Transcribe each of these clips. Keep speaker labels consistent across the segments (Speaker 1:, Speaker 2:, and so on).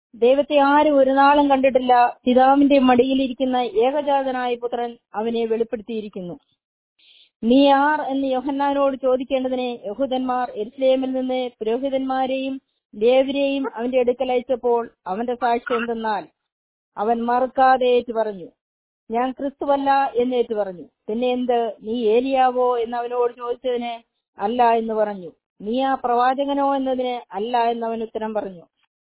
Speaker 1: ദൈവത്തെ ആരും ഒരു നാളും കണ്ടിട്ടില്ല പിതാവിന്റെ മടിയിലിരിക്കുന്ന ഏകജാതനായ പുത്രൻ അവനെ വെളിപ്പെടുത്തിയിരിക്കുന്നു നീ ആർ എന്ന് യോഹന്നാനോട് ചോദിക്കേണ്ടതിന് യഹൂദന്മാർ എരുസലേമിൽ നിന്ന് പുരോഹിതന്മാരെയും ലേവരെയും അവന്റെ അടുക്കൽ അയച്ചപ്പോൾ അവന്റെ സാക്ഷി എന്തെന്നാൽ അവൻ മറുക്കാതെ ഏറ്റു പറഞ്ഞു ഞാൻ ക്രിസ്തുവല്ല എന്ന് ഏറ്റു പറഞ്ഞു പിന്നെ എന്ത് നീ ഏലിയാവോ എന്ന് അവനോട് ചോദിച്ചതിന് അല്ല എന്ന് പറഞ്ഞു നീ ആ പ്രവാചകനോ എന്നതിന് അല്ല എന്ന് അവൻ ഉത്തരം പറഞ്ഞു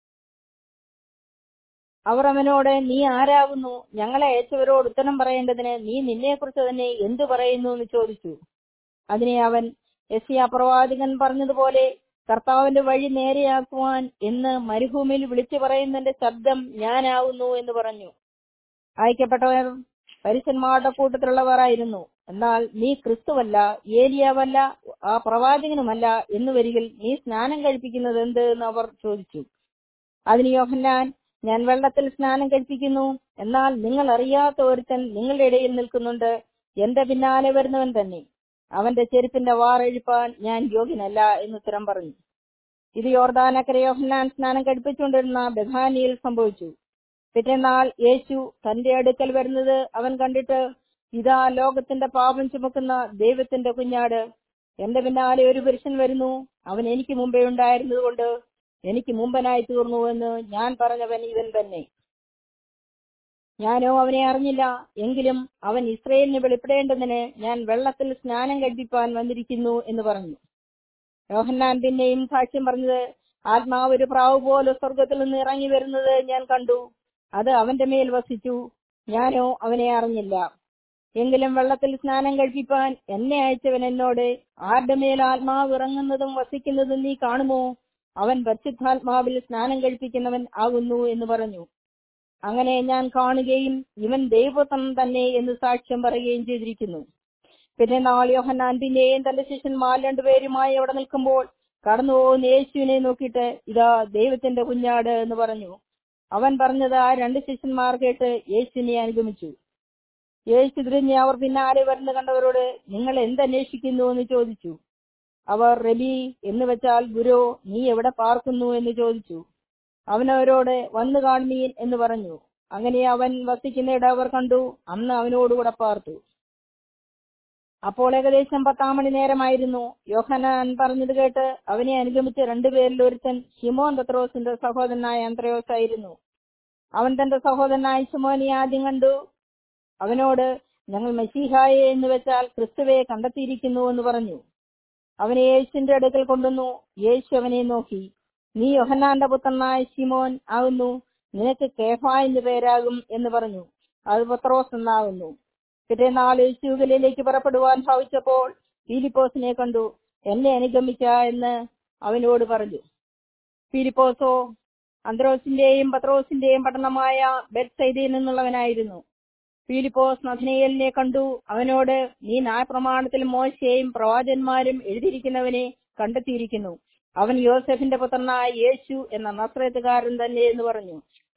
Speaker 1: അവർ അവനോട് നീ ആരാകുന്നു ഞങ്ങളെ അയച്ചവരോട് ഉത്തരം പറയേണ്ടതിന് നീ നിന്നെക്കുറിച്ച് തന്നെ എന്തു പറയുന്നു എന്ന് ചോദിച്ചു അതിനെ അവൻ എസിയ പ്രവാചകൻ പറഞ്ഞതുപോലെ കർത്താവിന്റെ വഴി നേരെയാക്കുവാൻ എന്ന് മരുഭൂമിയിൽ വിളിച്ചു പറയുന്നതിന്റെ ശബ്ദം ഞാനാവുന്നു എന്ന് പറഞ്ഞു അയക്കപ്പെട്ടവർ പരിസന്മാരുടെ കൂട്ടത്തിലുള്ളവർ ആയിരുന്നു എന്നാൽ നീ ക്രിസ്തുവല്ല ഏലിയാവല്ല ആ പ്രവാചകനുമല്ല എന്ന് വരികിൽ നീ സ്നാനം കഴിപ്പിക്കുന്നത് എന്ത് എന്ന് അവർ ചോദിച്ചു അതിന് യോഹന്നാൻ ഞാൻ വെള്ളത്തിൽ സ്നാനം കഴിപ്പിക്കുന്നു എന്നാൽ നിങ്ങൾ അറിയാത്ത ഒരുത്തൻ നിങ്ങളുടെ ഇടയിൽ നിൽക്കുന്നുണ്ട് എന്റെ പിന്നാലെ വരുന്നവൻ തന്നെ അവന്റെ ചെരുപ്പിന്റെ വാറഴിപ്പാൻ ഞാൻ യോഗ്യനല്ല എന്ന് ഉത്തരം പറഞ്ഞു ഇത് യോർദാനക്കര യോഹന്നാൻ സ്നാനം കഴിപ്പിച്ചുകൊണ്ടിരുന്ന ബഥാനിയിൽ സംഭവിച്ചു പിറ്റേന്നാൾ യേശു തന്റെ അടുക്കൽ വരുന്നത് അവൻ കണ്ടിട്ട് ഇതാ ലോകത്തിന്റെ പാപം ചുമക്കുന്ന ദൈവത്തിന്റെ കുഞ്ഞാട് എന്റെ പിന്നാലെ ഒരു പുരുഷൻ വരുന്നു അവൻ എനിക്ക് മുമ്പേ ഉണ്ടായിരുന്നത് കൊണ്ട് എനിക്ക് മുമ്പനായി തീർന്നു എന്ന് ഞാൻ പറഞ്ഞവൻ ഇവൻ തന്നെ ഞാനോ അവനെ അറിഞ്ഞില്ല എങ്കിലും അവൻ ഇസ്രയേലിന് വെളിപ്പെടേണ്ടതിന് ഞാൻ വെള്ളത്തിൽ സ്നാനം കഴിപ്പിപ്പാൻ വന്നിരിക്കുന്നു എന്ന് പറഞ്ഞു യോഹന്നാൻ പിന്നെയും സാക്ഷ്യം പറഞ്ഞത് ആത്മാവ് ഒരു പ്രാവ് പോലെ സ്വർഗത്തിൽ നിന്ന് ഇറങ്ങി വരുന്നത് ഞാൻ കണ്ടു അത് അവന്റെ മേൽ വസിച്ചു ഞാനോ അവനെ അറിഞ്ഞില്ല എങ്കിലും വെള്ളത്തിൽ സ്നാനം കഴിപ്പിപ്പാൻ എന്നെ അയച്ചവൻ എന്നോട് ആരുടെ മേൽ ആത്മാവ് ഇറങ്ങുന്നതും വസിക്കുന്നതും നീ കാണുമോ അവൻ പരിശുദ്ധാത്മാവിൽ സ്നാനം കഴിപ്പിക്കുന്നവൻ ആകുന്നു എന്ന് പറഞ്ഞു അങ്ങനെ ഞാൻ കാണുകയും ഇവൻ ദൈവത്വം തന്നെ എന്ന് സാക്ഷ്യം പറയുകയും ചെയ്തിരിക്കുന്നു പിന്നെ നാൾ യോഹന്നാൻ പിന്നെയും തന്റെ ശിഷ്യന്മാർ രണ്ടുപേരുമായി അവിടെ നിൽക്കുമ്പോൾ കടന്നു പോകുന്ന യേശുവിനെ നോക്കിയിട്ട് ഇതാ ദൈവത്തിന്റെ കുഞ്ഞാട് എന്ന് പറഞ്ഞു അവൻ പറഞ്ഞത് ആ രണ്ട് ശിഷ്യന്മാർ കേട്ട് യേശുവിനെ അനുഗമിച്ചു യേശു തിരിഞ്ഞ് അവർ പിന്നാലെ വരുന്ന കണ്ടവരോട് നിങ്ങൾ എന്തന്വേഷിക്കുന്നു എന്ന് ചോദിച്ചു അവർ റബി എന്ന് വെച്ചാൽ ഗുരു നീ എവിടെ പാർക്കുന്നു എന്ന് ചോദിച്ചു അവൻ അവരോട് വന്നു കാണുമീൻ എന്ന് പറഞ്ഞു അങ്ങനെ അവൻ വസിക്കുന്നിട അവർ കണ്ടു അന്ന് അവനോടുകൂടെ പാർത്തു അപ്പോൾ ഏകദേശം പത്താം മണി നേരമായിരുന്നു യോഹനാൻ പറഞ്ഞത് കേട്ട് അവനെ അനുഗമിച്ച രണ്ടുപേരിൽ ഒരുത്തൻ ഷിമോൻ പത്രോസിന്റെ സഹോദരനായ അന്ത്രയോസ് ആയിരുന്നു അവൻ തന്റെ സഹോദരനായ ഷിമോനെ ആദ്യം കണ്ടു അവനോട് ഞങ്ങൾ മെസ്സിഹായെ എന്ന് വെച്ചാൽ ക്രിസ്തുവെ കണ്ടെത്തിയിരിക്കുന്നു എന്ന് പറഞ്ഞു അവനെ യേശുവിന്റെ അടുക്കൽ കൊണ്ടുവന്നു യേശു അവനെ നോക്കി നീ യോഹന്നാന്റെ പുത്രനായ ശിമോൻ ആകുന്നു നിനക്ക് കേഫ എന്ന് പേരാകും എന്ന് പറഞ്ഞു അത് പത്രോസ് എന്നാകുന്നു പിറ്റേനാൾ യേശുഗലിലേക്ക് പുറപ്പെടുവാൻ ഭാവിച്ചപ്പോൾ ഫിലിപ്പോസിനെ കണ്ടു എന്നെ അനുഗമിക്ക എന്ന് അവനോട് പറഞ്ഞു ഫിലിപ്പോസോ അന്ത്രോസിന്റെയും പത്രോസിന്റെയും പട്ടണമായ ബെത്സൈദയിൽ നിന്നുള്ളവനായിരുന്നു ഫിലിപ്പോസ് നഥനയേലിനെ കണ്ടു അവനോട് നീ ന്യായപ്രമാണത്തിൽ മോശയും പ്രവാചന്മാരും എഴുതിയിരിക്കുന്നവനെ കണ്ടെത്തിയിരിക്കുന്നു അവൻ യോസഫിന്റെ പുത്രനായ യേശു എന്ന നസ്രയത്തുകാരൻ തന്നെ എന്ന് പറഞ്ഞു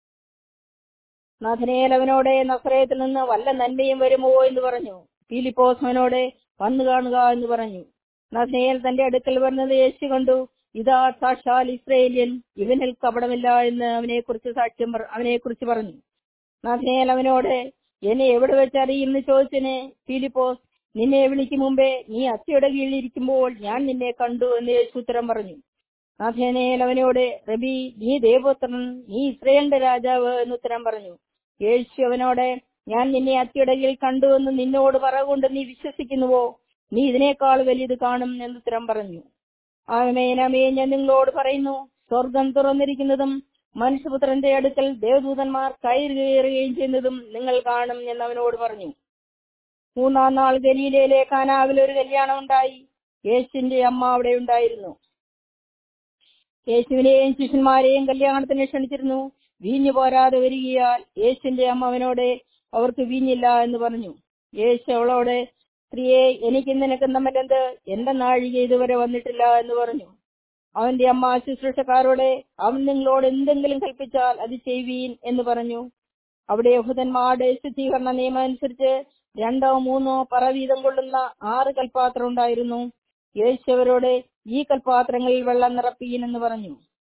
Speaker 1: നഥനയേൽ അവനോട് നസ്രയത്തിൽ നിന്ന് വല്ല നന്മയും വരുമോ എന്ന് പറഞ്ഞു ഫിലിപ്പോസ് അവനോട് വന്നു കാണുക എന്ന് പറഞ്ഞു നഥനയേൽ തന്റെ അടുക്കൽ വരുന്നത് യേശു കണ്ടു ഇതാ സാക്ഷാൽ ഇസ്രയേലിയൻ ഇവനിൽ കപടമില്ല എന്ന് അവനെ കുറിച്ച് സാക്ഷ്യം അവനെ കുറിച്ച് പറഞ്ഞു നഥനയേൽ അവനോട് എന്നെ എവിടെ വെച്ച് അറിയും എന്ന് ചോദിച്ചതിന് ഫിലിപ്പോസ് നിന്നെ വിളിക്കും മുമ്പേ നീ അത്തിയുടെ കീഴിലിരിക്കുമ്പോൾ ഞാൻ നിന്നെ കണ്ടു എന്ന് യേശു ഉത്തരം പറഞ്ഞു നാഥേനേൽ അവനോട് റബി നീ ദേവോത്രൻ നീ ഇസ്രയേലിന്റെ രാജാവ് എന്ന് ഉത്തരം പറഞ്ഞു യേശു അവനോട് ഞാൻ നിന്നെ അത്തിയുടെ കീഴിൽ കണ്ടു എന്ന് നിന്നോട് പറകൊണ്ട് നീ വിശ്വസിക്കുന്നുവോ നീ ഇതിനേക്കാൾ വലിയത് കാണും എന്ന് ഉത്തരം പറഞ്ഞു ആമേനമേ ഞാൻ നിങ്ങളോട് പറയുന്നു സ്വർഗം തുറന്നിരിക്കുന്നതും മനുഷ്യപുത്രന്റെ അടുക്കൽ ദേവദൂതന്മാർ കയറി കയറുകയും ചെയ്യുന്നതും നിങ്ങൾ കാണും എന്ന് അവനോട് പറഞ്ഞു മൂന്നാം നാൾ ഗലീലയിലെ കാനാവിൽ ഒരു കല്യാണം ഉണ്ടായി യേശുവിന്റെ അമ്മ അവിടെ ഉണ്ടായിരുന്നു യേശുവിനെയും ശിഷ്യന്മാരെയും കല്യാണത്തിന് ക്ഷണിച്ചിരുന്നു വീഞ്ഞു പോരാതെ വരികയാൽ യേശുവിന്റെ അമ്മ അവനോട് അവർക്ക് വീഞ്ഞില്ല എന്ന് പറഞ്ഞു യേശു അവളോട് സ്ത്രീയെ എനിക്ക് നിനക്ക് തമ്മിലെന്ത് എന്റെ നാഴിക ഇതുവരെ വന്നിട്ടില്ല എന്ന് പറഞ്ഞു അവന്റെ അമ്മ ശുശ്രൂഷക്കാരോട് അവൻ നിങ്ങളോട് എന്തെങ്കിലും കൽപ്പിച്ചാൽ അത് ചെയ്യുവീൻ എന്ന് പറഞ്ഞു അവിടെ യഹൂദന്മാരുടെ ശുദ്ധീകരണ നിയമം അനുസരിച്ച് രണ്ടോ മൂന്നോ പറ വീതം കൊള്ളുന്ന ആറ് കൽപാത്രം ഉണ്ടായിരുന്നു യേശു അവരോട് ഈ കൽപാത്രങ്ങളിൽ വെള്ളം നിറപ്പീൻ എന്ന് പറഞ്ഞു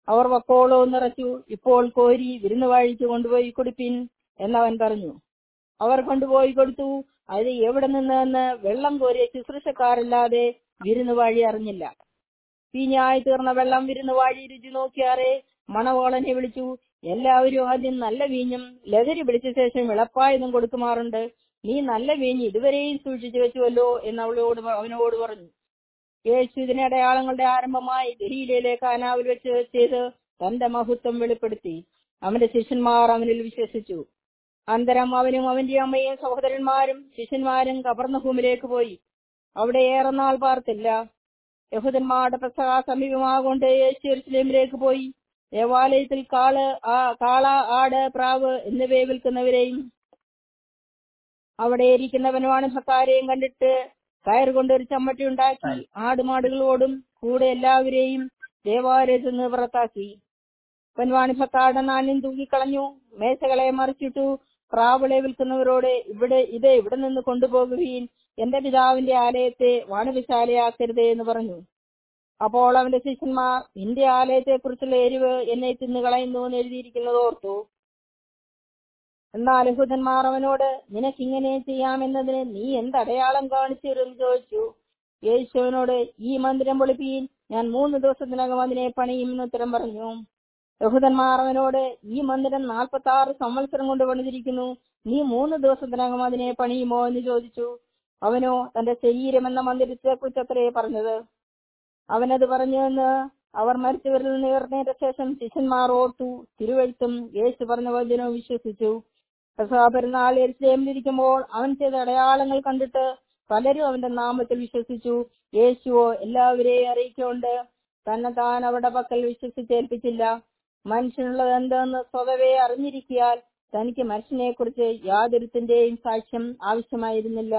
Speaker 1: അവർ വക്കോളവും നിറച്ചു ഇപ്പോൾ കോരി വിരുന്ന് വാഴിച്ചു കൊണ്ടുപോയി കുടിപ്പിൻ എന്നവൻ പറഞ്ഞു അവർ കൊണ്ടുപോയി കൊടുത്തു അത് എവിടെ നിന്നെന്ന് വെള്ളം കോരിയ ശുശ്രൂഷക്കാരല്ലാതെ വിരുന്ന് വാഴി അറിഞ്ഞില്ല പീഞ്ഞായി തീർന്ന വെള്ളം വിരുന്ന് വാഴി രുചി നോക്കിയാറെ മണവോളനെ വിളിച്ചു എല്ലാവരും ആദ്യം നല്ല വീഞ്ഞും ലഹരി പിടിച്ച ശേഷം ഇളപ്പായതും കൊടുക്കുമാറുണ്ട് നീ നല്ല വീഞ്ഞ് ഇതുവരെയും സൂക്ഷിച്ചു വെച്ചുവല്ലോ എന്ന് അവളോട് പ- അവനോട് പറഞ്ഞു യേശു ഇതിനെ അടയാളങ്ങളുടെ ആരംഭമായി ഗലീലയിലെ കാനാവിൽ വെച്ച് ചെയ്ത് തന്റെ മഹത്വം വെളിപ്പെടുത്തി അവന്റെ ശിഷ്യന്മാർ അവനിൽ വിശ്വസിച്ചു അന്തരം അവനും അവന്റെ അമ്മയും സഹോദരന്മാരും ശിഷ്യന്മാരും കവർന്നഭൂമിലേക്ക് പോയി അവിടെ ഏറെ നാൾ പാർത്തില്ല യഹൂദന്മാരുടെ പെസഹ സമീപമാകൊണ്ട് യേശു യെരൂശലേമിലേക്ക് പോയി ദേവാലയത്തിൽ കാള് ആ കാള ആട് പ്രാവ് എന്നിവയെ വിൽക്കുന്നവരെയും അവിടെ ഇരിക്കുന്നവനുമാണ് ഭക്കാരെയും കണ്ടിട്ട് കയർ കൊണ്ട് ഒരു ചമ്മട്ടി ഉണ്ടാക്കി ആടുമാടുകളോടും കൂടെ എല്ലാവരെയും ദേവാലയത്തിൽ നിന്ന് പുറത്താക്കി പൊൻവാണിഭക്കാരുടെ നാണ്യം തൂക്കിക്കളഞ്ഞു മേശകളെ മറിച്ചിട്ടു പ്രാവുളെ വിൽക്കുന്നവരോട് ഇവിടെ ഇത് ഇവിടെ നിന്ന് കൊണ്ടുപോകുകയും എന്റെ പിതാവിന്റെ ആലയത്തെ വാണിഭശാലയാക്കരുതേ എന്ന് പറഞ്ഞു അപ്പോൾ അവന്റെ ശിഷ്യന്മാർ നിന്റെ ആലയത്തെ കുറിച്ചുള്ള എരിവ് എന്നെ തിന്നുകളയുന്നു എന്ന് എഴുതിയിരിക്കുന്നത് ഓർത്തു എന്നാൽ യഹൂദന്മാർ അവനോട് നിനക്കിങ്ങനെ ചെയ്യാമെന്നതിന് നീ എന്തടയാളം കാണിച്ചു എന്ന് ചോദിച്ചു യേശുവിനോട് ഈ മന്ദിരം പൊളിപ്പീൻ ഞാൻ മൂന്ന് ദിവസത്തിനകം അതിനെ പണിയും എന്ന് ഉത്തരം പറഞ്ഞു യഹൂദന്മാർ അവനോട് ഈ മന്ദിരം നാൽപ്പത്തി ആറ് സംവത്സരം കൊണ്ട് പണിതിരിക്കുന്നു നീ മൂന്ന് ദിവസത്തിനകം അതിനെ പണിയുമോ എന്ന് ചോദിച്ചു അവനോ തന്റെ ശരീരം എന്ന മന്ദിരത്തെ കുറിച്ച് അത്രേ പറഞ്ഞത് അവനത് പറഞ്ഞുവെന്ന് അവർ മരിച്ചവരിൽ നിന്ന് ഉയർന്നതിന്റെ ശേഷം ശിഷ്യന്മാർ ഓർത്തു തിരുവഴുത്തും യേശു പറഞ്ഞ വചനവും വിശ്വസിച്ചു പെസഹ പെരുന്നാൾ എരിശിലേമിലിരിക്കുമ്പോൾ അവൻ ചെയ്ത അടയാളങ്ങൾ കണ്ടിട്ട് പലരും അവന്റെ നാമത്തിൽ വിശ്വസിച്ചു യേശുവോ എല്ലാവരെയും അറിയിക്കൊണ്ട് തന്നെ താൻ അവരുടെ പക്കൽ വിശ്വസിച്ചേൽപ്പിച്ചില്ല മനുഷ്യനുള്ളത് എന്തെന്ന് സ്വതവേ അറിഞ്ഞിരിക്കിയാൽ തനിക്ക് മനുഷ്യനെ കുറിച്ച് യാതൊരുത്തിന്റെയും സാക്ഷ്യം ആവശ്യമായിരുന്നില്ല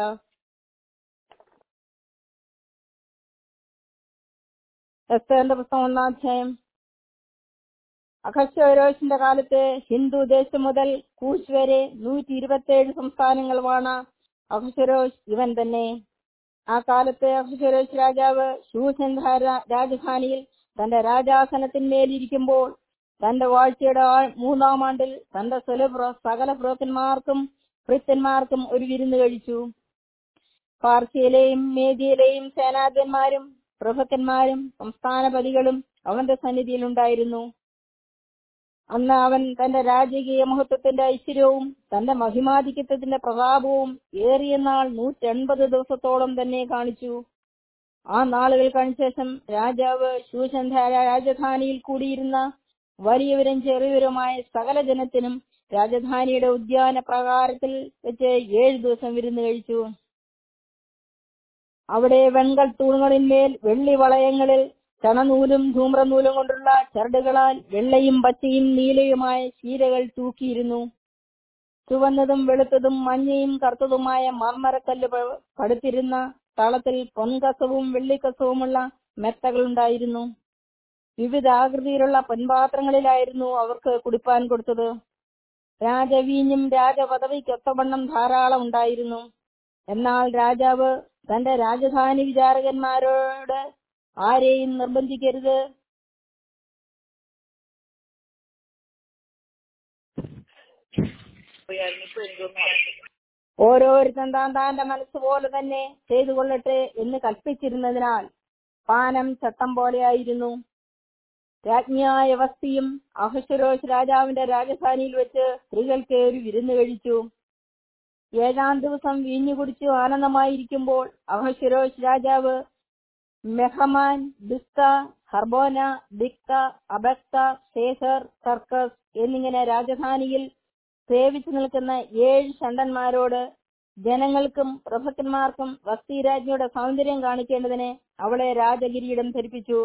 Speaker 1: എസ്തേറിന്റെ പുസ്തകം ഒന്നാം അധ്യായം അഖശ്വരോഷിന്റെ കാലത്ത് ഹിന്ദു ദേശം മുതൽ കൂശ് വരെ നൂറ്റി ഇരുപത്തിയേഴ് സംസ്ഥാനങ്ങൾ വാണ അഖശ്വരോഷ് ഇവൻ തന്നെ ആ കാലത്ത് അഖശ്വരോഷ് രാജാവ് ശൂഷൻ രാജധാനിയിൽ തന്റെ രാജാസനത്തിന്മേലിരിക്കുമ്പോൾ തന്റെ വാഴ്ചയുടെ ആ- മൂന്നാം ആണ്ടിൽ തന്റെ സുലഭ സകല പുരോക്കന്മാർക്കും ഭൃത്യന്മാർക്കും ഒരു വിരുന്ന് കഴിച്ചു പാർശ്യയിലെയും മേദിയിലെയും സേനാധിപന്മാരും പ്രഭുക്കന്മാരും സംസ്ഥാനപതികളും അവന്റെ സന്നിധിയിലുണ്ടായിരുന്നു അന്ന് അവൻ തന്റെ രാജകീയ മഹത്വത്തിന്റെ ഐശ്വര്യവും തന്റെ മഹിമാധിക്യത്തിന്റെ പ്രതാപവും ഏറിയ നാൾ നൂറ്റെൺപത് ദിവസത്തോളം തന്നെ കാണിച്ചു ആ നാളുകൾ കഴിഞ്ഞ ശേഷം രാജാവ് ശൂശന്ധര രാജധാനിയിൽ കൂടിയിരുന്ന വലിയവരും ചെറിയവരുമായ സകല ജനത്തിനും രാജധാനിയുടെ ഉദ്യാന പ്രകാരത്തിൽ വെച്ച് ഏഴു ദിവസം വിരുന്ന് കഴിച്ചു അവിടെ വെങ്കൽ തൂണുകളിന്മേൽ വെള്ളി വളയങ്ങളിൽ ചണനൂലും ധൂമ്രനൂലും കൊണ്ടുള്ള ചരടുകളാൽ വെള്ളയും പച്ചയും നീലയുമായ ശീലകൾ തൂക്കിയിരുന്നു ചുവന്നതും വെളുത്തതും മഞ്ഞയും കറുത്തതുമായ മർമരക്കല്ല് പ- പടുത്തിരുന്ന തളത്തിൽ പൊൻകസവും വെള്ളിക്കസവുമുള്ള മെത്തകളുണ്ടായിരുന്നു വിവിധ ആകൃതിയിലുള്ള പൊൻപാത്രങ്ങളിലായിരുന്നു അവർക്ക് കുടിപ്പാൻ കൊടുത്തത് രാജവീഞ്ഞും രാജപദവിക്കൊത്തവണ്ണം ധാരാളം ഉണ്ടായിരുന്നു എന്നാൽ രാജാവ് തന്റെ രാജധാനി വിചാരകന്മാരോട് ആരെയും നിർബന്ധിക്കരുത് ഓരോരുത്തൻ താൻ താന്റെ മനസ്സ് പോലെ തന്നെ ചെയ്തു കൊള്ളട്ടെ എന്ന് കൽപ്പിച്ചിരുന്നതിനാൽ പാനം ചട്ടം പോലെയായിരുന്നു രാജ്ഞിയായ വസ്തിയും അഹശ്വരോഷ് രാജാവിന്റെ രാജധാനിയിൽ വെച്ച് സ്ത്രീകൾക്ക് ഒരു വിരുന്ന് കഴിച്ചു ഏഴാം ദിവസം വീഞ്ഞു കുടിച്ചു ആനന്ദമായിരിക്കുമ്പോൾ അഹശ്വരോഷ് രാജാവ് മെഹമാൻ ബിസ്ത ഹർബോന ബിക്ത അബക്ത ശേഖർ സർക്കസ് എന്നിങ്ങനെ രാജധാനിയിൽ സേവിച്ചു നിൽക്കുന്ന ഏഴ് ഷണ്ടന്മാരോട് ജനങ്ങൾക്കും പ്രഭുക്കന്മാർക്കും വസ്തിരാജ്ഞിയുടെ സൗന്ദര്യം കാണിക്കേണ്ടതിന് അവളെ രാജകിരീടം ധരിപ്പിച്ചു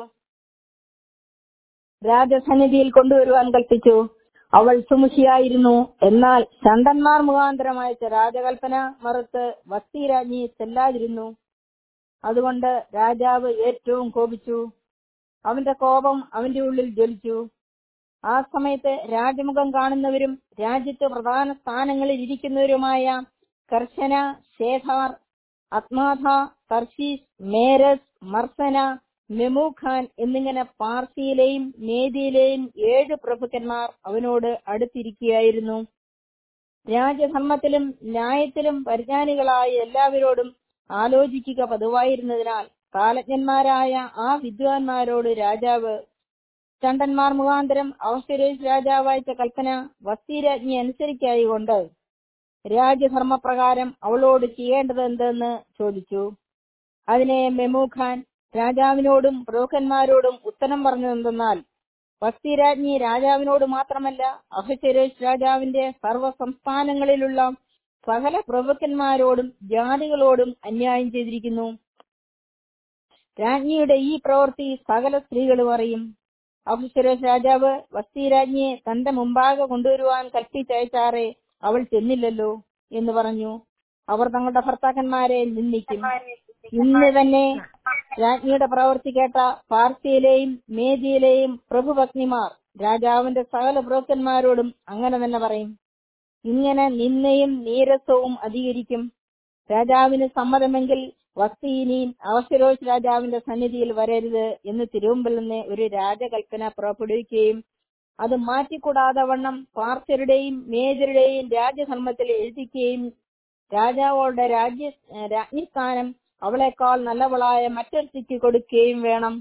Speaker 1: രാജസന്നിധിയിൽ കൊണ്ടുവരുവാൻ കൽപ്പിച്ചു അവൾ സുമുഷിയായിരുന്നു എന്നാൽ ചണ്ടന്മാർ മുഖാന്തരം അയച്ച രാജകൽപ്പന മറുത്ത് വസ്തിരാജ്ഞി ചെല്ലാതിരുന്നു അതുകൊണ്ട് രാജാവ് ഏറ്റവും കോപിച്ചു അവന്റെ കോപം അവന്റെ ഉള്ളിൽ ജ്വലിച്ചു ആ സമയത്ത് രാജമുഖം കാണുന്നവരും രാജ്യത്ത് പ്രധാന സ്ഥാനങ്ങളിൽ ഇരിക്കുന്നവരുമായ കർശന ശേഖാർ അത്മാഥ തർശീസ് മേരസ് മർസന മെമുഖാൻ എന്നിങ്ങനെ പാർസിയിലെയും മേദിയിലെയും ഏഴ് പ്രഭുക്കന്മാർ അവനോട് അടുത്തിരിക്കുകയായിരുന്നു രാജധർമ്മത്തിലും ന്യായത്തിലും പരിജ്ഞാനികളായ എല്ലാവരോടും ആലോചിക്കുക പതിവായിരുന്നതിനാൽ കാലജ്ഞന്മാരായ ആ വിദ്വാൻമാരോട് രാജാവ് ചണ്ടന്മാർ മുഖാന്തരം അവസരേഷ് രാജാവ് അയച്ച കൽപ്പന വസ്തിരാജ്ഞി അനുസരിക്കായികൊണ്ട് രാജധർമ്മപ്രകാരം അവളോട് ചെയ്യേണ്ടത് എന്തെന്ന് ചോദിച്ചു അതിനെ മെമുഖാൻ രാജാവിനോടും പ്രമുഖന്മാരോടും ഉത്തരം പറഞ്ഞതെന്തെന്നാൽ വസ്തിരാജ്ഞി രാജാവിനോട് മാത്രമല്ല അഹശരേഷ് രാജാവിന്റെ സർവ്വ സംസ്ഥാനങ്ങളിലുള്ള സകല പ്രഭുക്കന്മാരോടും ജാതികളോടും അന്യായം ചെയ്തിരിക്കുന്നു രാജ്ഞിയുടെ ഈ പ്രവൃത്തി സകല സ്ത്രീകളും അറിയും അഹുശരേഷ് രാജാവ് വസ്തിരാജ്ഞിയെ തന്റെ മുമ്പാകെ കൊണ്ടുവരുവാൻ കൽപ്പിച്ചയച്ചാറെ അവൾ ചെന്നില്ലല്ലോ എന്ന് പറഞ്ഞു അവർ തങ്ങളുടെ ഭർത്താക്കന്മാരെ നിന്ദിക്കും ഇന്ന് തന്നെ രാജ്ഞിയുടെ പ്രവൃത്തി കേട്ട പാർസിയിലെയും മേദിയിലെയും പ്രഭുപത്നിമാർ രാജാവിന്റെ സകല പ്രഭുക്കന്മാരോടും അങ്ങനെ തന്നെ പറയും ഇങ്ങനെ നിന്നയും നീരസവും അധികരിക്കും രാജാവിന് സമ്മതമെങ്കിൽ വസ്തിയിനിയും അവസരോസ് രാജാവിന്റെ സന്നിധിയിൽ വരരുത് എന്ന് തിരുവമ്പിൽ നിന്ന് ഒരു രാജകൽപ്പന പുറപ്പെടുവിക്കുകയും അത് മാറ്റിക്കൂടാതെ വണ്ണം പാർശ്വരുടെയും മേജരുടെയും രാജധർമ്മത്തിൽ എഴുതിക്കുകയും രാജാവോടെ രാജ്യ രാജ്ഞിസ്ഥാനം അവളെക്കാൾ നല്ലവളായ മറ്റൊരുത്തിക്ക് കൊടുക്കുകയും വേണം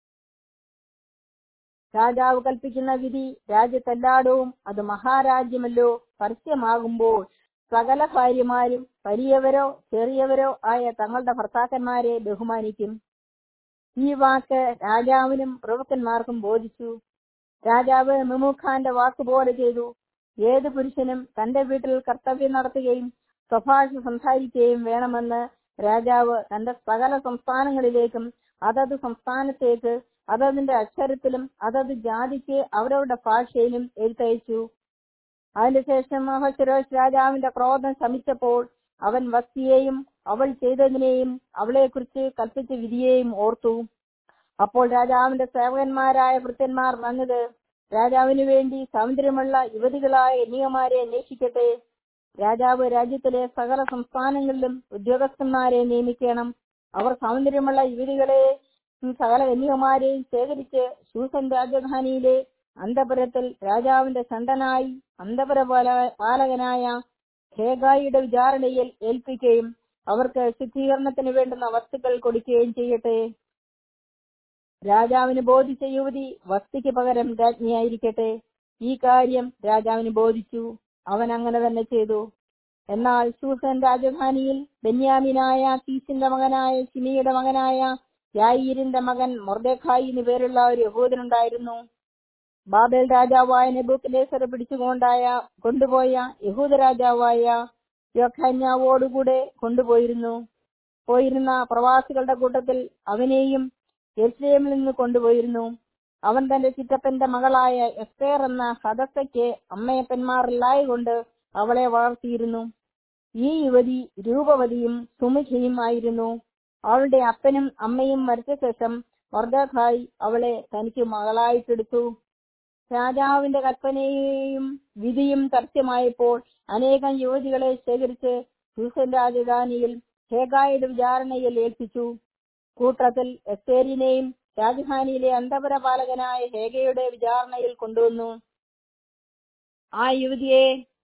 Speaker 1: രാജാവ് കൽപ്പിക്കുന്ന വിധി രാജ്യത്തെല്ലായിടവും അത് മഹാരാജ്യമല്ലോ പരസ്യമാകുമ്പോൾ സകല ഭാര്യമാരും വലിയവരോ ചെറിയവരോ ആയ തങ്ങളുടെ ഭർത്താക്കന്മാരെ ബഹുമാനിക്കും ഈ വാക്ക് രാജാവിനും പ്രഭുക്കന്മാർക്കും ബോധിച്ചു രാജാവ് മെമുഖാന്റെ വാക്കുപോലെ ചെയ്തു ഏത് പുരുഷനും തന്റെ വീട്ടിൽ കർത്തവ്യം നടത്തുകയും സ്വഭാഷ സംസാരിക്കുകയും വേണമെന്ന് രാജാവ് തന്റെ സകല സംസ്ഥാനങ്ങളിലേക്കും അതത് സംസ്ഥാനത്തേക്ക് അതതിന്റെ അക്ഷരത്തിലും അതത് ജാതിക്ക് അവരവരുടെ ഭാഷയിലും എഴുത്തയച്ചു അതിനുശേഷം അഹശ്വരോഷ് രാജാവിന്റെ ക്രോധം ശമിച്ചപ്പോൾ അവൻ വസ്തിയെയും അവൾ ചെയ്തതിനെയും അവളെക്കുറിച്ച് കൽപ്പിച്ച വിധിയെയും ഓർത്തു അപ്പോൾ രാജാവിന്റെ സേവകന്മാരായ ഭൃത്യന്മാർ വന്നത് രാജാവിനു വേണ്ടി സൗന്ദര്യമുള്ള യുവതികളായ കന്യകമാരെ അന്വേഷിക്കട്ടെ രാജാവ് രാജ്യത്തിലെ സകല സംസ്ഥാനങ്ങളിലും ഉദ്യോഗസ്ഥന്മാരെ നിയമിക്കണം അവർ സൗന്ദര്യമുള്ള യുവതികളെ സകല കന്യകമാരെയും ശേഖരിച്ച് ശൂസൻ രാജധാനിയിലെ അന്തപുരത്തിൽ രാജാവിന്റെ ചണ്ടനായി അന്തപുര പാലകനായ ഹേഗായിയുടെ വിചാരണയിൽ ഏൽപ്പിക്കുകയും അവർക്ക് ശുദ്ധീകരണത്തിന് വേണ്ടുന്ന വസ്തുക്കൾ കൊടുക്കുകയും ചെയ്യട്ടെ രാജാവിന് ബോധിച്ച യുവതി വസ്തിക്ക് പകരം രാജ്ഞിയായിരിക്കട്ടെ ഈ കാര്യം രാജാവിന് ബോധിച്ചു അവൻ അങ്ങനെ തന്നെ ചെയ്തു എന്നാൽ സൂസൻ രാജധാനിയിൽ ബെന്യാമിനായ കീസിന്റെ മകനായ സിമിയുടെ മകനായ യായിരിന്റെ മകൻ മൊർദേഖായി എന്ന് പേരുള്ള ഒരു യഹൂദനുണ്ടായിരുന്നു ബാബേൽ രാജാവായ നെബൂക്കലേസർ പിടിച്ചുകൊണ്ടായ കൊണ്ടുപോയ യഹൂദ രാജാവായ യോഖന്യാവോടുകൂടെ കൊണ്ടുപോയിരുന്നു പോയിരുന്ന പ്രവാസികളുടെ കൂട്ടത്തിൽ അവനെയും യെരുസലേമിൽ നിന്ന് കൊണ്ടുപോയിരുന്നു അവൻ തന്റെ ചിറ്റപ്പന്റെ മകളായ എസ്തേർ എന്ന ഹദസയ്ക്ക് അമ്മയപ്പന്മാരില്ലായ കൊണ്ട് അവളെ വളർത്തിയിരുന്നു ഈ യുവതി രൂപവതിയും സുമുഖിയും ആയിരുന്നു അവളുടെ അപ്പനും അമ്മയും മരിച്ച ശേഷം വർദ്ധഖായി അവളെ തനിക്ക് മകളായിട്ടെടുത്തു രാജാവിന്റെ കൽപ്പനയും വിധിയും തർജ്യമായപ്പോൾ അനേകം യുവതികളെ ശേഖരിച്ച് സൂസൻ രാജധാനിയിൽ ഹേഗായുടെ വിചാരണയിൽ ഏൽപ്പിച്ചു കൂട്ടത്തിൽ എസ്തേരിനെയും രാജധാനിയിലെ അന്തപുര പാലകനായ ഹേഗയുടെ വിചാരണയിൽ കൊണ്ടുവന്നു ആ യുവതിയെ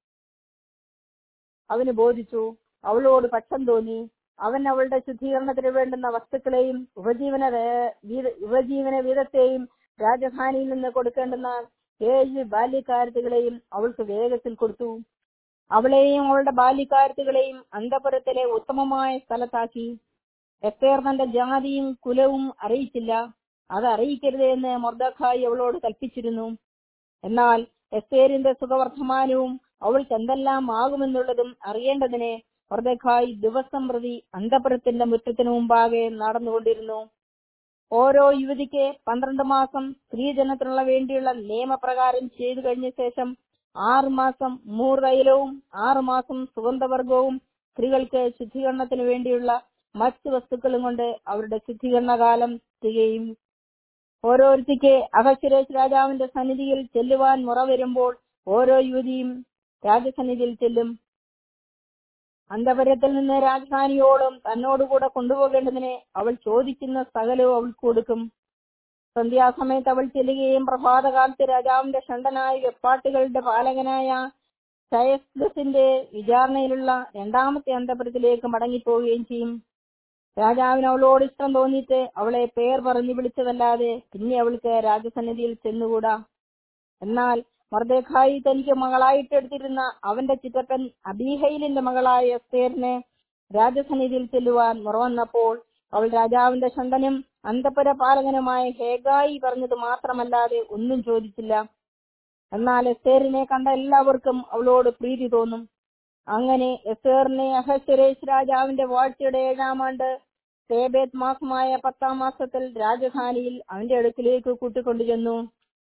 Speaker 1: അവന് ബോധിച്ചു അവളോട് പക്ഷം തോന്നി അവൻ അവളുടെ ശുദ്ധീകരണത്തിന് വേണ്ടുന്ന വസ്തുക്കളെയും ഉപജീവന ഉപജീവന വീതത്തെയും രാജധാനിയിൽ നിന്ന് കൊടുക്കേണ്ടുന്ന ഏഴ് ബാല്യക്കാരത്തുകളെയും അവൾക്ക് വേഗത്തിൽ കൊടുത്തു അവളെയും അവളുടെ ബാല്യക്കാരത്തുകളെയും അന്തപുരത്തിലെ ഉത്തമമായ സ്ഥലത്താക്കി എത്തേർ തന്റെ ജാതിയും കുലവും അറിയിച്ചില്ല അത് അറിയിക്കരുത് എന്ന് മൊർദഖായി അവളോട് കൽപ്പിച്ചിരുന്നു എന്നാൽ എസ്തേരിന്റെ സുഖവർദ്ധമാനവും അവൾക്ക് എന്തെല്ലാം ആകുമെന്നുള്ളതും അറിയേണ്ടതിന് മൊർദഖായി ദിവസം പ്രതി അന്തപുരത്തിന്റെ മുറ്റത്തിനു മുമ്പാകെ നടന്നുകൊണ്ടിരുന്നു ഓരോ യുവതിക്ക് പന്ത്രണ്ട് മാസം സ്ത്രീജനത്തിനുള്ള വേണ്ടിയുള്ള നിയമപ്രകാരം ചെയ്തു കഴിഞ്ഞ ശേഷം ആറു മാസം മൂർതൈലവും ആറു മാസം സുഗന്ധവർഗവും സ്ത്രീകൾക്ക് ശുദ്ധീകരണത്തിന് വേണ്ടിയുള്ള മറ്റു വസ്തുക്കളും കൊണ്ട് അവരുടെ ശുദ്ധീകരണ കാലം തികയും ഓരോരുത്തിക്ക് അഹശ്വരേഷ് രാജാവിന്റെ സന്നിധിയിൽ ചെല്ലുവാൻ മുറ വരുമ്പോൾ ഓരോ യുവതിയും രാജസന്നിധിയിൽ ചെല്ലും അന്തപുരത്തിൽ നിന്ന് രാജധാനിയോളം തന്നോടുകൂടെ കൊണ്ടുപോകേണ്ടതിന് അവൾ ചോദിക്കുന്ന സകലവും അവൾക്ക് കൊടുക്കും സന്ധ്യാസമയത്ത് അവൾ ചെല്ലുകയും പ്രഭാതകാലത്ത് രാജാവിന്റെ ഷണ്ടനായ വെപ്പാട്ടുകളുടെ പാലകനായ ചയസ്ഗസിന്റെ വിചാരണയിലുള്ള രണ്ടാമത്തെ അന്തപുരത്തിലേക്ക് മടങ്ങിപ്പോവുകയും ചെയ്യും രാജാവിന് അവളോട് ഇഷ്ടം തോന്നിയിട്ട് അവളെ പേർ പറഞ്ഞു വിളിച്ചതല്ലാതെ പിന്നെ അവൾക്ക് രാജസന്നിധിയിൽ ചെന്നുകൂടാ എന്നാൽ മർദേഖായി തനിക്ക് മകളായിട്ട് എടുത്തിരുന്ന അവന്റെ ചിറ്റപ്പൻ അബീഹയിലിന്റെ മകളായ എസ്തേറിനെ രാജസന്നിധിയിൽ ചെല്ലുവാൻ മുറവന്നപ്പോൾ അവൾ രാജാവിന്റെ ഷണ്ടനും അന്തപുര പാലകനുമായ ഹേഗായി പറഞ്ഞത് മാത്രമല്ലാതെ ഒന്നും ചോദിച്ചില്ല എന്നാൽ എസ്തേറിനെ കണ്ട എല്ലാവർക്കും അവളോട് പ്രീതി തോന്നും അങ്ങനെ എസ്തേറിനെ അഹശ്വരേഷ് രാജാവിന്റെ വാഴ്ചയുടെ ഏഴാം ആണ്ട് സേബേത് മാസമായ പത്താം മാസത്തിൽ രാജധാനിയിൽ അവന്റെ അടുക്കിലേക്ക് കൂട്ടിക്കൊണ്ടു ചെന്നു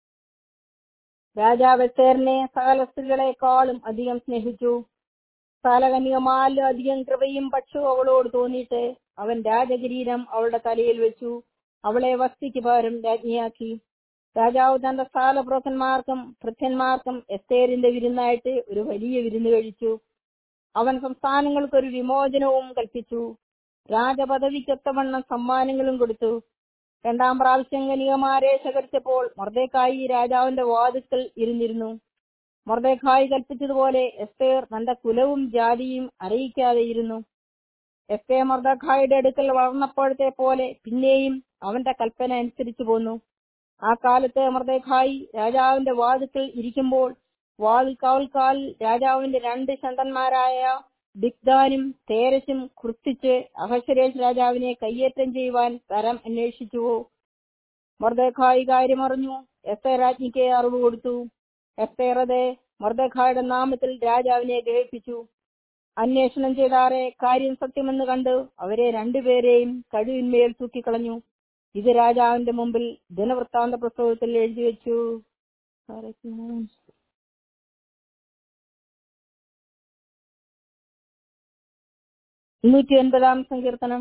Speaker 1: രാജാവ് എസ്തേറിനെ സകല സ്ത്രീകളെക്കാളും അധികം സ്നേഹിച്ചു കാലകന്യകമാലും അധികം കൃപയും പക്ഷവും അവളോട് തോന്നിയിട്ട് അവൻ രാജകിരീടം അവളുടെ തലയിൽ വെച്ചു അവളെ വസ്തിക്ക് പകരം രാജ്ഞിയാക്കി രാജാവ് തന്റെ സ്ഥാലപ്രോക്കന്മാർക്കും ഭൃത്യന്മാർക്കും എസ്തേരിന്റെ വിരുന്നായിട്ട് ഒരു വലിയ വിരുന്ന് കഴിച്ചു അവൻ സംസ്ഥാനങ്ങൾക്ക് ഒരു വിമോചനവും കൽപ്പിച്ചു രാജപദവിക്കൊത്തവണ്ണം സമ്മാനങ്ങളും കൊടുത്തു രണ്ടാം പ്രാവശ്യം കനികമാരെ ശേഖരിച്ചപ്പോൾ മർദേക്കായി രാജാവിന്റെ വാതിക്കൽ ഇരുന്നിരുന്നു മർദേഖായി കൽപ്പിച്ചതുപോലെ എസ്തേർ തന്റെ കുലവും ജാതിയും അറിയിക്കാതെ ഇരുന്നു എസ്തേ മർദഖായുടെ അടുക്കൽ വളർന്നപ്പോഴത്തെ പോലെ പിന്നെയും അവന്റെ കൽപ്പന അനുസരിച്ചു പോന്നു ആ കാലത്ത് മർദേഖായി രാജാവിന്റെ വാതിക്കൽ ഇരിക്കുമ്പോൾ വാതിൽ കാവൽക്കാൽ രാജാവിന്റെ രണ്ട് ശന്തന്മാരായ ദിഗ്ദാനും തേരശും കൃത്തിച്ച് അഹശ്വരേഷ് രാജാവിനെ കയ്യേറ്റം ചെയ്യുവാൻ തരം അന്വേഷിച്ചുവോ മർദേഖായി കാര്യമറിഞ്ഞു എസ്തേർ രാജ്ഞിക്ക് അറിവ് കൊടുത്തു എസ്തേറതെ മർദഖായുടെ നാമത്തിൽ രാജാവിനെ ഗ്രഹിപ്പിച്ചു അന്വേഷണം ചെയ്താറെ കാര്യം സത്യമെന്ന് കണ്ട് അവരെ രണ്ടുപേരെയും കഴിവിന്മേൽ തൂക്കിക്കളഞ്ഞു ഇത് രാജാവിന്റെ മുമ്പിൽ ദിനവൃത്താന്ത പുസ്തകത്തിൽ എഴുതി വെച്ചു നൂറ്റി ഒൻപതാം സങ്കീർത്തനം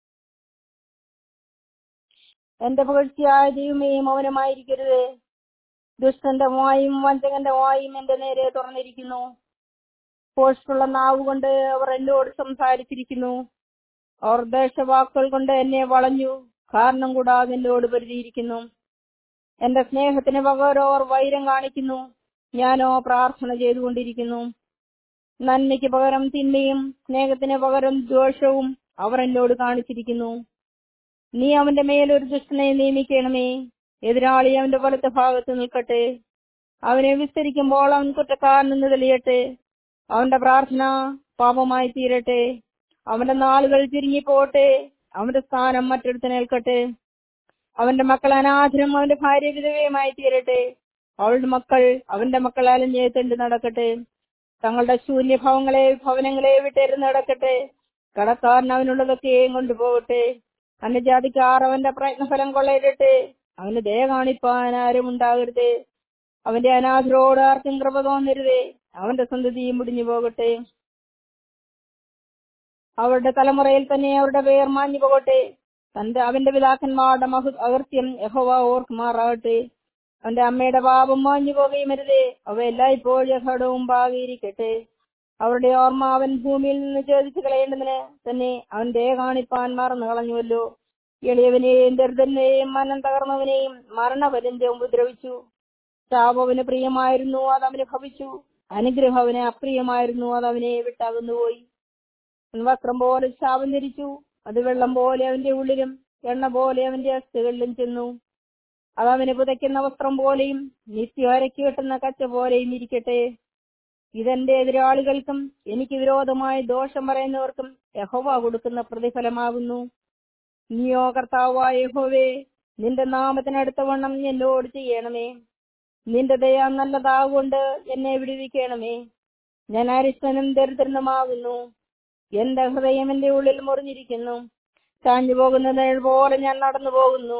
Speaker 1: എന്റെ പുകഴ്ചയായ ദൈവമേ മൗനമായിരിക്കരുത് ദുഷ്ടന്റെ വായും വഞ്ചകന്റെ വായും എന്റെ നേരെ തുറന്നിരിക്കുന്നു പോഷ്ടുള്ള നാവ് കൊണ്ട് അവർ എന്നോട് സംസാരിച്ചിരിക്കുന്നു അവർ ദേശവാക്കുകൾ കൊണ്ട് എന്നെ വളഞ്ഞു കാരണം കൂടാതെ എന്നോട് പരിധിയിരിക്കുന്നു എന്റെ സ്നേഹത്തിന് പകരം അവർ വൈരം കാണിക്കുന്നു ഞാനോ പ്രാർത്ഥന ചെയ്തുകൊണ്ടിരിക്കുന്നു നന്മയ്ക്ക് പകരം തിന്മയും സ്നേഹത്തിന് പകരം ദോഷവും അവർ എന്നോട് കാണിച്ചിരിക്കുന്നു നീ അവന്റെ മേലൊരു ദുഷ്ടനെ നിയമിക്കണമേ എതിരാളി അവന്റെ വലത്തെ ഭാഗത്ത് നിൽക്കട്ടെ അവനെ വിസ്തരിക്കുമ്പോൾ അവൻ കുറ്റക്കാരനെന്ന് തെളിയട്ടെ അവന്റെ പ്രാർത്ഥന പാപമായി തീരട്ടെ അവന്റെ നാളുകൾ ചുരുങ്ങിപ്പോട്ടെ അവന്റെ സ്ഥാനം മറ്റൊരുത്ത് നിൽക്കട്ടെ അവന്റെ മക്കൾ അനാഥരും അവന്റെ ഭാര്യ വിധവയുമായി തീരട്ടെ അവളുടെ മക്കൾ അവന്റെ മക്കൾ അലഞ്ഞ് തെണ്ടി നടക്കട്ടെ തങ്ങളുടെ ശൂന്യഭവങ്ങളെ ഭവനങ്ങളെ വിട്ടേരുന്ന് നടക്കട്ടെ കടക്കാരൻ അവനുള്ളതൊക്കെയും കൊണ്ടുപോകട്ടെ അന്യജാതിക്കാർ അവന്റെ പ്രയത്നഫലം കൊള്ളയിടട്ടെ അവന് ദയ കാണിപ്പാൻ ആരും ഉണ്ടാകരുത് അവന്റെ അനാഥരോട് ആർക്കും കൃപ തോന്നരുതേ അവന്റെ സന്തതിയും മുടിഞ്ഞു പോകട്ടെ അവരുടെ തലമുറയിൽ തന്നെ അവരുടെ പേർ മാഞ്ഞു പോകട്ടെ തന്റെ അവന്റെ പിതാക്കന്മാരുടെ മഹു അകൃത്യം യഹോവ ഓർക്കുമാറാകട്ടെ അവന്റെ അമ്മയുടെ പാപം മാഞ്ഞു പോകുകയും അരുതേ അവ എല്ലായ്പ്പോഴും യഹോടവും പാകിയിരിക്കട്ടെ അവരുടെ ഓർമ്മ അവൻ ഭൂമിയിൽ നിന്ന് ചോദിച്ചു കളയേണ്ടതിന് തന്നെ അവൻ ദയ കാണിപ്പാൻ മറന്നു കളഞ്ഞുവല്ലോ എളിയവനെയും ദരിദ്രനെയും മനം തകർന്നവനെയും മരണപര്യന്തം ഉപദ്രവിച്ചു ശാപവന് പ്രിയമായിരുന്നു അത് അവന് ഭവിച്ചു അനുഗ്രഹം അവന് അപ്രിയമായിരുന്നു അത് അവനെ വിട്ടകന്നുപോയി വസ്ത്രം പോലെ ശാപം ധരിച്ചു അത് വെള്ളം പോലെ അവന്റെ ഉള്ളിലും എണ്ണ പോലെ അവന്റെ അസ്ഥികളിലും ചെന്നു അത് അവന് പുതയ്ക്കുന്ന വസ്ത്രം പോലെയും നിത്യം അരക്കി കെട്ടുന്ന കച്ച പോലെയും ഇരിക്കട്ടെ ഇതെന്റെ എതിരാളികൾക്കും എനിക്ക് വിരോധമായി ദോഷം പറയുന്നവർക്കും യഹോവ കൊടുക്കുന്ന പ്രതിഫലമാകുന്നു നീയോ കർത്താവായ യഹോവേ നിന്റെ നാമത്തിനടുത്ത വണ്ണം എന്നോട് ചെയ്യണമേ നിന്റെ ദയ നല്ലതാകൊണ്ട് എന്നെ വിടുവിക്കണമേ ഞാൻ അരിഷ്ടനും ദരിദ്രനുമാകുന്നു എന്റെ ഹൃദയം എന്റെ ഉള്ളിൽ മുറിഞ്ഞിരിക്കുന്നു ചാഞ്ഞു പോകുന്ന നിഴൽ പോലെ ഞാൻ നടന്നു പോകുന്നു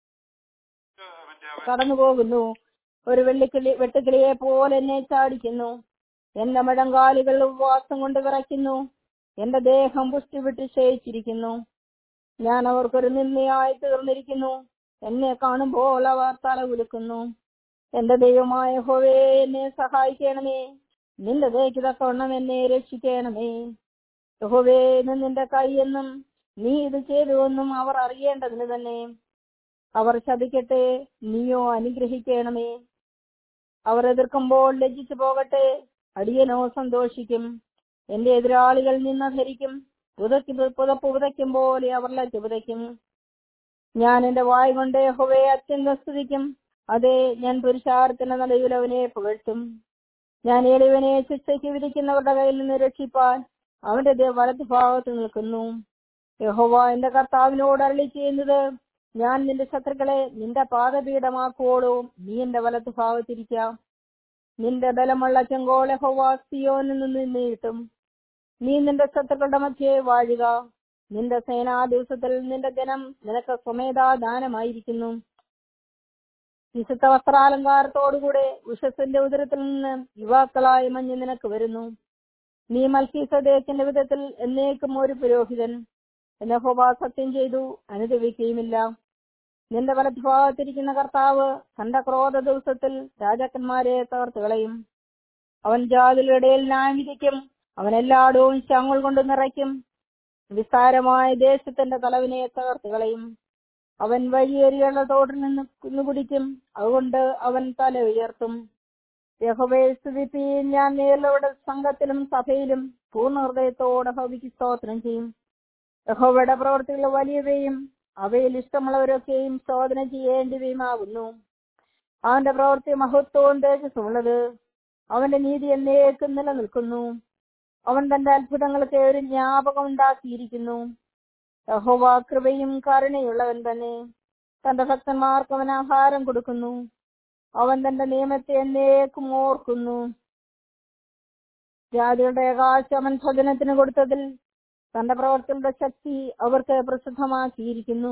Speaker 1: കടന്നു പോകുന്നു ഒരു വെള്ളിക്കിളി വെട്ടുക്കിളിയെ പോലെ എന്നെ ചാടിക്കുന്നു എന്റെ മഴങ്കാലുകൾ ഉപവാസം കൊണ്ട് വിറയ്ക്കുന്നു എന്റെ ദേഹം പുഷ്ടി വിട്ട് ക്ഷയിച്ചിരിക്കുന്നു ഞാൻ അവർക്കൊരു നിന്ദയായി തീർന്നിരിക്കുന്നു എന്നെ കാണുമ്പോൾ അവർ തല കുലുക്കുന്നു എന്റെ ദൈവമായ ഹോവേ എന്നെ സഹായിക്കണമേ നിന്റെ ദയക്ക് തക്കവണ്ണം എന്നെ രക്ഷിക്കണമേ യഹോവേ ഇത് നിന്റെ കൈയെന്നും നീ ഇത് ചെയ്തുവെന്നും അവർ അറിയേണ്ടതിന് തന്നെ അവർ ശപിക്കട്ടെ നീയോ അനുഗ്രഹിക്കണമേ അവർ എതിർക്കുമ്പോൾ ലജ്ജിച്ചു പോകട്ടെ അടിയനോ സന്തോഷിക്കും എന്റെ എതിരാളികൾ നിന്നധരിക്കും പുതയ്ക്ക് പുതപ്പ് പുതയ്ക്കും പോലെ അവർ ലജ്ജ പുതയ്ക്കും ഞാൻ എന്റെ വായ കൊണ്ട് യഹോവയെ അത്യന്തം സ്തുതിക്കും അതെ ഞാൻ പുരുഷാരത്തിന്റെ നടുവിൽ അവനെ പുകഴ്ത്തും ഞാൻ എളിവനെ ശിക്ഷയ്ക്ക് വിധിക്കുന്നവരുടെ കയ്യിൽ നിന്ന് രക്ഷിപ്പാൻ അവന്റെ ദേ വലതു ഭാഗത്ത് നിൽക്കുന്നു യഹോവ എന്റെ കർത്താവിനോട് അരളി ചെയ്യുന്നത് ഞാൻ നിന്റെ ശത്രുക്കളെ നിന്റെ പാദപീഠമാക്കുവോളും നീ എന്റെ വലതു ഭാഗത്തിരിക്കാം നിന്റെ ബലമുള്ള ചെങ്കോൾ യഹോവ സിയോനിൽ നിന്ന് നീട്ടും നീ നിന്റെ ശത്രുക്കളുടെ മധ്യേ വാഴുക നിന്റെ സേനാ ദിവസത്തിൽ നിന്റെ ജനം നിനക്ക് സ്വമേധാ ദാനമായിരിക്കുന്നു വിശുദ്ധ വസ്ത്രാലങ്കാരത്തോടുകൂടെ ഉഷസിന്റെ ഉദരത്തിൽ നിന്ന് യുവാക്കളായ മഞ്ഞ് നിനക്ക് വരുന്നു നീ മൽക്കീസദേക്കിന്റെ വിധത്തിൽ എന്നേക്കും ഒരു പുരോഹിതൻ എന്നെ ഹോബ സത്യം ചെയ്തു അനുദവിക്കുകയുമില്ല നിന്റെ വലഭാഗത്തിരിക്കുന്ന കർത്താവ് തന്റെ ക്രോധ ദിവസത്തിൽ രാജാക്കന്മാരെ തകർത്ത് കളയും അവൻ ജാതികളുടെ ഇടയിൽ ന്യായം വിധിക്കും അവൻ എല്ലായിടവും ശങ്ങൾ കൊണ്ട് നിറയ്ക്കും വിസ്താരമായ ദേശത്തിന്റെ തലവിനെ തകർത്ത് കളയും അവൻ വഴിയേറിയുള്ള തോട്ടിൽ നിന്ന് കുന്നു കുടിക്കും അതുകൊണ്ട് അവൻ തല ഉയർത്തും യഹോവയെ സ്തുതിപ്പീൻ ഞാൻ നേരിലവിടെ സംഘത്തിലും സഭയിലും പൂർണ്ണ ഹൃദയത്തോടെ ഹോബിക്ക് സ്തോത്രം ചെയ്യും യഹോവയുടെ പ്രവർത്തികൾ വലിയവയും അവയിൽ ഇഷ്ടമുള്ളവരൊക്കെയും ശോധന ചെയ്യേണ്ടവയുമാകുന്നു അവന്റെ പ്രവൃത്തി മഹത്വവും തേജസ്സുമുള്ളത് അവന്റെ നീതി എന്നേക്കും നിലനിൽക്കുന്നു അവൻ തന്റെ അത്ഭുതങ്ങൾക്ക് ഒരു ജ്ഞാപകം ഉണ്ടാക്കിയിരിക്കുന്നു യഹോവ കൃപയും കരുണയുള്ളവൻ തന്നെ തന്റെ ഭക്തന്മാർക്ക് അവൻ ആഹാരം കൊടുക്കുന്നു അവൻ തന്റെ നിയമത്തെ എന്നേക്കും ഓർക്കുന്നു ജാതികളുടെ ആകാശം അവൻ ഭജനത്തിന് കൊടുത്തതിൽ തന്റെ പ്രവർത്തികളുടെ ശക്തി അവർക്ക് പ്രസിദ്ധമാക്കിയിരിക്കുന്നു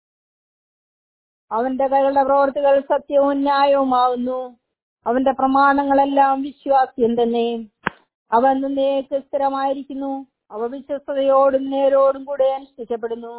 Speaker 1: അവന്റെ കൈകളുടെ പ്രവർത്തികൾ സത്യവും ന്യായവുമാവുന്നു അവന്റെ പ്രമാണങ്ങളെല്ലാം വിശ്വാസ്യം തന്നെ അവൻ നിന്നേക്ക് സ്ഥിരമായിരിക്കുന്നു അവ വിശ്വസ്തയോടും നേരോടും കൂടെ അനുഷ്ഠിക്കപ്പെടുന്നു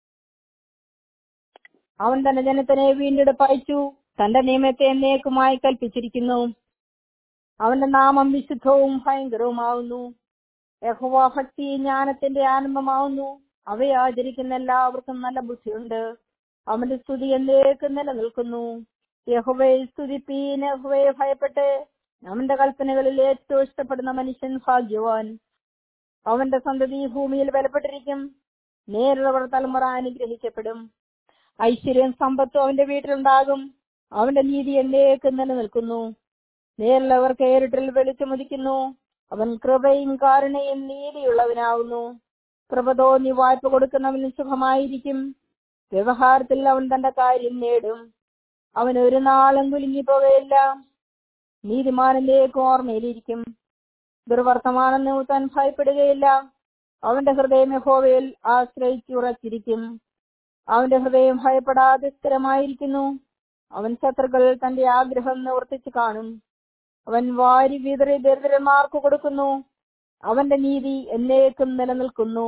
Speaker 1: അവൻ തന്റെ ജനത്തിനെ വീണ്ടെടുപ്പയച്ചു തന്റെ നിയമത്തെ എന്നേക്കുമായി കൽപ്പിച്ചിരിക്കുന്നു അവന്റെ നാമം വിശുദ്ധവും ഭയങ്കരവുമാവുന്നു യഹോവ ഭക്തി ജ്ഞാനത്തിന്റെ ആനന്ദമാവുന്നു അവയെ ആചരിക്കുന്ന എല്ലാവർക്കും നല്ല ബുദ്ധിയുണ്ട് അവന്റെ സ്തുതി എന്നേക്കും നിലനിൽക്കുന്നു യഹോവയെ സ്തുതിപ്പീൻ യഹോവയെ ഭയപ്പെട്ട് അവന്റെ കൽപ്പനകളിൽ ഏറ്റവും ഇഷ്ടപ്പെടുന്ന മനുഷ്യൻ ഭാഗ്യവാൻ അവന്റെ സന്തതി ഭൂമിയിൽ ബലപ്പെട്ടിരിക്കും നേരിടുള്ള തലമുറ അനുഗ്രഹിക്കപ്പെടും ഐശ്വര്യം സമ്പത്തും അവന്റെ വീട്ടിലുണ്ടാകും അവന്റെ നീതി എന്നേക്കും നിലനിൽക്കുന്നു നേരിലുള്ളവർക്ക് ഏറിട്ടിൽ വെളിച്ചമുദിക്കുന്നു അവൻ കൃപയും കാരുണയും നീതിയുള്ളവനാവുന്നു കൃപ തോന്നി വായ്പ കൊടുക്കുന്നവന് സുഖമായിരിക്കും വ്യവഹാരത്തിൽ അവൻ തന്റെ കാര്യം നേടും അവൻ ഒരു നാളും കുലുങ്ങി പോകയില്ല നീതിമാനിലേക്ക് ഓർമ്മയിലിരിക്കും ദുർവർത്തമാനം താൻ ഭയപ്പെടുകയില്ല അവന്റെ ഹൃദയം യഹോവയിൽ ആശ്രയിച്ചുറച്ചിരിക്കും അവന്റെ ഹൃദയം ഭയപ്പെടാതെ സ്ഥിരമായിരിക്കുന്നു അവൻ ശത്രുക്കൾ തന്റെ ആഗ്രഹം നിവർത്തിച്ചു കാണും അവൻ വാരി വിതറി ദരിദ്രന്മാർക്ക് കൊടുക്കുന്നു അവന്റെ നീതി എന്നേക്കും നിലനിൽക്കുന്നു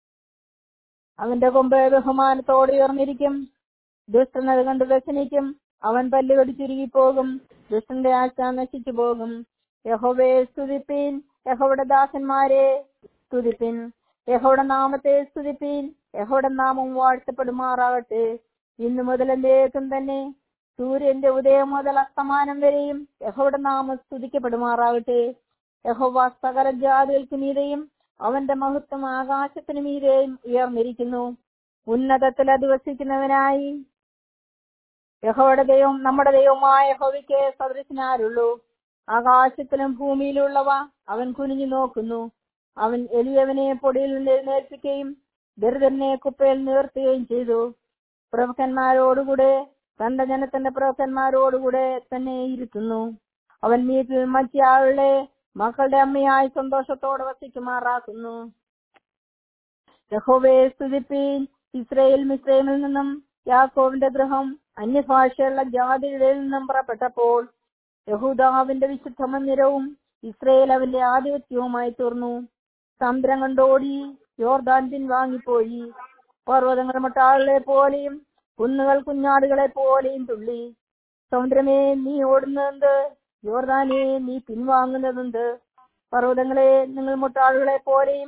Speaker 1: അവന്റെ കൊമ്പ് ബഹുമാനത്തോടെ ഉയർന്നിരിക്കും ദുഷ്ടനത് കണ്ട് വ്യസനിക്കും അവൻ പല്ല് കടിച്ചുരുകിപ്പോകും ദുഷ്ടന്റെ ആശ നശിച്ചു പോകും യഹോവയെ സ്തുതിപ്പീൻ യഹോയുടെ ദാസന്മാരെ സ്തുതിപ്പിൻ യഹോയുടെ നാമത്തെ സ്തുതിപ്പീൻ യഹോയുടെ നാമം വാഴ്ത്തപ്പെടുമാറാകട്ടെ ഇന്നു മുതൽ എന്തേക്കും തന്നെ സൂര്യന്റെ ഉദയം മുതൽ അസ്തമാനം വരെയും യഹോയുടെ നാമം സ്തുതിക്കപ്പെടുമാറാകട്ടെ യഹോവ സകല ജാതികൾക്ക് മീതെയും അവന്റെ മഹത്വം ആകാശത്തിന് മീതെയും ഉയർന്നിരിക്കുന്നു ഉന്നതത്തിൽ അധിവസിക്കുന്നവനായി യഹോയുടെ ദൈവം നമ്മുടെ ദൈവമായ യഹോവയ്ക്ക് സദൃശനാരുള്ളൂ ആകാശത്തിലും ഭൂമിയിലുള്ളവ അവൻ കുനിഞ്ഞു നോക്കുന്നു അവൻ എളിയവനെ പൊടിയിൽ നിന്ന് എഴുന്നേൽപ്പിക്കുകയും ദരിദ്രനെ കുപ്പയിൽ നിർത്തുകയും ചെയ്തു പ്രഭുക്കന്മാരോടുകൂടെ തന്റെ ജനത്തിന്റെ പ്രഭുക്കന്മാരോടുകൂടെ തന്നെ ഇരുത്തുന്നു അവൻ വീട്ടിൽ മറ്റയാളുടെ മക്കളുടെ അമ്മയായി സന്തോഷത്തോടെ വസിക്കുമാറാക്കുന്നു യഹോവയെ സ്തുതിപ്പീൻ ഇസ്രയേൽ മിസ്രൈമിൽ നിന്നും യാക്കോവിന്റെ ഗൃഹം അന്യഭാഷയുള്ള ജാതികളിൽ നിന്നും പുറപ്പെട്ടപ്പോൾ യഹൂദാവിന്റെ വിശുദ്ധ മന്ദിരവും ഇസ്രയേൽ അവന്റെ ആധിപത്യവുമായി തീർന്നു സമുദ്രം കണ്ടോടി യോർദാൻ പിൻവാങ്ങിപ്പോയി പർവ്വതങ്ങൾ മുട്ടാളുകളെ പോലെയും കുന്നുകൾ കുഞ്ഞാടുകളെ പോലെയും തുള്ളി സമുദ്രമേ നീ ഓടുന്നതെന്ത് യോർദാനെ നീ പിൻവാങ്ങുന്നതെന്ത് പർവ്വതങ്ങളെ നിങ്ങൾ മുട്ടാളുകളെ പോലെയും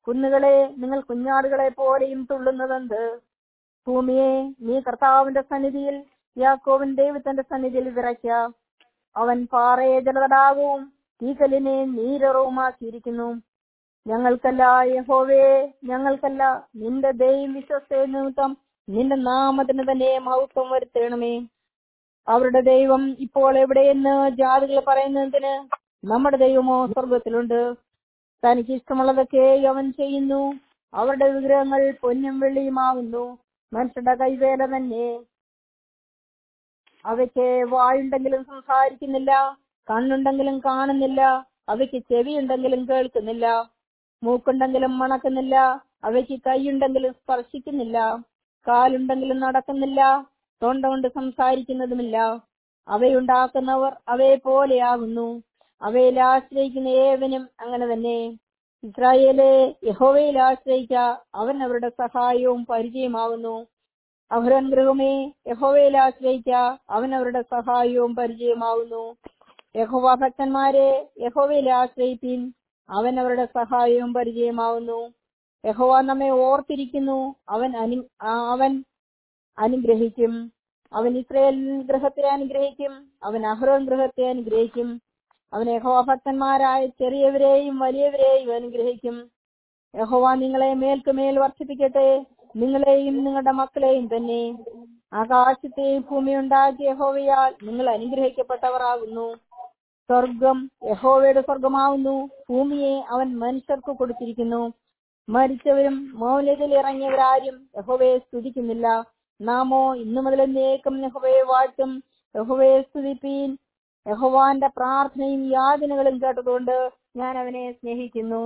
Speaker 1: കുന്നുകളെ നിങ്ങൾ കുഞ്ഞാടുകളെ പോലെയും തുള്ളുന്നതെന്ത് ഭൂമിയെ നീ കർത്താവിന്റെ സന്നിധിയിൽ യാക്കോവൻ ദൈവത്തിന്റെ സന്നിധിയിൽ വിറയ്ക്ക അവൻ പാറയെ ജലതടാകവും തീകലിനെ നീരറവുമാക്കിയിരിക്കുന്നു ഞങ്ങൾക്കല്ല യഹോവേ ഞങ്ങൾക്കല്ല നിന്റെ ദൈവം വിശ്വസ്ത നിമിത്തം നിന്റെ നാമത്തിന് തന്നെ മഹത്വം വരുത്തണമേ അവരുടെ ദൈവം ഇപ്പോൾ എവിടെയെന്ന് ജാതികൾ പറയുന്നതിന് നമ്മുടെ ദൈവമോ സ്വർഗത്തിലുണ്ട് തനിക്ക് ഇഷ്ടമുള്ളതൊക്കെ അവൻ ചെയ്യുന്നു അവരുടെ വിഗ്രഹങ്ങൾ പൊന്നും വെള്ളിയുമാകുന്നു മനുഷ്യരുടെ കൈവേല തന്നെ അവയ്ക്ക് വായുണ്ടെങ്കിലും സംസാരിക്കുന്നില്ല കണ്ണുണ്ടെങ്കിലും കാണുന്നില്ല അവയ്ക്ക് ചെവിയുണ്ടെങ്കിലും കേൾക്കുന്നില്ല മൂക്കുണ്ടെങ്കിലും മണക്കുന്നില്ല അവയ്ക്ക് കൈയുണ്ടെങ്കിലും സ്പർശിക്കുന്നില്ല കാലുണ്ടെങ്കിലും നടക്കുന്നില്ല തൊണ്ട കൊണ്ട് സംസാരിക്കുന്നതുമില്ല അവയുണ്ടാക്കുന്നവർ അവയെ പോലെയാകുന്നു അവയിൽ ആശ്രയിക്കുന്ന ഏവനും അങ്ങനെ തന്നെ ഇസ്രായേലെ യഹോവയിൽ ആശ്രയിക്ക അവൻ അവരുടെ സഹായവും പരിചയമാകുന്നു അഹ്റൻ ഗൃഹമേ യഹോവയിൽ ആശ്രയിക്ക അവൻ അവരുടെ സഹായവും പരിചയമാകുന്നു യഹോവ ഭക്തന്മാരെ യഹോവയിൽ ആശ്രയിപ്പിൻ അവൻ അവരുടെ സഹായവും പരിചയമാകുന്നു യഹോവ നമ്മെ ഓർത്തിരിക്കുന്നു അവൻ അനു അവൻ അനുഗ്രഹിക്കും അവൻ ഇസ്രയേൽ ഗൃഹത്തെ അനുഗ്രഹിക്കും അവൻ അഹ്റോൻ ഗൃഹത്തെ അനുഗ്രഹിക്കും അവൻ യഹോവ ഭക്തന്മാരായ ചെറിയവരെയും വലിയവരെയും അനുഗ്രഹിക്കും യഹോവ നിങ്ങളെ മേൽക്കുമേൽ വർദ്ധിപ്പിക്കട്ടെ നിങ്ങളെയും നിങ്ങളുടെ മക്കളെയും തന്നെ ആകാശത്തെയും ഭൂമി ഉണ്ടാക്കിയ യഹോവയാൽ നിങ്ങൾ അനുഗ്രഹിക്കപ്പെട്ടവരാകുന്നു സ്വർഗം യഹോവയുടെ സ്വർഗമാവുന്നു ഭൂമിയെ അവൻ മനുഷ്യർക്ക് കൊടുത്തിരിക്കുന്നു മരിച്ചവരും മൗനത്തിൽ ഇറങ്ങിയവരാരും യഹോവയെ സ്തുതിക്കുന്നില്ല നാമോ ഇന്നു മുതൽ എന്നേക്കും യഹോവയെ വാഴ്ത്തും യഹോവയെ സ്തുതിപ്പീൻ യഹോവാന്റെ പ്രാർത്ഥനയും യാതനകളും കേട്ടതുകൊണ്ട് ഞാൻ അവനെ സ്നേഹിക്കുന്നു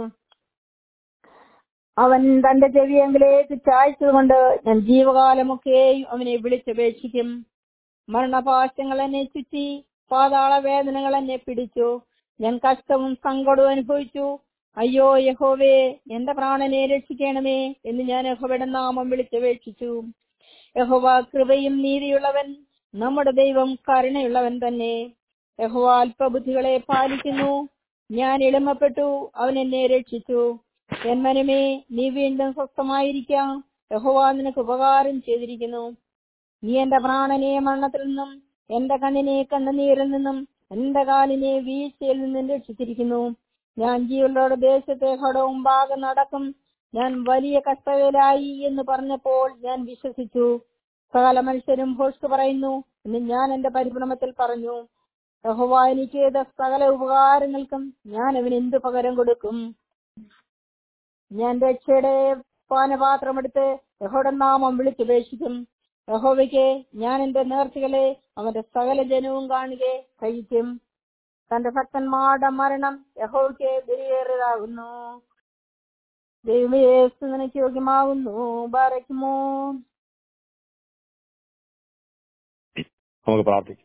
Speaker 1: അവൻ തന്റെ ചെവിയെങ്കിലേക്ക് ചായ്ച്ചതുകൊണ്ട് ഞാൻ ജീവകാലമൊക്കെയും അവനെ വിളിച്ചപേക്ഷിക്കും മരണപാശങ്ങൾ എന്നെ ചുറ്റി പാതാള വേദനകൾ എന്നെ പിടിച്ചു ഞാൻ കഷ്ടവും സങ്കടവും അനുഭവിച്ചു അയ്യോ യഹോവേ എന്റെ പ്രാണനെ രക്ഷിക്കണമേ എന്ന് ഞാൻ യഹോവയുടെ നാമം വിളിച്ചപേക്ഷിച്ചു യഹോവ കൃപയും നീതിയുള്ളവൻ നമ്മുടെ ദൈവം കരുണയുള്ളവൻ തന്നെ യഹോവ അല്പബുദ്ധികളെ പാലിക്കുന്നു ഞാൻ എളിമപ്പെട്ടു അവൻ എന്നെ രക്ഷിച്ചു എന്മനമേ നീ വീണ്ടും സ്വസ്ഥമായിരിക്കാം യഹോവ നിനക്ക് ഉപകാരം ചെയ്തിരിക്കുന്നു നീ എന്റെ പ്രാണനെ മരണത്തിൽ നിന്നും എന്റെ കണ്ണിനെ കണ്ണുനീരിൽ നിന്നും എന്റെ കാലിനെ വീഴ്ചയിൽ നിന്നും രക്ഷിച്ചിരിക്കുന്നു ഞാൻ ജീവനോട് ദേശത്തെ ഘടവും ഭാഗം നടക്കും ഞാൻ വലിയ കഷ്ടതയിലായി എന്ന് പറഞ്ഞപ്പോൾ ഞാൻ വിശ്വസിച്ചു സകല മനുഷ്യരും ഭോഷ്ക് പറയുന്നു എന്ന് ഞാൻ എന്റെ പരിഭ്രമത്തിൽ പറഞ്ഞു യഹോവ എനിക്ക് ചെയ്ത സകല ഉപകാരങ്ങൾക്കും ഞാൻ അവന് എന്ത് പകരം കൊടുക്കും ഞാൻ രക്ഷയുടെ പാനപാത്രമെടുത്ത് യഹോയുടെ നാമം വിളിച്ചുപേക്ഷിക്കും യഹോവയ്ക്ക് ഞാൻ എന്റെ നേർച്ചകളെ അവന്റെ സകല ജനവും കാണുകെ കഴിക്കും തന്റെ ഭക്തന്മാരുടെ മരണം യഹോവയ്ക്ക് ബലിയേറിയതാകുന്നു ദൈവമേ നിനക്ക് യോഗ്യമാകുന്നു ബാരയ്ക്കുമോ
Speaker 2: നമുക്ക് പ്രാർത്ഥിക്കാം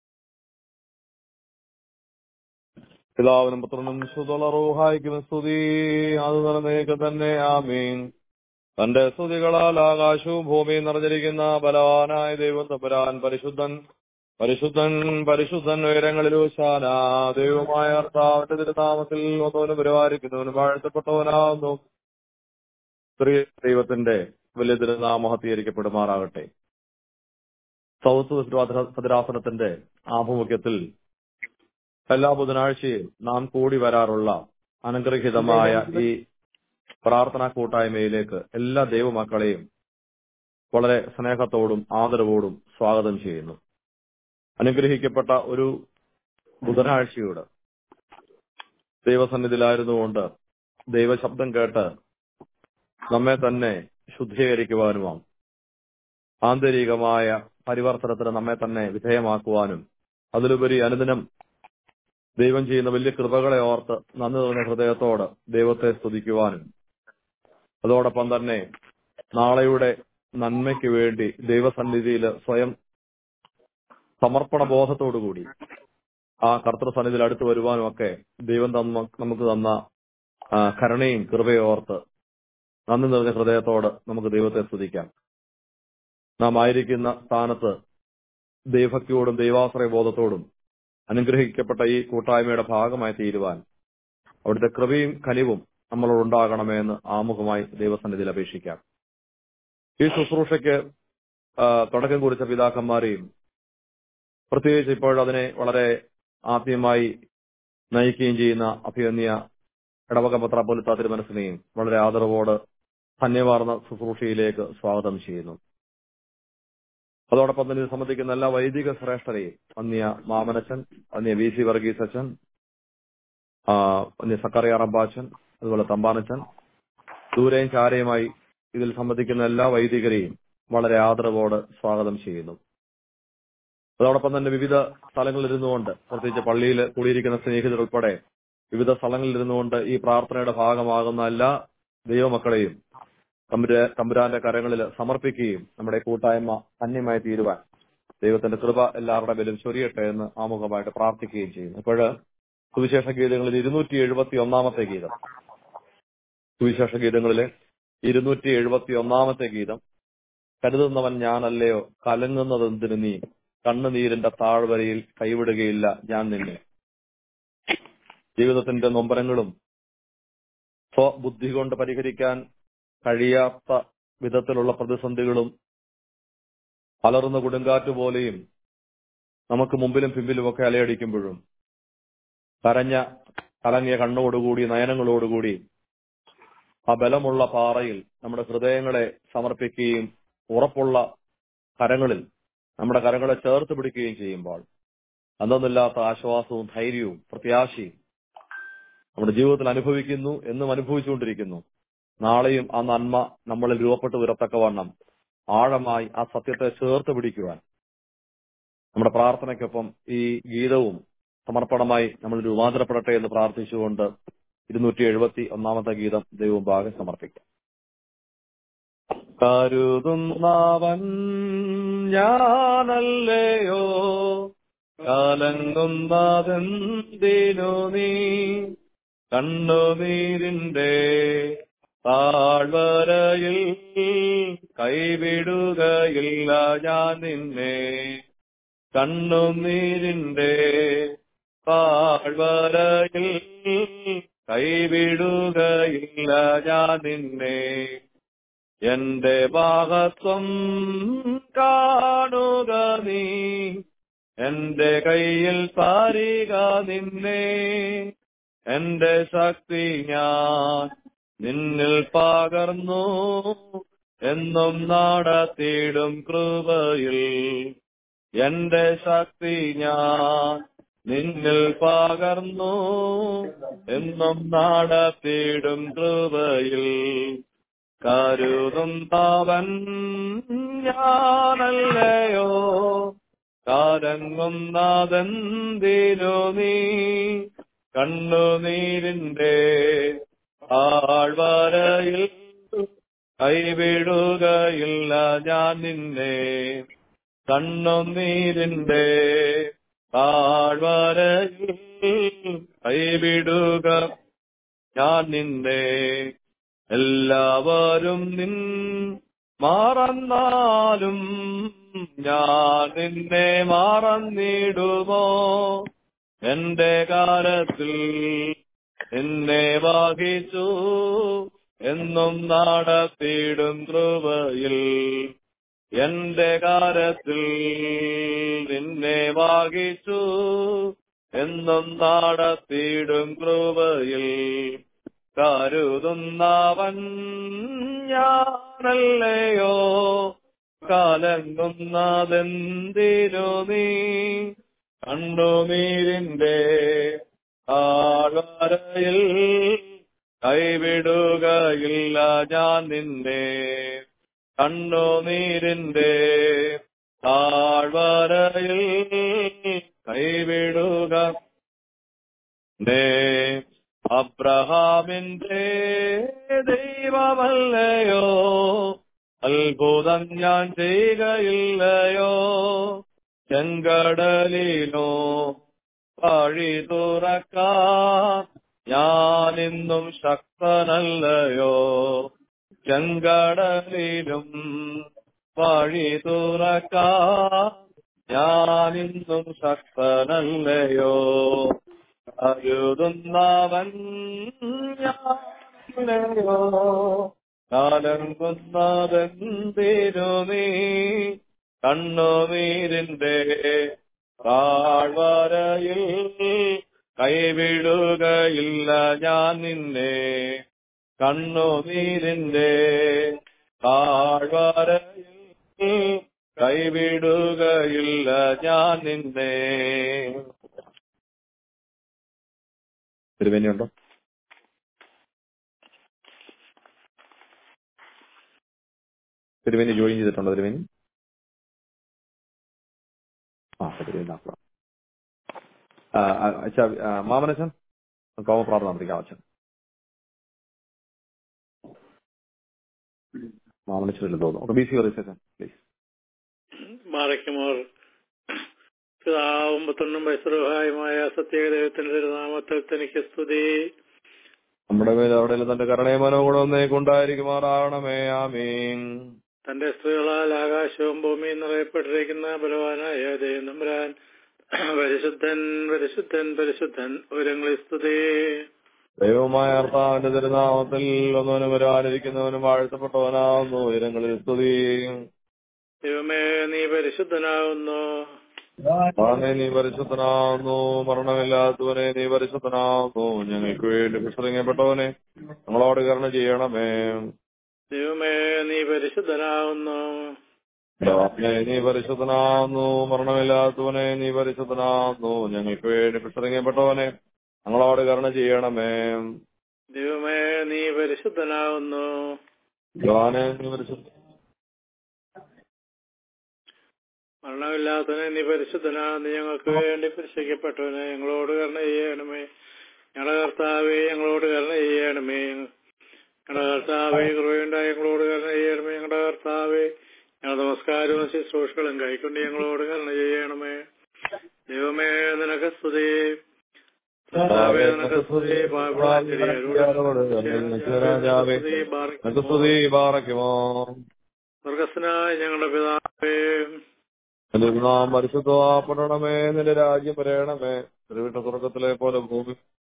Speaker 2: പിതാവിനും പുത്രനും സുതളറൂഹായിക്കും സ്തുതി അത് നിറഞ്ഞേക്ക് തന്നെ ആമീൻ തന്റെ സ്തുതികളാൽ ആകാശവും ഭൂമിയും നിറഞ്ഞിരിക്കുന്ന ബലവാനായ ദൈവം തമ്പുരാൻ പരിശുദ്ധൻ പരിശുദ്ധൻ പരിശുദ്ധൻ ഉയരങ്ങളിൽ ശാന ദൈവമായ കർത്താവിന്റെ തിരുനാമത്തിൽ ഒന്നവനും പരിപാലിക്കുന്നവനും വാഴ്ത്തപ്പെട്ടവനാവുന്നു സ്ത്രീ ദൈവത്തിന്റെ വലിയ തിരുനാമഹത്തീകരിക്കപ്പെടുമാറാകട്ടെ സൗത്ത് ഭദ്രാസനത്തിന്റെ ആഭിമുഖ്യത്തിൽ എല്ലാ ബുധനാഴ്ചയും നാം കൂടി വരാറുള്ള അനുഗ്രഹീതമായ ഈ പ്രാർത്ഥനാ കൂട്ടായ്മയിലേക്ക് എല്ലാ ദൈവമക്കളെയും വളരെ സ്നേഹത്തോടും ആദരവോടും സ്വാഗതം ചെയ്യുന്നു അനുഗ്രഹിക്കപ്പെട്ട ഒരു ബുധനാഴ്ചയുടെ ദൈവസന്നിധിയിലായിരുന്നുകൊണ്ട് ദൈവശബ്ദം കേട്ട് നമ്മെ തന്നെ ശുദ്ധീകരിക്കുവാനുമാണ് ആന്തരികമായ പരിവർത്തനത്തിന് നമ്മെ തന്നെ വിധേയമാക്കുവാനും അതിലുപരി അനുദിനം ദൈവം ചെയ്യുന്ന വലിയ കൃപകളെ ഓർത്ത് നന്ദി തോന്നിയ ഹൃദയത്തോട് ദൈവത്തെ സ്തുതിക്കുവാനും അതോടൊപ്പം തന്നെ നാളെയുടെ നന്മയ്ക്ക് വേണ്ടി ദൈവസന്നിധിയിൽ സ്വയം സമർപ്പണ ബോധത്തോടുകൂടി ആ കർത്തൃസന്നിധിയിൽ അടുത്ത് വരുവാനും ഒക്കെ ദൈവം തന്ന നമുക്ക് തന്ന ആ, കരുണയും കൃപയും ഓർത്ത് നന്ദി നിറഞ്ഞ ഹൃദയത്തോട് നമുക്ക് ദൈവത്തെ സ്തുതിക്കാം നാം ആയിരിക്കുന്ന സ്ഥാനത്ത് ദൈവഭക്തിയോടും ദൈവാശ്രയ ബോധത്തോടും അനുഗ്രഹിക്കപ്പെട്ട ഈ കൂട്ടായ്മയുടെ ഭാഗമായി തീരുവാൻ അവിടുത്തെ കൃപയും കനിവും നമ്മളോട് ഉണ്ടാകണമേ എന്ന് ആമുഖമായി ദൈവസന്നിധിയിൽ അപേക്ഷിക്കാം ഈ ശുശ്രൂഷയ്ക്ക് ആ, തുടക്കം കുറിച്ച പിതാക്കന്മാരെയും പ്രത്യേകിച്ച് ഇപ്പോൾ അതിനെ വളരെ ആദ്യമായി നയിക്കുകയും ചെയ്യുന്ന അഭിയന്യ ഇടവക പത്രാപോലിത്ത തിരുമനസിനെയും വളരെ ആദരവോട് ധന്യവാർന്ന ശുശ്രൂഷയിലേക്ക് സ്വാഗതം ചെയ്യുന്നു അതോടൊപ്പം തന്നെ ഇത് സംബന്ധിക്കുന്ന എല്ലാ വൈദിക ശ്രേഷ്ഠരെയും അന്യ മാമനച്ചൻ അന്യ വി സി വർഗീസ് അച്ഛൻ ആ, അന്യ സക്കറിയ റബ്ബാച്ചൻ അതുപോലെ തമ്പാനച്ചൻ ദൂരെയും ചാരയുമായി ഇതിൽ സംബന്ധിക്കുന്ന എല്ലാ വൈദികരെയും വളരെ ആദരവോട് സ്വാഗതം ചെയ്യുന്നു അതോടൊപ്പം തന്നെ വിവിധ സ്ഥലങ്ങളിൽ ഇരുന്നുകൊണ്ട് പ്രത്യേകിച്ച് പള്ളിയിൽ കൂടിയിരിക്കുന്ന സ്നേഹിതർ ഉൾപ്പെടെ വിവിധ സ്ഥലങ്ങളിൽ ഇരുന്നുകൊണ്ട് ഈ പ്രാർത്ഥനയുടെ ഭാഗമാകുന്ന എല്ലാ ദൈവമക്കളെയും തമ്പുരാ തമ്പുരാന്റെ കരങ്ങളിൽ സമർപ്പിക്കുകയും നമ്മുടെ കൂട്ടായ്മ ധന്യമായി തീരുവാൻ ദൈവത്തിന്റെ കൃപ എല്ലാവരുടെ മേലും ചൊരിയട്ടെ എന്ന് ആമുഖമായിട്ട് പ്രാർത്ഥിക്കുകയും ചെയ്യുന്നു ഇപ്പോഴ് സുവിശേഷ ഗീതങ്ങളിൽ ഇരുന്നൂറ്റി എഴുപത്തി ഒന്നാമത്തെ ഗീതം സുവിശേഷ ഗീതങ്ങളിലെ ഇരുന്നൂറ്റി എഴുപത്തി ഒന്നാമത്തെ ഗീതം കരുതുന്നവൻ ഞാനല്ലയോ കലങ്ങുന്നതെന്തിനു നീ കണ്ണുനീരിന്റെ താഴ്വരയിൽ കൈവിടുകയില്ല ഞാൻ നിന്നെ ജീവിതത്തിന്റെ നൊമ്പരങ്ങളും സ്വബുദ്ധി കൊണ്ട് പരിഹരിക്കാൻ കഴിയാത്ത വിധത്തിലുള്ള പ്രതിസന്ധികളും അലറുന്ന കൊടുങ്കാറ്റ് പോലെയും നമുക്ക് മുമ്പിലും പിമ്പിലുമൊക്കെ അലയടിക്കുമ്പോഴും കരഞ്ഞ കലങ്ങിയ കണ്ണോടുകൂടി നയനങ്ങളോടുകൂടി ആ ബലമുള്ള പാറയിൽ നമ്മുടെ ഹൃദയങ്ങളെ സമർപ്പിക്കുകയും ഉറപ്പുള്ള കരങ്ങളിൽ നമ്മുടെ കരങ്ങളെ ചേർത്ത് പിടിക്കുകയും ചെയ്യുമ്പോൾ അന്നൊന്നില്ലാത്ത ആശ്വാസവും ധൈര്യവും പ്രത്യാശയും നമ്മുടെ ജീവിതത്തിൽ അനുഭവിക്കുന്നു എന്നും അനുഭവിച്ചുകൊണ്ടിരിക്കുന്നു നാളെയും ആ നന്മ നമ്മളിൽ രൂപപ്പെട്ടു വരത്തക്കവണ്ണം ആഴമായി ആ സത്യത്തെ ചേർത്ത് പിടിക്കുവാൻ നമ്മുടെ പ്രാർത്ഥനയ്ക്കൊപ്പം ഈ ഗീതവും സമർപ്പണമായി നമ്മൾ രൂപാന്തരപ്പെടട്ടെ എന്ന് പ്രാർത്ഥിച്ചുകൊണ്ട് ഇരുന്നൂറ്റി എഴുപത്തി ഒന്നാമത്തെ ഗീതം ദൈവം ഭാഗം സമർപ്പിക്കാം കരുതുന്നവൻ ഞാനല്ലയോ കലങ്ങുന്നതെന്തിനു നീ കണ്ണുനീരിന്റെ താഴ്വരയിൽ കൈവിടുകയില്ല ഞാൻ നിന്നെ കണ്ണുനീരിന്റെ താഴ്വരയിൽ കൈവിടുകയില്ല ഞാൻ നിന്നെ എന്റെ ഭാഗത്വം കാണുക നീ എന്റെ കയ്യിൽ താരിക നിന്നെ എന്റെ ശക്തി ഞാൻ നിന്നിൽ പകർന്നു എന്നും നടത്തിയിടും കൃപയിൽ എന്റെ ശക്തി ഞാൻ നിന്നിൽ പകർന്നു എന്നും നടത്തിയിടും കൃപയിൽ കരുതുന്നവൻ ഞാനല്ലയോ കാരങ്ങുന്നതെന്തിനു നീ കണ്ണുനീരിന്റെ ആഴ്വരയിൽ കൈവിടുകയില്ല ഞാൻ നിന്നെ കണ്ണുനീരിന്റെ താഴ്വരയിൽ കൈവിടുക ഞാൻ നിന്നെ എല്ലാവരും നിൻ മറന്നാലും ഞാൻ നിന്നെ മറന്നിടുമോ എന്റെ കാലത്തിൽ എന്നെ വഹിച്ചു എന്നും നടത്തിയിടും കൃപയിൽ എന്റെ കാലത്തിൽ നിന്നെ വാഹിച്ചു എന്നും നടത്തിയിടും കൃപയിൽ കരുതുന്നവൻ ഞാനല്ലയോ കലങ്ങുന്നതെന്തിനു നീ കണ്ണുനീരിന്റെ ആഴ്വരയിൽ കൈവിടുകയില്ല ഞാൻ നിന്നെ കണ്ണുനീരിന്റെ താഴ്വരയിൽ കൈവിടുക നേ അബ്രഹാമിന്റെ ദൈവമല്ലയോ അത്ഭുതം ഞാൻ ചെയ്യുകയില്ലയോ ചെങ്കടലിനോ വഴി തുറക്കാൻ ഞാനിന്നും ശക്തനല്ലയോ ചെങ്കടലിലും വഴി തുറക്കാൻ ഞാനിന്നും ശക്തനല്ലയോ കരുതുന്നവൻ ഞാൻ പിന്നെയോ കാലങ്കുന്നതെന്തിനു നീ കണ്ണുനീരിന്റെ താഴ്വരയിൽ കൈവിടുകയില്ല ഞാൻ നിന്നെ കണ്ണുനീരിന്റെ താഴ്വരയിൽ കൈവിടുകയില്ല ഞാൻ നിന്നെ തിരുവേനിയുണ്ടോ തിരുവേനി ജോയിൻ ചെയ്തിട്ടുണ്ടോ തിരുവേനി ആ തിരുവേനി ആക്കാം ആ, ആ, അച്ഛാ ആ, മാമനച്ഛൻ കോമ പ്രാർത്ഥന നടത്തിക്കാം അച്ഛൻ മാമനച്ഛനില്ല തോന്നുന്നു ബി സി അച്ഛൻ പ്ലീസ്
Speaker 3: മാറയ്ക്കുമോർ പിതാവും പുത്രനും വൈസ്രഹായുമായ സത്യദൈവത്തിന്റെ തിരുനാമത്തിൽ തനിക്ക് സ്തുതി
Speaker 2: നമ്മുടെ മേൽ അവിടെ തന്റെ കരുണയും മനോഗുണം കൊണ്ടായിരിക്കുമാറാകണമേ ആമീൻ
Speaker 3: തന്റെ സ്ത്രീകളാൽ ആകാശവും ഭൂമിയും നിറയപ്പെട്ടിരിക്കുന്ന ബലവാനായ ദൈവം നമ്പുരാൻ പരിശുദ്ധൻ പരിശുദ്ധൻ പരിശുദ്ധൻ ഉരങ്ങളിൽ സ്തുതി
Speaker 2: ദൈവമായ കർത്താവിന്റെ തിരുനാമത്തിൽ ഒന്നവനും വരാനിരിക്കുന്നവനും വാഴ്ത്തപ്പെട്ടവനാവുന്നു ഉയരങ്ങളിൽ സ്തുതി
Speaker 3: ദൈവമേ നീ പരിശുദ്ധനാകുന്നു
Speaker 2: ആമേ നീ പരിശുദ്ധനാവുന്നു മരണമില്ലാത്തവനെ നീ പരിശുദ്ധനാവുന്നു ഞങ്ങൾക്ക് വേണ്ടി വിശ്രമിക്കപ്പെട്ടവനെ ഞങ്ങളോട് കരുണ ചെയ്യണമേ
Speaker 3: ദൈവമേ നീ പരിശുദ്ധനാകുന്നു
Speaker 2: ആമേ നീ പരിശുദ്ധനാവുന്നു മരണമില്ലാത്തവനെ നീ പരിശുദ്ധനാവുന്നു ഞങ്ങൾക്ക് വേണ്ടി വിശ്രമിക്കപ്പെട്ടവനെ ഞങ്ങളോട് കരുണ ചെയ്യണമേ
Speaker 3: ദൈവമേ നീ പരിശുദ്ധനാകുന്നു
Speaker 2: യോനെ നീ പരിശുദ്ധ
Speaker 3: മരണമില്ലാത്തവനെ നീ പരിശുദ്ധനാകുന്നു ഞങ്ങൾക്ക് വേണ്ടി പരിശോധിക്കപ്പെട്ടവനെ ഞങ്ങളോട് കരുണ ചെയ്യണമേ ഞങ്ങളുടെ കർത്താവെ ഞങ്ങളോട് കരുണ ചെയ്യണമേ ഞങ്ങളുടെ കർത്താവെ കുറവുണ്ടായി ഞങ്ങളോട് കരുണ ചെയ്യണമേ ഞങ്ങളുടെ കർത്താവെ ഞങ്ങളുടെ നമസ്കാരവും ശുശ്രൂഷകളും കൈക്കൊണ്ട് ഞങ്ങളോട് കരുണ ചെയ്യണമേ ദൈവമേ നിനക്ക് സ്തുതി കർത്താവേ, നിനക്ക് സ്തുതി
Speaker 2: രാജാവേ നിനക്ക് സ്തുതി പാറയ്ക്കുമോ
Speaker 3: സ്വർഗസ്നായ ഞങ്ങളുടെ പിതാവേ
Speaker 2: നിന്റെ നാം പരിശുദ്ധമാപ്പെടണമേ നിന്റെ രാജ്യം വരയണമേ തിരുവിട്ട സ്വർഗത്തിലെ പോലെ ഭൂമി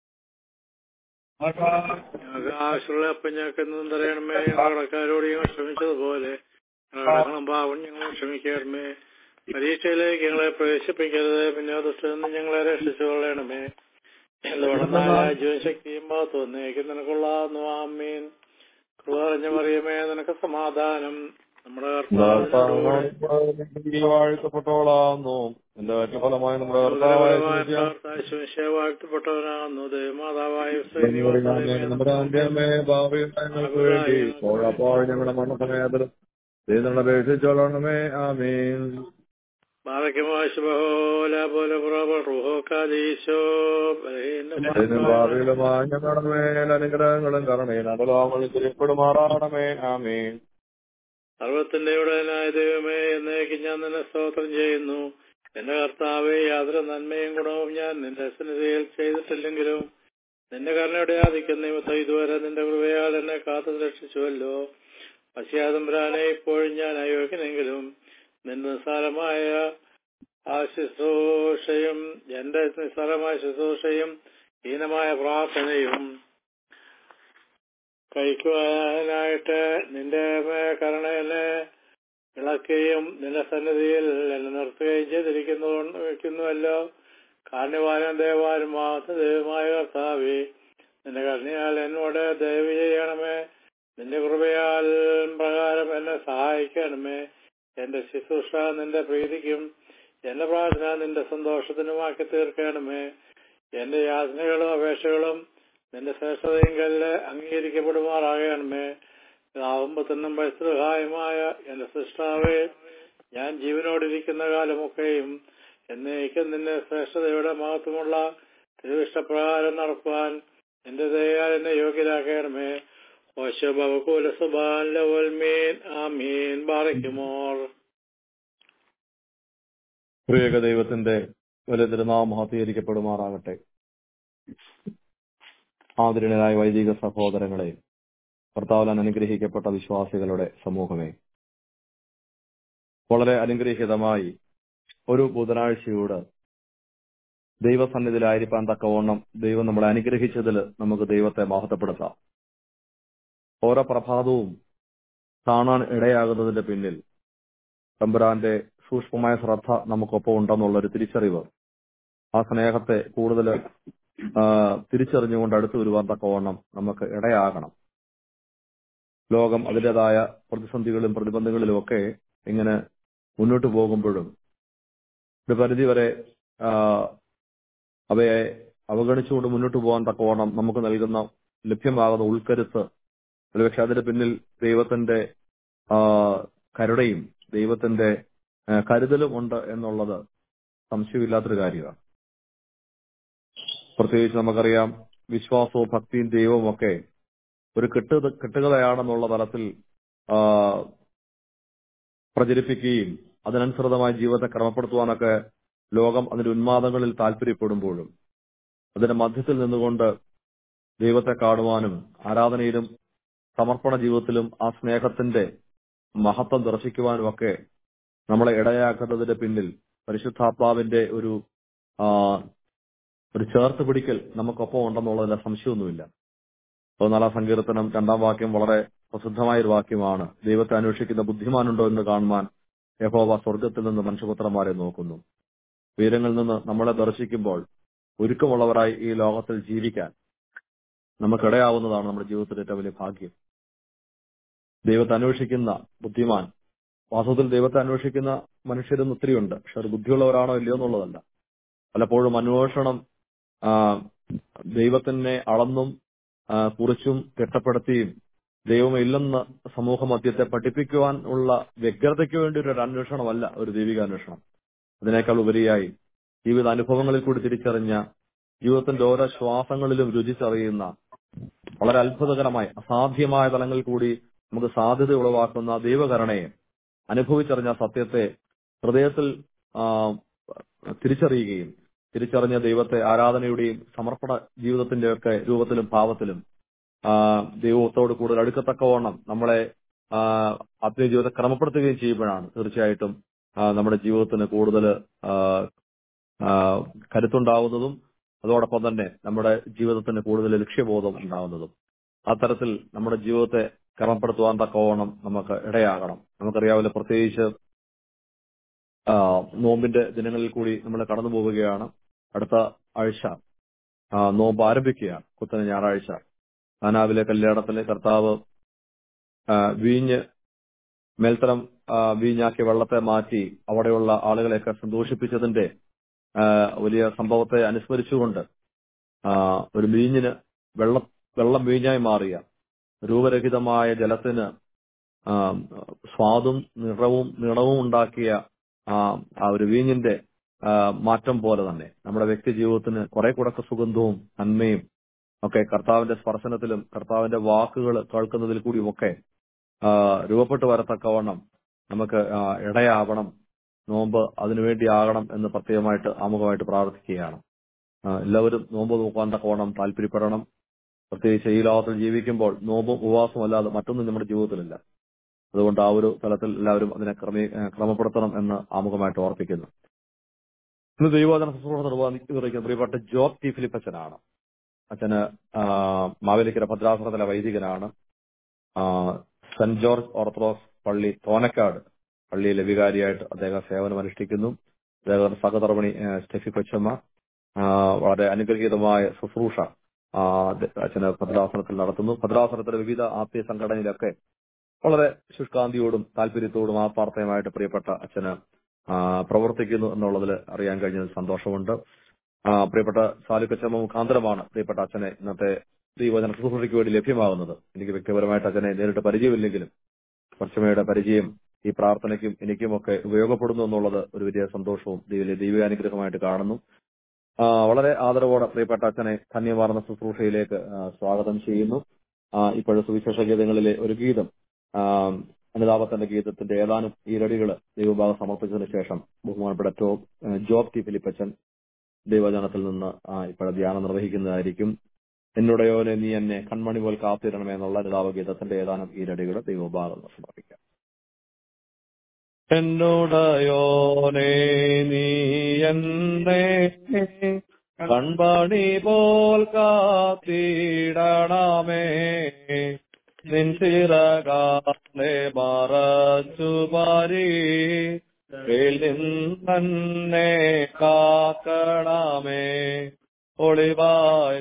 Speaker 3: ഞങ്ങൾക്ക് ആവശ്യമുള്ള അപ്പം ഞങ്ങൾക്ക് എന്നും തരയണമേ ഞങ്ങളുടെ കടക്കാരോട് ഞങ്ങൾ ക്ഷമിച്ചതുപോലെ ഞങ്ങളുടെ പാവം ഞങ്ങൾ ക്ഷമിക്കണമേ പരീക്ഷയിലേക്ക് ഞങ്ങളെ പ്രവേശിപ്പിക്കരുത് പിന്നെ ദുഷ്ടത്തിൽ നിന്ന് ഞങ്ങളെ രക്ഷിച്ചു കൊള്ളണമേ എന്തുകൊണ്ടെന്നാൽ രാജ്യവും ശക്തിയും ഭാഗത്തും നിനക്കുള്ളാന്നു ആമീൻ കൃപറിഞ്ഞ മറിയമേ നിനക്ക് സമാധാനം നമ്മുടെ കർത്താവിനോടുകൂടെ
Speaker 2: വാഴ്ത്തപ്പെട്ടവളാകുന്നു എന്റെ ഫലമായി നമ്മുടെ കർത്താവായ യേശു
Speaker 3: വാഴ്ത്തപ്പെട്ടവനാകുന്നു ദേവമാതാവായ
Speaker 2: നമ്മുടെ അന്ത്യമേ ഭാവിക്ക് വേണ്ടി പോഴപ്പോൾ ഞങ്ങളുടെ മരണസമയത്തിലും ദൈവങ്ങളെ അപേക്ഷിച്ചോളണമേ ആമീൻ ഭാവിയിലുമായി ഞങ്ങളുടെ മേൽ അനുഗ്രഹങ്ങളും കരണേ നടലോങ്ങളിൽ തിരിപ്പെടുമാറാണമേ ആമീൻ
Speaker 3: സർവത്തിന്റെ ഉടനായ ദൈവമേ എന്നേക്ക് ഞാൻ നിന്നെ സ്തോത്രം ചെയ്യുന്നു എന്റെ കർത്താവെ യാതൊരു നന്മയും ഗുണവും ഞാൻ നിന്റെ സന്നിധിയിൽ ചെയ്തിട്ടില്ലെങ്കിലും നിന്റെ കരുണയുടെ ആധിക്യം നിമിത്തം ഇതുവരെ നിന്റെ കൃപയാൽ എന്നെ കാത്തു രക്ഷിച്ചുവല്ലോ പശ്ചാത്തമ്പരാനെ ഇപ്പോഴും ഞാൻ അയോഗ്യനെങ്കിലും നിന്റെ നിസ്സാരമായ ആ ശുശ്രൂഷയും എന്റെ നിസ്സാരമായ ശുശ്രൂഷയും ഹീനമായ പ്രാർത്ഥനയും കഴിക്കുവാനായിട്ട് നിന്റെ കരുണ എന്നെ ഇളക്കുകയും നിന്റെ സന്നിധിയിൽ എന്നെ നിർത്തുകയും ചെയ്തിരിക്കുന്നുവല്ലോ കാരണവാനും ദേവാനും മാത്രം ദൈവമായ കർത്താവേ നിന്റെ കരുണയാൽ എന്നോട് ദയവ് ചെയ്യണമേ നിന്റെ കൃപയാൽ പ്രകാരം എന്നെ സഹായിക്കണമേ എന്റെ ശുശ്രൂഷ നിന്റെ പ്രീതിക്കും എന്റെ പ്രാർത്ഥന നിന്റെ സന്തോഷത്തിനുമാക്കി തീർക്കണമേ എന്റെ യാതനകളും അപേക്ഷകളും നിന്റെ ശ്രേഷ്ഠതയെങ്കല് അംഗീകരിക്കപ്പെടുമാറാകണമേ ആവുമ്പത്തിനും പരിസഹായമായ എന്റെ സൃഷ്ടാവേ ഞാൻ ജീവനോടിരിക്കുന്ന കാലമൊക്കെയും എന്നേക്കും നിന്റെ ശ്രേഷ്ഠതയുടെ മഹത്വമുള്ള തിരുവിഷ്ടപ്രകാരം നടക്കുവാൻ എന്റെ ദയാൽ എന്നെ യോഗ്യരാക്കണമേ ഓശബകൂല സുബാൻ ലവൽമീൻ ആമീൻ ബാറയ്ക്കുമോർ
Speaker 2: പ്രിയക ദൈവത്തിന്റെ വലിയ തിരുനാമം മഹത്തീകരിക്കപ്പെടുമാറാകട്ടെ ആദരണീയരായ വൈദിക സഹോദരങ്ങളെ കർത്താവിലാൻ അനുഗ്രഹിക്കപ്പെട്ട വിശ്വാസികളുടെ സമൂഹമേ വളരെ അനുഗ്രഹീതമായി ഒരു ബുധനാഴ്ചയോട് ദൈവസന്നിധിയിലായിരിക്കാൻ തക്കവണ്ണം ദൈവം നമ്മളെ അനുഗ്രഹിച്ചതിൽ നമുക്ക് ദൈവത്തെ മഹത്വപ്പെടുത്താം ഓരോ പ്രഭാതവും കാണാൻ ഇടയാകുന്നതിന്റെ പിന്നിൽ തമ്പുരാന്റെ സൂക്ഷ്മമായ ശ്രദ്ധ നമുക്കൊപ്പം ഉണ്ടെന്നുള്ള ഒരു തിരിച്ചറിവ് ആ സ്നേഹത്തെ കൂടുതൽ ആ, തിരിച്ചറിഞ്ഞുകൊണ്ട് അടുത്തു വരുവാൻ തക്കവണ്ണം നമുക്ക് ഇടയാകണം ലോകം അതിൻ്റെതായ പ്രതിസന്ധികളും പ്രതിബന്ധങ്ങളിലും ഒക്കെ ഇങ്ങനെ മുന്നോട്ട് പോകുമ്പോഴും ഒരു പരിധിവരെ ആ, അവയെ അവഗണിച്ചുകൊണ്ട് മുന്നോട്ട് പോകാൻ തക്കവണ്ണം നമുക്ക് നൽകുന്ന ലഭ്യമാകുന്ന ഉൾക്കരുത്ത് ഒരുപക്ഷെ അതിന്റെ പിന്നിൽ ദൈവത്തിന്റെ ആ, കരുണയും ദൈവത്തിന്റെ ആ, കരുതലും ഉണ്ട് എന്നുള്ളത് സംശയമില്ലാത്തൊരു കാര്യമാണ് പ്രത്യേകിച്ച് നമുക്കറിയാം വിശ്വാസവും ഭക്തിയും ദൈവവും ഒക്കെ ഒരു കെട്ടു കെട്ടുകഥയാണെന്നുള്ള തലത്തിൽ ആ, പ്രചരിപ്പിക്കുകയും അതിനനുസൃതമായി ജീവിതത്തെ ക്രമപ്പെടുത്തുവാനൊക്കെ ലോകം അതിന്റെ ഉന്മാദങ്ങളിൽ താല്പര്യപ്പെടുമ്പോഴും അതിന്റെ മധ്യത്തിൽ നിന്നുകൊണ്ട് ദൈവത്തെ കാണുവാനും ആരാധനയിലും സമർപ്പണ ജീവിതത്തിലും ആ സ്നേഹത്തിന്റെ മഹത്വം ദർശിക്കുവാനും ഒക്കെ നമ്മളെ ഇടയാക്കുന്നതിന്റെ പിന്നിൽ പരിശുദ്ധാത്മാവിന്റെ ഒരു ആ, ഒരു ചേർത്ത് പിടിക്കൽ നമുക്കൊപ്പം ഉണ്ടെന്നുള്ളതിൽ സംശയമൊന്നുമില്ല പതിനാലാം സങ്കീർത്തനം രണ്ടാം വാക്യം വളരെ പ്രസിദ്ധമായ ഒരു വാക്യമാണ് ദൈവത്തെ അന്വേഷിക്കുന്ന ബുദ്ധിമാനുണ്ടോ എന്ന് കാണുവാൻ യഹോവ സ്വർഗത്തിൽ നിന്ന് മനുഷ്യപുത്രന്മാരെ നോക്കുന്നു ഉയരങ്ങളിൽ നിന്ന് നമ്മളെ ദർശിക്കുമ്പോൾ ഒരുക്കമുള്ളവരായി ഈ ലോകത്തിൽ ജീവിക്കാൻ നമുക്കിടയാവുന്നതാണ് നമ്മുടെ ജീവിതത്തിലെ ഏറ്റവും വലിയ ഭാഗ്യം ദൈവത്തെ അന്വേഷിക്കുന്ന ബുദ്ധിമാൻ വാസ്തവത്തിൽ ദൈവത്തെ അന്വേഷിക്കുന്ന മനുഷ്യരൊന്നും ഒത്തിരിയുണ്ട് പക്ഷെ അത് ബുദ്ധിയുള്ളവരാണോ ഇല്ലയോ എന്നുള്ളതല്ല പലപ്പോഴും അന്വേഷണം ആ, ദൈവത്തിനെ അളന്നും ആ, കുറിച്ചും തിട്ടപ്പെടുത്തിയും ദൈവമില്ലെന്ന് സമൂഹ മധ്യത്തെ പഠിപ്പിക്കുവാൻ ഉള്ള വ്യഗ്രതയ്ക്ക് വേണ്ടി ഒരു അന്വേഷണമല്ല ഒരു ദൈവിക അന്വേഷണം അതിനേക്കാൾ ഉപരിയായി ജീവിത അനുഭവങ്ങളിൽ കൂടി തിരിച്ചറിഞ്ഞ ജീവിതത്തിന്റെ ഓരോ ശ്വാസങ്ങളിലും രുചിച്ചറിയുന്ന വളരെ അത്ഭുതകരമായി അസാധ്യമായ തലങ്ങളിൽ കൂടി നമുക്ക് സാധ്യത ഉളവാക്കുന്ന ദൈവകരണയെ അനുഭവിച്ചറിഞ്ഞ സത്യത്തെ ഹൃദയത്തിൽ ആ, തിരിച്ചറിയുകയും തിരിച്ചറിഞ്ഞ ദൈവത്തെ ആരാധനയുടെയും സമർപ്പണ ജീവിതത്തിന്റെ ഒക്കെ രൂപത്തിലും ഭാവത്തിലും ആ, ദൈവത്തോട് കൂടുതൽ അടുക്കത്തക്കവണ്ണം നമ്മളെ ആ, ആത്മീയ ജീവിതത്തെ ക്രമപ്പെടുത്തുകയും ചെയ്യുമ്പോഴാണ് തീർച്ചയായിട്ടും ആ, നമ്മുടെ ജീവിതത്തിന് കൂടുതൽ ആ, ആ, കരുത്തുണ്ടാവുന്നതും അതോടൊപ്പം തന്നെ നമ്മുടെ ജീവിതത്തിന് കൂടുതൽ ലക്ഷ്യബോധം ഉണ്ടാവുന്നതും അത്തരത്തിൽ നമ്മുടെ ജീവിതത്തെ ക്രമപ്പെടുത്തുവാൻ തക്കവണ്ണം നമുക്ക് ഇടയാകണം നമുക്കറിയാവില്ല പ്രത്യേകിച്ച് ആ, നോമ്പിന്റെ ദിനങ്ങളിൽ കൂടി നമ്മൾ കടന്നു പോവുകയാണ് അടുത്ത ആഴ്ച ആ, നോമ്പ് ആരംഭിക്കുകയാണ് കുത്തന ഞായറാഴ്ച കാനാവിലെ കല്യാണത്തിലെ കർത്താവ് ആ, വീഞ്ഞ് മേൽത്തരം ആ, വീഞ്ഞാക്കിയ വെള്ളത്തെ മാറ്റി അവിടെയുള്ള ആളുകളെയൊക്കെ സന്തോഷിപ്പിച്ചതിന്റെ ആ, വലിയ സംഭവത്തെ അനുസ്മരിച്ചുകൊണ്ട് ആ, ഒരു വീഞ്ഞിന് വെള്ളം വെള്ളം വീഞ്ഞായി മാറിയ രൂപരഹിതമായ ജലത്തിന് ആ, സ്വാദും നിറവും നിണവും ഉണ്ടാക്കിയ ആ, ആ ഒരു വീഞ്ഞിന്റെ ആ, മാറ്റം പോലെ തന്നെ നമ്മുടെ വ്യക്തി ജീവിതത്തിന് കുറെ കൂടെ സുഗന്ധവും നന്മയും ഒക്കെ കർത്താവിന്റെ സ്പർശനത്തിലും കർത്താവിന്റെ വാക്കുകൾ കേൾക്കുന്നതിൽ കൂടിയുമൊക്കെ ആ, രൂപപ്പെട്ടു വരത്തക്കവണ്ണം നമുക്ക് ആ, ഇടയാവണം നോമ്പ് അതിനുവേണ്ടി ആകണം എന്ന് പ്രത്യേകമായിട്ട് ആമുഖമായിട്ട് പ്രാർത്ഥിക്കുകയാണ് ആ, എല്ലാവരും നോമ്പ് നോക്കാൻ തക്കവണ്ണം താല്പര്യപ്പെടണം പ്രത്യേകിച്ച് ഈ ലോകത്തിൽ ജീവിക്കുമ്പോൾ നോമ്പും ഉപവാസവും അല്ലാതെ മറ്റൊന്നും നമ്മുടെ ജീവിതത്തിലില്ല അതുകൊണ്ട് ആ ഒരു തലത്തിൽ എല്ലാവരും അതിനെ ക്രമീ ഏഹ് ക്രമപ്പെടുത്തണം എന്ന് ആമുഖമായിട്ട് ഓർപ്പിക്കുന്നു ഇന്ന് ദൈവവചന ശുശ്രൂഷ നിർവഹിക്കുന്ന പ്രിയപ്പെട്ട ജോബ് ടി ഫിലിപ്പ് അച്ഛനാണ് അച്ഛന് ആ, മാവേലിക്കര ഭദ്രാസനത്തിലെ വൈദികനാണ് ആ, സെന്റ് ജോർജ് ഓർത്തഡോക്സ് പള്ളി തോനക്കാട് പള്ളിയിലെ വികാരിയായിട്ട് അദ്ദേഹം സേവനം അനുഷ്ഠിക്കുന്നു അദ്ദേഹം സഹധർമ്മിണി ഏഹ് സ്റ്റെഫി കൊച്ചമ്മ ആ, വളരെ അനുഗ്രഹീതമായ ശുശ്രൂഷ ആ, അത് അച്ഛന് ഭദ്രാസനത്തിൽ നടത്തുന്നു ഭദ്രാസനത്തിലെ വിവിധ ആത്മീയ സംഘടനയിലൊക്കെ വളരെ ശുഷ്കാന്തിയോടും താല്പര്യത്തോടും ആത്മാർത്ഥമായിട്ട് പ്രിയപ്പെട്ട അച്ഛന് ആ, പ്രവർത്തിക്കുന്നു എന്നുള്ളതിൽ അറിയാൻ കഴിഞ്ഞതിൽ സന്തോഷമുണ്ട് ആ, പ്രിയപ്പെട്ട സാലുക്കച്ചമ്മ മുഖാന്തരമാണ് പ്രിയപ്പെട്ട അച്ഛനെ ഇന്നത്തെ ദൈവജന ശുശ്രൂഷയ്ക്ക് വേണ്ടി ലഭ്യമാകുന്നത് എനിക്ക് വ്യക്തിപരമായിട്ട് അച്ഛനെ നേരിട്ട് പരിചയമില്ലെങ്കിലും പശ്ചിമയുടെ പരിചയം ഈ പ്രാർത്ഥനയ്ക്കും എനിക്കുമൊക്കെ ഉപയോഗപ്പെടുന്നു എന്നുള്ളത് ഒരു വലിയ സന്തോഷവും ദൈവ ദൈവികാനുഗ്രഹമായിട്ട് കാണുന്നു ആ, വളരെ ആദരവോടെ പ്രിയപ്പെട്ട അച്ഛനെ ധന്യമാർന്ന ശുശ്രൂഷയിലേക്ക് ആ, സ്വാഗതം ചെയ്യുന്നു ആ, ഇപ്പോഴും സുവിശേഷ ഗീതങ്ങളിലെ ഒരു ഗീതം ആ, അനുതാപത്തിന്റെ ഗീതത്തിന്റെ ഏതാനും ഈരടികൾ ദൈവഭാഗം സമർപ്പിച്ചതിന് ശേഷം ബഹുമാനപ്പെട്ട ടോപ്പ് ആ, ജോബ് ടി ഫിലിപ്പച്ചൻ ദൈവജനത്തിൽ നിന്ന് ആ, ഇപ്പോഴ ധ്യാനം നിർവഹിക്കുന്നതായിരിക്കും എന്നുടയോനെ നീ എന്നെ കൺമണി പോൽ കാത്തിരണമേ എന്നുള്ള അനുതാപ ഗീതത്തിന്റെ ഏതാനും ഈരടികൾ ദൈവഭാഗം സമർപ്പിക്കാം എന്നോടയോനെ നീ എന്നെ കൺപണി പോൽ കാത്തിടണമേ നിൻസിറകാലെ മറച്ചു പാരി നിന്നെ കാക്കണമേ ഒളിവായി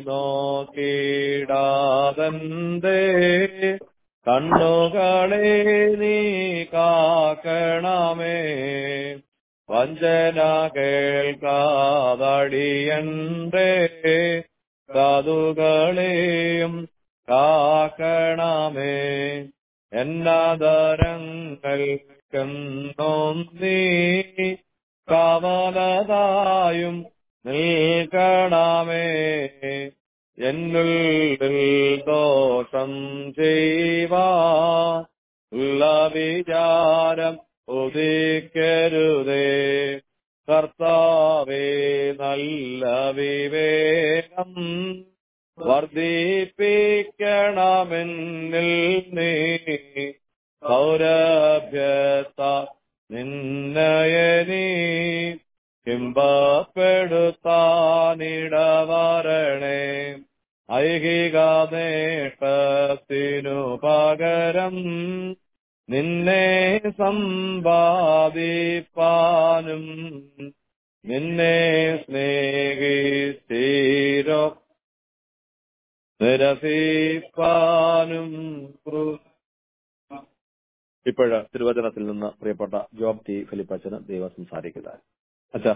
Speaker 2: നോക്കിടാതന്റെ കണ്ണുകളെ നീ കാക്കണമേ വഞ്ചന കേൾക്കാതടിയന്റെ കാതുകളെയും കാക്കണമേ എന്നാദരങ്ങൾക്കെന്നും നീ കവലതായും നിൽക്കണമേ എന്നുള്ളിൽ ദോഷം ചെയ്യുവാ ഉള്ള വിചാരം ഉദിക്കരുതേ കർത്താവേ നല്ല വിവേകം വർദ്ധിപ്പിക്കണമെന്നിൽ നീ സൗരഭ്യത്ത നിന്നയനീ ഹിംബപ്പെടുത്താനിടവരണേ ഐഹിക നേട്ടത്തിനു പകരം നിന്നെ സമ്പാദിപ്പാനും നിന്നെ സ്നേഹിച്ചീരോ നിരസിപ്പാനും ഇപ്പോഴ് തിരുവചനത്തിൽ നിന്ന് പ്രിയപ്പെട്ട ജോബ് ടി ഫിലിപ്പച്ചന് ദൈവം സംസാരിക്കുക അച്ഛാ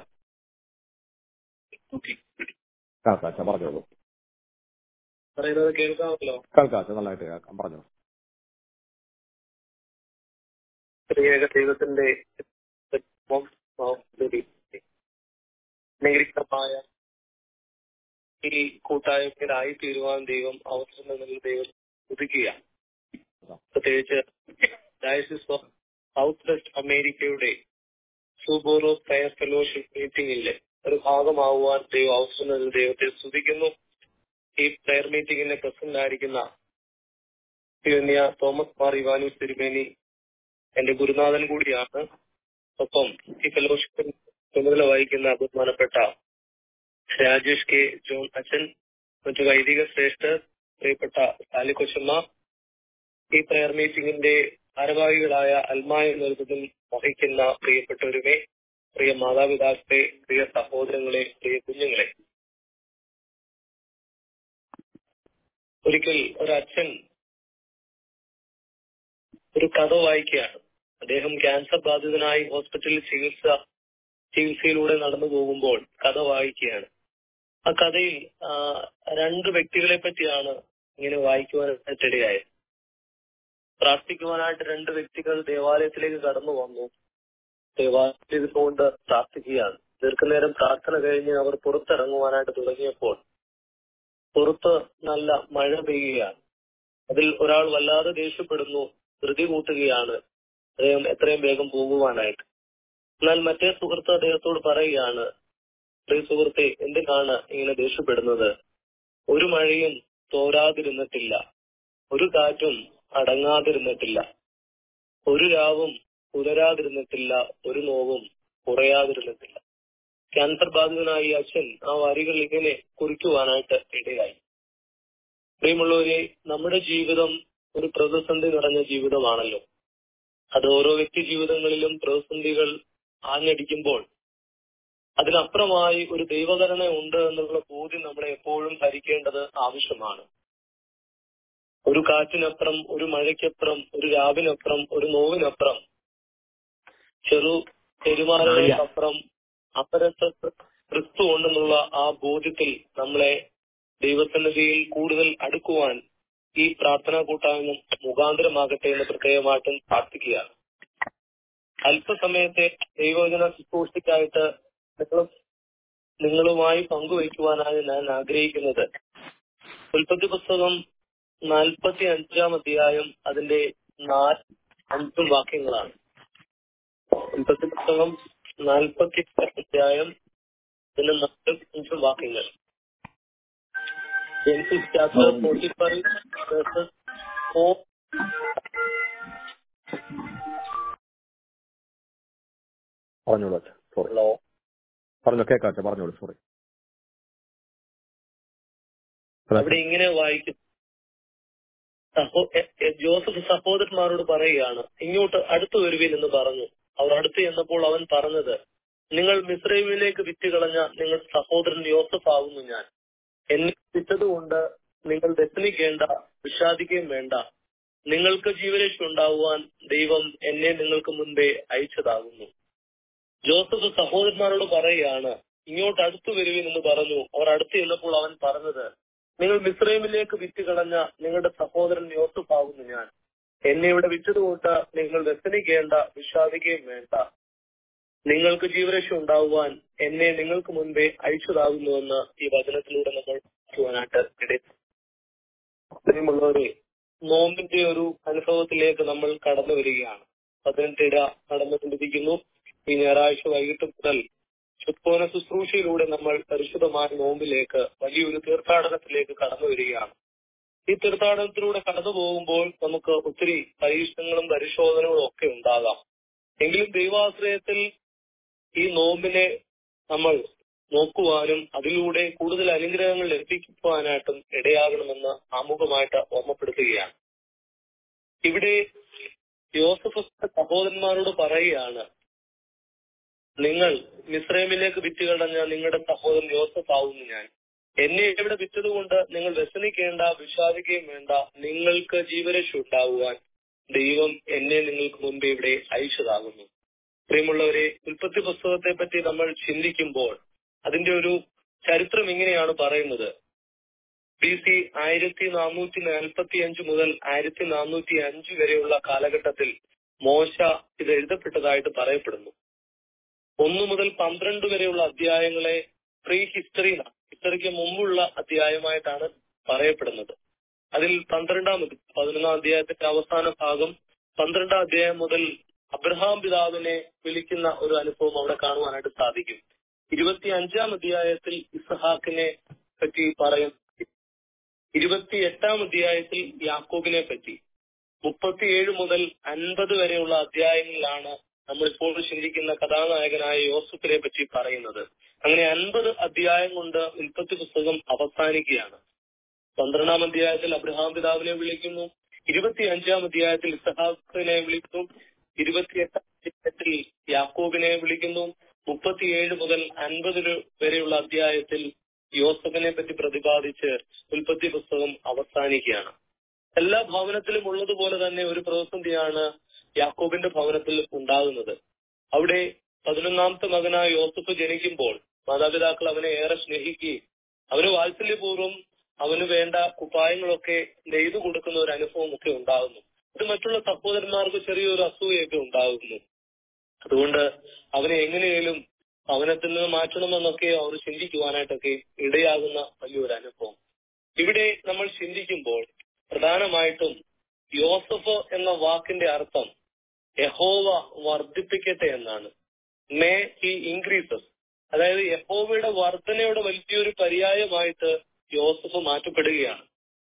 Speaker 2: കേൾക്കാം അച്ഛാ പറഞ്ഞോളൂ
Speaker 4: പറയുന്നത് കേൾക്കാമല്ലോ
Speaker 2: കേൾക്കാം അച്ഛാ നല്ലതായിട്ട് കേൾക്കാം പറഞ്ഞോളൂ
Speaker 4: സ്ത്രീയേക ദൈവത്തിന്റെ അനുഗ്രഹീതമായ ഈ കൂട്ടായ്മയിലായി തീരുവാൻ ദൈവം അവസരം നൽകി ദൈവം ഉദിക്കുക പ്രത്യേകിച്ച് ഡയസിസ് ഓഫ് സൗത്ത് വെസ്റ്റ് അമേരിക്കയുടെ സൂബോറോ പ്രയർ ഫെലോഷിപ്പ് മീറ്റിംഗിലെ ഒരു ഭാഗമാവുവാൻ ദൈവം അവസരം നൽകി ദൈവത്തെ സ്തുതിക്കുന്നു ഈ പ്രയർ മീറ്റിംഗിന്റെ പ്രസിഡന്റ് ആയിരിക്കുന്ന തിരുവന്യ തോമസ് മാർ ഇവാനു തിരുമേനി എന്റെ ഗുരുനാഥൻ കൂടിയാണ് ഒപ്പം ഈ ഫെലോഷിപ്പിൽ ചുമതല വഹിക്കുന്ന ബഹുമാനപ്പെട്ട രാജേഷ് കെ ജോൺ അച്ഛൻ മറ്റു വൈദിക ശ്രേഷ്ഠർ പ്രിയപ്പെട്ട സാലിക്കൊച്ചമ്മ ഈ പ്രയർ മീറ്റിംഗിന്റെ ഭാരവാഹികളായ അൽമായ നേതൃത്വം വഹിക്കുന്ന പ്രിയപ്പെട്ടവരുമേ പ്രിയ മാതാപിതാക്കളെ പ്രിയ സഹോദരങ്ങളെ പ്രിയ കുഞ്ഞുങ്ങളെ ഒരിക്കൽ ഒരച്ഛൻ ഒരു കഥ വായിക്കുകയാണ് അദ്ദേഹം ക്യാൻസർ ബാധിതനായി ഹോസ്പിറ്റലിൽ ചികിത്സ ചികിത്സയിലൂടെ നടന്നു പോകുമ്പോൾ കഥ വായിക്കുകയാണ് ആ കഥയിൽ ആ, രണ്ട് വ്യക്തികളെ പറ്റിയാണ് ഇങ്ങനെ വായിക്കുവാനായിട്ടിടയായത് പ്രാർത്ഥിക്കുവാനായിട്ട് രണ്ട് വ്യക്തികൾ ദേവാലയത്തിലേക്ക് കടന്നു വന്നു ദേവാലയത്തിൽ ഇരുന്നുകൊണ്ട് പ്രാർത്ഥിക്കുകയാണ് ദീർഘനേരം പ്രാർത്ഥന കഴിഞ്ഞ് അവർ പുറത്തിറങ്ങുവാനായിട്ട് തുടങ്ങിയപ്പോൾ പുറത്ത് നല്ല മഴ പെയ്യുകയാണ് അതിൽ ഒരാൾ വല്ലാതെ ദേഷ്യപ്പെടുന്നു ധൃതി കൂട്ടുകയാണ് അദ്ദേഹം എത്രയും വേഗം പോകുവാനായിട്ട് എന്നാൽ മറ്റേ സുഹൃത്ത് അദ്ദേഹത്തോട് പറയുകയാണ് പ്രിയ സുഹൃത്തെ എന്തിനാണ് ഇങ്ങനെ ദേഷ്യപ്പെടുന്നത് ഒരു മഴയും തോരാതിരുന്നിട്ടില്ല ഒരു കാറ്റും അടങ്ങാതിരുന്നിട്ടില്ല ഒരു രാവും പുലരാതിരുന്നിട്ടില്ല ഒരു നോവും കുറയാതിരുന്നിട്ടില്ല ക്യാൻസർ ബാധിതനായ ഈ അച്ഛൻ ആ വരികൾ ഇങ്ങനെ കുറിക്കുവാനായിട്ട് ഇടയായി പ്രിയമുള്ളവരെ നമ്മുടെ ജീവിതം ഒരു പ്രതിസന്ധി നിറഞ്ഞ ജീവിതമാണല്ലോ അത് ഓരോ വ്യക്തി ജീവിതങ്ങളിലും പ്രതിസന്ധികൾ ആഞ്ഞടിക്കുമ്പോൾ അതിനപ്പുറമായി ഒരു ദൈവകരണ ഉണ്ട് എന്നുള്ള ബോധ്യം നമ്മളെ എപ്പോഴും ഭരിക്കേണ്ടത് ആവശ്യമാണ് ഒരു കാറ്റിനപ്പുറം ഒരു മഴയ്ക്കപ്പുറം ഒരു രാവിനപ്പുറം ഒരു നോവിനപ്പുറം ചെറു പെരുമാറുകൾക്കപ്പുറം അപ്പരത്തെ ക്രിസ്തു ഉണ്ടെന്നുള്ള ആ ബോധ്യത്തിൽ നമ്മളെ ദൈവസന്നിധിയിൽ കൂടുതൽ അടുക്കുവാൻ ഈ പ്രാർത്ഥനാ കൂട്ടായ്മ മുഖാന്തരമാകട്ടെ എന്ന് പ്രത്യേകമായിട്ടും പ്രാർത്ഥിക്കുകയാണ് അല്പസമയത്തെ ദൈവവചന ശുശ്രൂഷയ്ക്കായിട്ട് നിങ്ങളും നിങ്ങളുമായി പങ്കുവയ്ക്കുവാനാണ് ഞാൻ ആഗ്രഹിക്കുന്നത് ഉൽപ്പത്തി പുസ്തകം നാൽപ്പത്തി അഞ്ചാം അധ്യായം അതിന്റെ നാല് അഞ്ചും വാക്യങ്ങളാണ് ഉൽപ്പത്തി പുസ്തകം നാൽപ്പത്തി അധ്യായം അതിന്റെ നാല് അഞ്ചും വാക്യങ്ങൾ Genesis chapter 45 verses 4
Speaker 2: പറഞ്ഞോളൂ അച്ഛാ സോറി
Speaker 4: hello.
Speaker 2: പറഞ്ഞോ കേൾക്കാം അച്ഛാ പറഞ്ഞോളൂ സോറി
Speaker 4: അവിടെ ഇങ്ങനെ വായിക്കും സഹോ എ- എ- ജോസഫ് സഹോദരന്മാരോട് പറയുകയാണ് ഇങ്ങോട്ട് അടുത്തു വരുവിൻ എന്ന് പറഞ്ഞു അവർ അടുത്ത് ചെന്നപ്പോൾ അവൻ പറഞ്ഞത് നിങ്ങൾ മിസ്രൈമിലേക്ക് വിറ്റ് കളഞ്ഞ നിങ്ങളുടെ സഹോദരൻ യോസഫ് ആകുന്നു ഞാൻ എന്നെ വിറ്റതുകൊണ്ട് നിങ്ങൾ വ്യസനിക്കേണ്ട വിഷാദിക്കുകയും വേണ്ട നിങ്ങൾക്ക് ജീവരക്ഷ ഉണ്ടാവുവാൻ ദൈവം എന്നെ നിങ്ങൾക്ക് മുൻപേ അയച്ചതാകുന്നു ജോസഫ് സഹോദരന്മാരോട് പറയുകയാണ് ഇങ്ങോട്ട് അടുത്തു വരുവിൻ എന്ന് പറഞ്ഞു അവർ അടുത്ത് ചെന്നപ്പോൾ അവൻ പറഞ്ഞത് നിങ്ങൾ മിസ്രൈമിലേക്ക് വിറ്റ് കളഞ്ഞ നിങ്ങളുടെ സഹോദരൻ യോസഫ് ആകുന്നു ഞാൻ എന്നെ ഇവിടെ വിറ്റതുകൊണ്ട് നിങ്ങൾ വ്യസനിക്കേണ്ട വിഷാദിക്കുകയും വേണ്ട നിങ്ങൾക്ക് ജീവരക്ഷ ഉണ്ടാവുവാൻ എന്നെ നിങ്ങൾക്ക് മുൻപേ അയച്ചതാകുന്നുവെന്ന് ഈ വചനത്തിലൂടെ നമ്മൾ മനസ്സിലാക്കുവാനായിട്ട് ഇടയിൽ പ്രിയമുള്ളവരെ നോമ്പിന്റെ ഒരു അനുഭവത്തിലേക്ക് നമ്മൾ കടന്നു വരികയാണ് പതിനെട്ടിട നടന്നുകൊണ്ടിരിക്കുന്നു ഈ ഞായറാഴ്ച വൈകിട്ട് മുതൽ ചുക്കോന ശുശ്രൂഷയിലൂടെ നമ്മൾ പരിശുദ്ധമായ നോമ്പിലേക്ക് വലിയൊരു തീർത്ഥാടനത്തിലേക്ക് കടന്നു വരികയാണ് ഈ തീർത്ഥാടനത്തിലൂടെ കടന്നു പോകുമ്പോൾ നമുക്ക് ഒത്തിരി പരീക്ഷണങ്ങളും പരിശോധനകളും ഒക്കെ ഉണ്ടാകാം എങ്കിലും ദൈവാശ്രയത്തിൽ ഈ നോമ്പിനെ നമ്മൾ നോക്കുവാനും അതിലൂടെ കൂടുതൽ അനുഗ്രഹങ്ങൾ ലഭിക്കുവാനായിട്ടും ഇടയാകണമെന്ന് ആമുഖമായിട്ട് ഓർമ്മപ്പെടുത്തുകയാണ് ഇവിടെ യോസഫ് സഹോദരന്മാരോട് പറയുകയാണ് നിങ്ങൾ മിസ്രൈമിലേക്ക് വിറ്റ് കളഞ്ഞ നിങ്ങളുടെ സഹോദരൻ യോസഫ് ആവുന്നു ഞാൻ എന്നെ ഇവിടെ വിറ്റതുകൊണ്ട് നിങ്ങൾ വ്യസനിക്കേണ്ട വിഷാദിക്കുകയും വേണ്ട നിങ്ങൾക്ക് ജീവരക്ഷ ഉണ്ടാവുവാൻ ദൈവം എന്നെ നിങ്ങൾക്ക് മുമ്പ് ഇവിടെ അയച്ചതാകുന്നു പ്രിയമുള്ളവരെ ഉൽപ്പത്തി പുസ്തകത്തെ പറ്റി നമ്മൾ ചിന്തിക്കുമ്പോൾ അതിന്റെ ഒരു ചരിത്രം ഇങ്ങനെയാണ് പറയുന്നത് ബി സി ആയിരത്തി നാനൂറ്റി നാൽപ്പത്തി അഞ്ച് മുതൽ ആയിരത്തി നാനൂറ്റി അഞ്ച് വരെയുള്ള കാലഘട്ടത്തിൽ മോശ ഇത് എഴുതപ്പെട്ടതായിട്ട് പറയപ്പെടുന്നു ഒന്ന് മുതൽ പന്ത്രണ്ട് വരെയുള്ള അധ്യായങ്ങളെ പ്രീ ഹിസ്റ്ററി ഹിസ്റ്ററിക്ക് മുമ്പുള്ള അധ്യായമായിട്ടാണ് പറയപ്പെടുന്നത് അതിൽ പന്ത്രണ്ടാം പതിനൊന്നാം അധ്യായത്തിന്റെ അവസാന ഭാഗം പന്ത്രണ്ടാം അധ്യായം മുതൽ അബ്രഹാം പിതാവിനെ വിളിക്കുന്ന ഒരു അനുഭവം അവിടെ കാണുവാനായിട്ട് സാധിക്കും ഇരുപത്തി അഞ്ചാം അധ്യായത്തിൽ ഇസഹാക്കിനെ പറ്റി പറയും ഇരുപത്തി എട്ടാം അധ്യായത്തിൽ യാക്കോബിനെ പറ്റി മുപ്പത്തിയേഴ് മുതൽ അൻപത് വരെയുള്ള അധ്യായങ്ങളിലാണ് നമ്മൾ ഇപ്പോൾ ചിന്തിക്കുന്ന കഥാനായകനായ യോസഫിനെ പറ്റി പറയുന്നത് അങ്ങനെ അൻപത് അധ്യായം കൊണ്ട് ഉൽപ്പത്തി പുസ്തകം അവസാനിക്കുകയാണ് പന്ത്രണ്ടാം അധ്യായത്തിൽ അബ്രഹാം പിതാവിനെ വിളിക്കുന്നു ഇരുപത്തി അഞ്ചാം അധ്യായത്തിൽ ഇസഹാക്കിനെ വിളിക്കുന്നു ഇരുപത്തിയെട്ടാം അധ്യായത്തിൽ യാക്കോബിനെ വിളിക്കുന്നു മുപ്പത്തിയേഴ് മുതൽ അൻപത് വരെയുള്ള അധ്യായത്തിൽ യോസഫിനെ പറ്റി പ്രതിപാദിച്ച് ഉൽപ്പത്തി പുസ്തകം അവസാനിക്കുകയാണ് എല്ലാ ഭവനത്തിലും ഉള്ളതുപോലെ തന്നെ ഒരു പ്രതിസന്ധിയാണ് യാക്കോബിന്റെ ഭവനത്തിൽ ഉണ്ടാകുന്നത് അവിടെ പതിനൊന്നാമത്തെ മകനായ യോസഫ് ജനിക്കുമ്പോൾ മാതാപിതാക്കൾ അവനെ ഏറെ സ്നേഹിക്കുകയും അവന് വാത്സല്യപൂർവ്വം അവന് വേണ്ട കുപ്പായങ്ങളൊക്കെ നെയ്തു കൊടുക്കുന്ന ഒരു അനുഭവം ഒക്കെ ഉണ്ടാകുന്നു ഇത് മറ്റുള്ള സഹോദരന്മാർക്ക് ചെറിയൊരു അസൂയൊക്കെ ഉണ്ടാകുന്നു അതുകൊണ്ട് അവനെ എങ്ങനെയും ഭവനത്തിൽ നിന്ന് മാറ്റണമെന്നൊക്കെ അവർ ചിന്തിക്കുവാനായിട്ടൊക്കെ ഇടയാകുന്ന വലിയൊരു അനുഭവം ഇവിടെ നമ്മൾ ചിന്തിക്കുമ്പോൾ പ്രധാനമായിട്ടും യോസഫ് എന്ന വാക്കിന്റെ അർത്ഥം യഹോവ വർദ്ധിപ്പിക്കട്ടെ എന്നാണ് മേ ഹി ഇൻക്രീസസ് അതായത് യഹോവയുടെ വർധനയുടെ വലിയൊരു പര്യായമായിട്ട് യോസഫ് മാറ്റപ്പെടുകയാണ്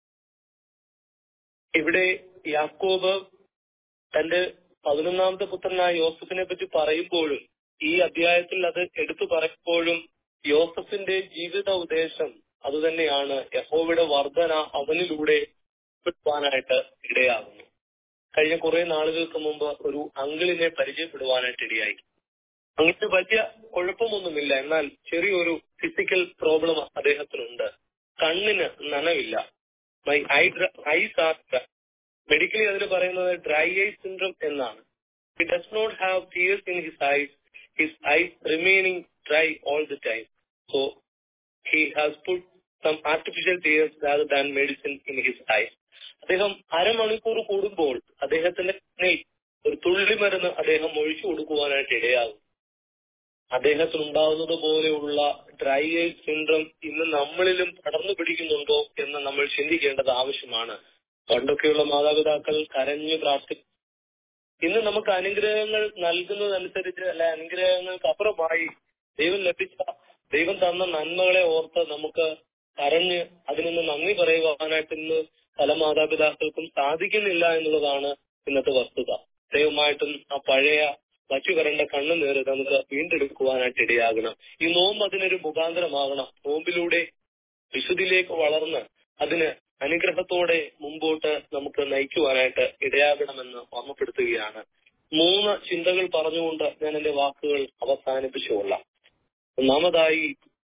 Speaker 4: ഇവിടെ യാക്കോബ് തന്റെ പതിനൊന്നാമത്തെ പുത്രനായ യോസഫിനെ പറ്റി പറയുമ്പോഴും ഈ അധ്യായത്തിൽ അത് എടുത്തു പറയുമ്പോഴും യോസഫിന്റെ ജീവിത ഉദ്ദേശം അതുതന്നെയാണ് യഹോവയുടെ വർധന അവനിലൂടെ പെടുവാനായിട്ട് ഇടയാകുന്നു കഴിഞ്ഞ കുറെ നാളുകൾക്ക് മുമ്പ് ഒരു അങ്കിളിനെ പരിചയപ്പെടുവാനായിട്ട് ഇടയായി അങ്ങനെ വലിയ കുഴപ്പമൊന്നുമില്ല എന്നാൽ ചെറിയൊരു ഫിസിക്കൽ പ്രോബ്ലം അദ്ദേഹത്തിനുണ്ട് കണ്ണിന് നനവില്ല my eye eyes are medically അതിന് പറയുന്നത് ഡ്രൈ ഐ സിൻഡ്രം എന്നാണ് he does not have tears in his eyes his eyes remaining dry all the time so he has put some artificial tears rather than medicine in his eyes അദ്ദേഹം അരമണിക്കൂർ കൂടുമ്പോൾ അദ്ദേഹത്തിന്റെ കണ്ണിൽ ഒരു തുള്ളി മരുന്ന് അദ്ദേഹം ഒഴിച്ചു കൊടുക്കുവാനായിട്ട് ഇടയാകും അദ്ദേഹത്തിനുണ്ടാകുന്നത് പോലെയുള്ള ഡ്രൈ ഐ സിൻഡ്രം ഇന്ന് നമ്മളിലും പടർന്നു പിടിക്കുന്നുണ്ടോ എന്ന് നമ്മൾ ചിന്തിക്കേണ്ടത് ആവശ്യമാണ് പണ്ടൊക്കെയുള്ള മാതാപിതാക്കൾ കരഞ്ഞു പ്രാർത്ഥിക്കും ഇന്ന് നമുക്ക് അനുഗ്രഹങ്ങൾ നൽകുന്നതനുസരിച്ച് അല്ലെ അനുഗ്രഹങ്ങൾക്ക് അപ്പുറമായി ദൈവം ലഭിച്ച ദൈവം തന്ന നന്മകളെ ഓർത്ത് നമുക്ക് കരഞ്ഞ് അതിനൊന്ന് നന്ദി പറയുവാനായിട്ട് ഇന്ന് പല മാതാപിതാക്കൾക്കും സാധിക്കുന്നില്ല എന്നുള്ളതാണ് ഇന്നത്തെ വസ്തുത ദൈവമായിട്ടും ആ പഴയ വച്ചു വരേണ്ട കണ്ണുനീര് നമുക്ക് വീണ്ടെടുക്കുവാനായിട്ട് ഇടയാകണം ഈ നോമ്പ് അതിനൊരു മുഖാന്തരമാകണം നോമ്പിലൂടെ വിശുദ്ധിയിലേക്ക് വളർന്ന് അതിന് അനുഗ്രഹത്തോടെ മുമ്പോട്ട് നമുക്ക് നയിക്കുവാനായിട്ട് ഇടയാകണമെന്ന് ഓർമ്മപ്പെടുത്തുകയാണ് മൂന്ന് ചിന്തകൾ പറഞ്ഞുകൊണ്ട് ഞാൻ എന്റെ വാക്കുകൾ അവസാനിപ്പിച്ചുകൊള്ളാം ഒന്നാമതായി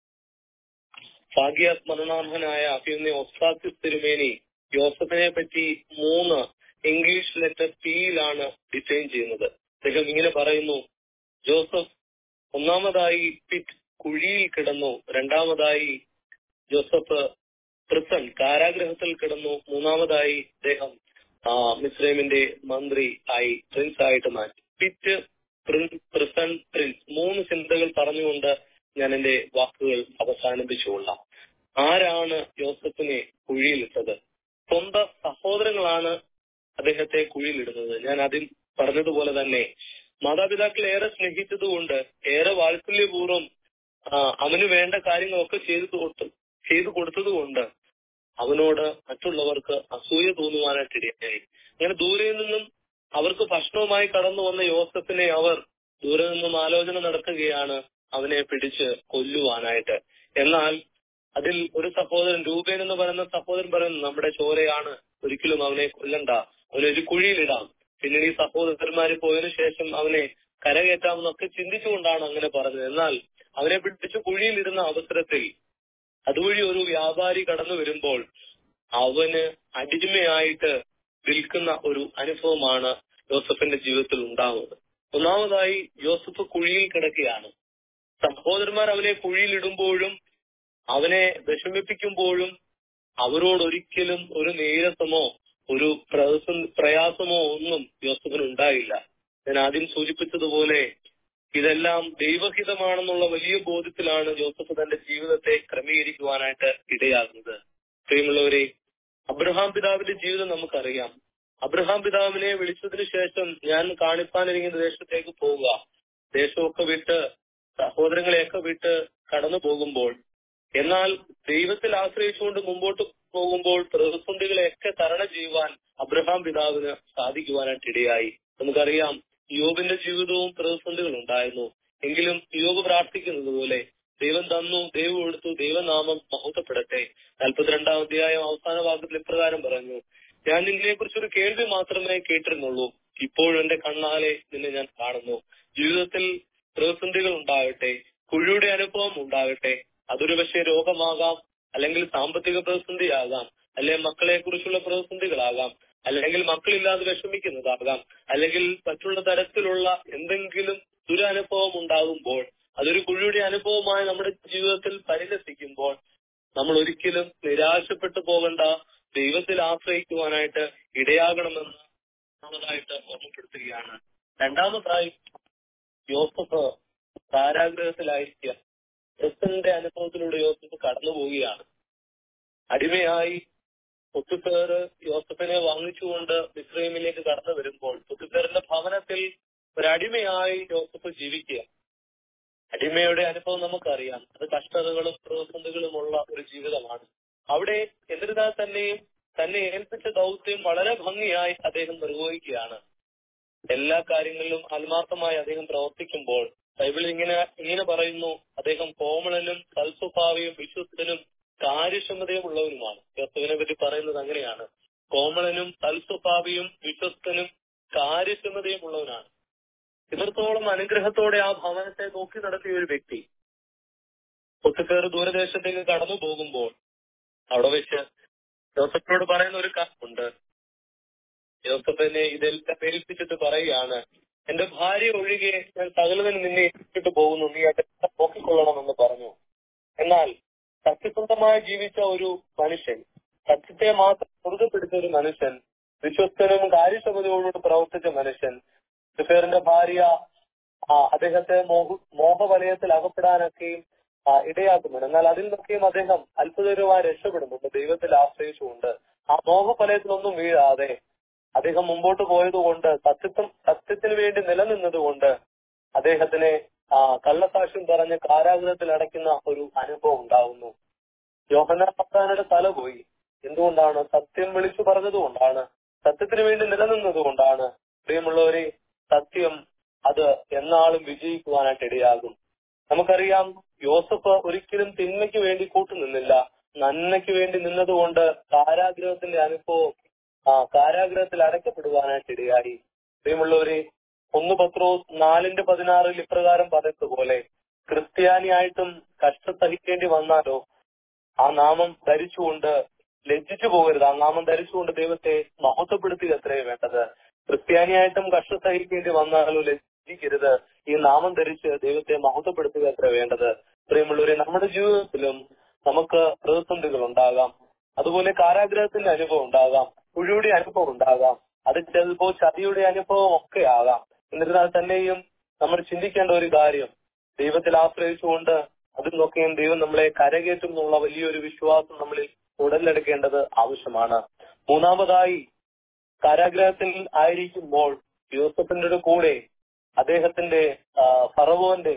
Speaker 4: ഭാഗ്യ സ്മരണാർഹനായ അഭിയുന്ന ഒസ്താത്തിസ് തിരുമേനി യോസഫിനെ പറ്റി മൂന്ന് ഇംഗ്ലീഷ് ലെറ്റർ പിയിലാണ് ഡിസൈൻ ചെയ്യുന്നത് അദ്ദേഹം ഇങ്ങനെ പറയുന്നു ജോസഫ് ഒന്നാമതായി പിറ്റ് കുഴിയിൽ കിടന്നു രണ്ടാമതായി ജോസഫ് പ്രിസൺ കാരാഗ്രഹത്തിൽ കിടന്നു മൂന്നാമതായി അദ്ദേഹം ആ, മിസ്രൈമിന്റെ മന്ത്രി ആയി പ്രിൻസ് ആയിട്ട് മാറ്റി പിറ്റ് പ്രിസൺ പ്രിൻസ് മൂന്ന് ചിന്തകൾ പറഞ്ഞുകൊണ്ട് ഞാൻ എന്റെ വാക്കുകൾ അവസാനിപ്പിച്ചുകൊള്ളാം ആരാണ് യോസഫിനെ കുഴിയിലിട്ടത് സ്വന്തം സഹോദരങ്ങളാണ് അദ്ദേഹത്തെ കുഴിയിലിടുന്നത് ഞാൻ അതിൽ പറഞ്ഞതുപോലെ തന്നെ മാതാപിതാക്കൾ ഏറെ സ്നേഹിച്ചതുകൊണ്ട് ഏറെ വാത്സല്യപൂർവ്വം ആ, അവന് വേണ്ട കാര്യങ്ങളൊക്കെ ചെയ്തു കൊടുത്തു ചെയ്തു കൊടുത്തതുകൊണ്ട് അവനോട് മറ്റുള്ളവർക്ക് അസൂയ തോന്നുവാനായിട്ട് ഇടയായി അങ്ങനെ ദൂരെ നിന്നും അവർക്ക് ഭക്ഷണവുമായി കടന്നു വന്ന യോസഫിനെ അവർ ദൂരെ നിന്നും ആലോചന നടത്തുകയാണ് അവനെ പിടിച്ച് കൊല്ലുവാനായിട്ട് എന്നാൽ അതിൽ ഒരു സഹോദരൻ രൂപേൻ എന്ന് പറയുന്ന സഹോദരൻ പറയുന്നു നമ്മുടെ ചോരയാണ് ഒരിക്കലും അവനെ കൊല്ലണ്ട അവനെ ഒരു കുഴിയിലിടാം പിന്നീട് ഈ സഹോദരന്മാര് പോയതിനു ശേഷം അവനെ കരകയറ്റാമെന്നൊക്കെ ചിന്തിച്ചുകൊണ്ടാണ് അങ്ങനെ പറഞ്ഞത് എന്നാൽ അവനെ പിടിച്ച് കുഴിയിലിടുന്ന അവസരത്തിൽ അതുവഴി ഒരു വ്യാപാരി കടന്നു വരുമ്പോൾ അവന് അടിമയായിട്ട് വിൽക്കുന്ന ഒരു അനുഭവമാണ് യോസഫിന്റെ ജീവിതത്തിൽ ഉണ്ടാവുന്നത് ഒന്നാമതായി യോസഫ് കുഴിയിൽ കിടക്കുകയാണ് സഹോദരന്മാർ അവനെ കുഴിയിലിടുമ്പോഴും അവനെ വിഷമിപ്പിക്കുമ്പോഴും അവരോട് ഒരിക്കലും ഒരു നീരസമോ ഒരു പ്രയാസം- പ്രയാസമോ ഒന്നും യോസഫിന് ഉണ്ടായില്ല ഞാൻ ആദ്യം സൂചിപ്പിച്ചതുപോലെ ഇതെല്ലാം ദൈവഹിതമാണെന്നുള്ള വലിയ ബോധ്യത്തിലാണ് ജോസഫ് തന്റെ ജീവിതത്തെ ക്രമീകരിക്കുവാനായിട്ട് ഇടയാകുന്നത് പ്രിയമുള്ളവരെ അബ്രഹാം പിതാവിന്റെ ജീവിതം നമുക്കറിയാം അബ്രഹാം പിതാവിനെ വിളിച്ചതിന് ശേഷം ഞാൻ കാണിപ്പാനിരിക്കുന്ന ദേശത്തേക്ക് പോവുക ദേശമൊക്കെ വിട്ട് സഹോദരങ്ങളെയൊക്കെ വിട്ട് കടന്നു പോകുമ്പോൾ എന്നാൽ ദൈവത്തിൽ ആശ്രയിച്ചുകൊണ്ട് മുമ്പോട്ട് പോകുമ്പോൾ പ്രതിസന്ധികളെയൊക്കെ തരണം ചെയ്യുവാൻ അബ്രഹാം പിതാവിന് സാധിക്കുവാനായിട്ട് ഇടയായി നമുക്കറിയാം യോബിന്റെ ജീവിതവും പ്രതിസന്ധികൾ ഉണ്ടായിരുന്നു എങ്കിലും യോബ് പ്രാർത്ഥിക്കുന്നത് പോലെ ദൈവം തന്നു ദൈവം കൊടുത്തു ദൈവനാമം മഹത്വപ്പെടട്ടെ നാൽപ്പത്തിരണ്ടാം അധ്യായം അവസാന ഭാഗത്തിൽ ഇപ്രകാരം പറഞ്ഞു ഞാൻ നിന്നെ കുറിച്ചൊരു കേൾവി മാത്രമേ കേട്ടിരുന്നുള്ളൂ ഇപ്പോഴും എന്റെ കണ്ണാലെ നിന്നെ ഞാൻ കാണുന്നു ജീവിതത്തിൽ പ്രതിസന്ധികൾ ഉണ്ടാകട്ടെ കുഴിയുടെ അനുഭവം ഉണ്ടാകട്ടെ അതൊരു പക്ഷേ രോഗമാകാം അല്ലെങ്കിൽ സാമ്പത്തിക പ്രതിസന്ധിയാകാം അല്ലെങ്കിൽ മക്കളെ കുറിച്ചുള്ള പ്രതിസന്ധികളാകാം അല്ലെങ്കിൽ മക്കളില്ലാതെ വിഷമിക്കുന്നതാകാം അല്ലെങ്കിൽ മറ്റുള്ള തരത്തിലുള്ള എന്തെങ്കിലും ദുരനുഭവം ഉണ്ടാകുമ്പോൾ അതൊരു കുഴിയുടെ അനുഭവമായി നമ്മുടെ ജീവിതത്തിൽ പരിഹസിക്കുമ്പോൾ നമ്മൾ ഒരിക്കലും നിരാശപ്പെട്ടു പോകേണ്ട ദൈവത്തിൽ ആശ്രയിക്കുവാനായിട്ട് ഇടയാകണമെന്ന് ഒന്നാമതായിട്ട് ഓർമ്മപ്പെടുത്തുകയാണ് രണ്ടാമതായി യോസഫ് കാരാഗ്രഹത്തിലായിരിക്കുക ക്രിസ്തന്റെ അനുഭവത്തിലൂടെ യോസഫ് കടന്നു പോവുകയാണ് അടിമയായി പൊത്തുപേറ് യോസഫിനെ വാങ്ങിച്ചുകൊണ്ട് ഇസ്രൈമിലേക്ക് കടന്നു വരുമ്പോൾ പൊത്തുപേറിന്റെ ഭവനത്തിൽ ഒരടിമയായി യോസഫ് ജീവിക്കുക അടിമയുടെ അനുഭവം നമുക്കറിയാം അത് കഷ്ടതകളും പ്രതിസന്ധികളുമുള്ള ഒരു ജീവിതമാണ് അവിടെ എന്നിരുന്നാൽ തന്നെയും തന്നെ ഏൽപ്പിച്ച ദൗത്യം വളരെ ഭംഗിയായി അദ്ദേഹം നിർവഹിക്കുകയാണ് എല്ലാ കാര്യങ്ങളിലും ആത്മാർത്ഥമായി അദ്ദേഹം പ്രവർത്തിക്കുമ്പോൾ ബൈബിളിൽ ഇങ്ങനെ ഇങ്ങനെ പറയുന്നു അദ്ദേഹം കോമളനും സൽസ്വഭാവിയും വിശ്വസ്തനും കാര്യക്ഷമതയും ഉള്ളവരുമാണ് യോസഫിനെ പറ്റി പറയുന്നത് അങ്ങനെയാണ് കോമളനും സൽസ്വഭാവിയും വിശ്വസ്തനും കാര്യക്ഷമതയും ഉള്ളവനാണ് ഇത്രത്തോളം അനുഗ്രഹത്തോടെ ആ ഭവനത്തെ നോക്കി നടത്തിയ ഒരു വ്യക്തി ഒത്തുപേർ ദൂരദേശത്തേക്ക് കടന്നു പോകുമ്പോൾ അവിടെ വെച്ച് ജോസഫിനോട് പറയുന്ന ഒരു ഉണ്ട് ജോസഫിനെ ഇതെല്ലാം ഏൽപ്പിച്ചിട്ട് പറയുകയാണ് എന്റെ ഭാര്യ ഒഴികെ ഞാൻ സകലതിന് നിന്നെ ഏൽപ്പിച്ചിട്ട് പോകുന്നു നീ അതെല്ലാം നോക്കിക്കൊള്ളണമെന്ന് പറഞ്ഞു എന്നാൽ സത്യസന്ധമായി ജീവിച്ച ഒരു മനുഷ്യൻ സത്യത്തെ മാത്രം മുറുകെ പിടിച്ച ഒരു മനുഷ്യൻ വിശ്വസ്തനും കാര്യക്ഷമതയോടുകൂടി പ്രവർത്തിച്ച മനുഷ്യൻ ജുഫേറിന്റെ ഭാര്യ ആ, അദ്ദേഹത്തെ മോഹ മോഹവലയത്തിൽ അകപ്പെടാനൊക്കെയും ആ, ഇടയാക്കുന്നുണ്ട് എന്നാൽ അതിൽ നിന്നൊക്കെയും അദ്ദേഹം അത്ഭുതകരമായി രക്ഷപ്പെടുന്നുണ്ട് ദൈവത്തിൽ ആശ്രയിച്ചുകൊണ്ട് ആ മോഹഫലയത്തിലൊന്നും വീഴാതെ അദ്ദേഹം മുമ്പോട്ട് പോയതുകൊണ്ട് സത്യത്വം സത്യത്തിന് വേണ്ടി നിലനിന്നതുകൊണ്ട് അദ്ദേഹത്തിനെ ആ കള്ളസാക്ഷ്യം പറഞ്ഞ് കാരാഗ്രഹത്തിൽ അടയ്ക്കുന്ന ഒരു അനുഭവം ഉണ്ടാവുന്നു യോഹനാന്റെ തല പോയി എന്തുകൊണ്ടാണ് സത്യം വിളിച്ചു പറഞ്ഞതുകൊണ്ടാണ് സത്യത്തിന് വേണ്ടി നിലനിന്നതുകൊണ്ടാണ് പ്രിയമുള്ളവരെ സത്യം അത് എന്നാളും വിജയിക്കുവാനായിട്ട് ഇടയാകും നമുക്കറിയാം യോസഫ് ഒരിക്കലും തിന്മയ്ക്ക് വേണ്ടി കൂട്ടുനിന്നില്ല നന്മയ്ക്ക് വേണ്ടി നിന്നതുകൊണ്ട് കാരാഗ്രഹത്തിന്റെ അനുഭവം ആ കാരാഗ്രഹത്തിൽ അടയ്ക്കപ്പെടുവാനായിട്ട് ഇടയായി പ്രിയമുള്ളവരെ ഒന്ന് പത്രോസ് നാലിന്റെ പതിനാറിൽ ഇപ്രകാരം പറയുന്നത് പോലെ ക്രിസ്ത്യാനിയായിട്ടും കഷ്ടം സഹിക്കേണ്ടി വന്നാലോ ആ നാമം ധരിച്ചുകൊണ്ട് ലജ്ജിച്ചു പോകരുത് ആ നാമം ധരിച്ചുകൊണ്ട് ദൈവത്തെ മഹത്വപ്പെടുത്തുക എത്രയേ വേണ്ടത് ക്രിസ്ത്യാനിയായിട്ടും കഷ്ടം സഹിക്കേണ്ടി വന്നാലോ ലജ്ജിക്കരുത് ഈ നാമം ധരിച്ച് ദൈവത്തെ മഹത്വപ്പെടുത്തുക എത്ര വേണ്ടത് പ്രിയമുള്ളവരെ നമ്മുടെ ജീവിതത്തിലും നമുക്ക് പ്രതിസന്ധികൾ ഉണ്ടാകാം അതുപോലെ കാരാഗ്രഹത്തിന്റെ അനുഭവം ഉണ്ടാകാം കുഴിയുടെ അനുഭവം ഉണ്ടാകാം അത് ചിലപ്പോ ചതിയുടെ അനുഭവം ഒക്കെ ആകാം എന്നിരുന്നാൽ തന്നെയും നമ്മൾ ചിന്തിക്കേണ്ട ഒരു കാര്യം ദൈവത്തിൽ ആശ്രയിച്ചുകൊണ്ട് അതിൽ നോക്കിയും ദൈവം നമ്മളെ കരകയറ്റും എന്നുള്ള വലിയൊരു വിശ്വാസം നമ്മളിൽ ഉടലെടുക്കേണ്ടത് ആവശ്യമാണ് മൂന്നാമതായി കാരാഗ്രഹത്തിൽ ആയിരിക്കുമ്പോൾ യൂസഫിന്റെ കൂടെ അദ്ദേഹത്തിന്റെ ആ, ഫറവോന്റെ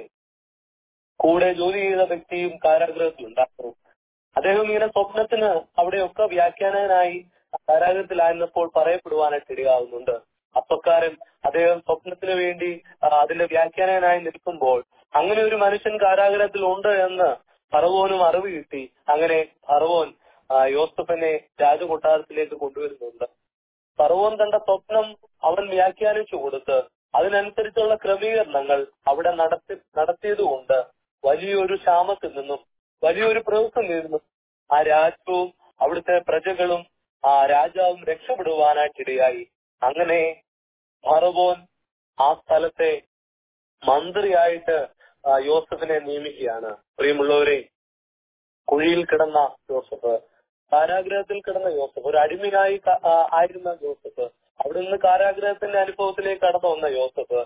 Speaker 4: കൂടെ ജോലി ചെയ്ത വ്യക്തിയും കാരാഗ്രഹത്തിൽ ഉണ്ടായിരുന്നു അദ്ദേഹം ഇങ്ങനെ സ്വപ്നത്തിന് അവിടെയൊക്കെ വ്യാഖ്യാനനായി കാരാഗ്രഹത്തിലായിരുന്നപ്പോൾ പറയപ്പെടുവാനായിട്ട് ഇടയാവുന്നുണ്ട് അപ്പക്കാരൻ അദ്ദേഹം സ്വപ്നത്തിന് വേണ്ടി ആ, അതിന്റെ വ്യാഖ്യാനനായി നിൽക്കുമ്പോൾ അങ്ങനെ ഒരു മനുഷ്യൻ കാരാഗ്രഹത്തിൽ ഉണ്ട് എന്ന് ഫറവോനും അറിവ് കിട്ടി അങ്ങനെ ഫറവോൻ ആ, യോസഫിനെ രാജകൊട്ടാരത്തിലേക്ക് കൊണ്ടുവരുന്നുണ്ട് ഫറവോൻ കണ്ട സ്വപ്നം അവൻ വ്യാഖ്യാനിച്ചു കൊടുത്ത് അതിനനുസരിച്ചുള്ള ക്രമീകരണങ്ങൾ അവിടെ നടത്തി നടത്തിയതുകൊണ്ട് വലിയൊരു ക്ഷാമത്തിൽ നിന്നും വലിയൊരു പ്രതിസന്ധിയിൽ നിന്നും ആ രാജ്യവും അവിടുത്തെ പ്രജകളും ആ രാജാവും രക്ഷപ്പെടുവാനായിട്ടിടയായി അങ്ങനെ ഫറവോൻ ആ സ്ഥലത്തെ മന്ത്രിയായിട്ട് ആ, യോസഫിനെ നിയമിക്കുകയാണ് പ്രിയമുള്ളവരെ കുഴിയിൽ കിടന്ന യോസഫ് കാരാഗ്രഹത്തിൽ കിടന്ന യോസഫ് ഒരു അടിമയായി ക- ആ, ആയിരുന്ന യോസഫ് അവിടെ നിന്ന് കാരാഗ്രഹത്തിന്റെ അനുഭവത്തിലേക്ക് കടന്നു വന്ന യോസഫ്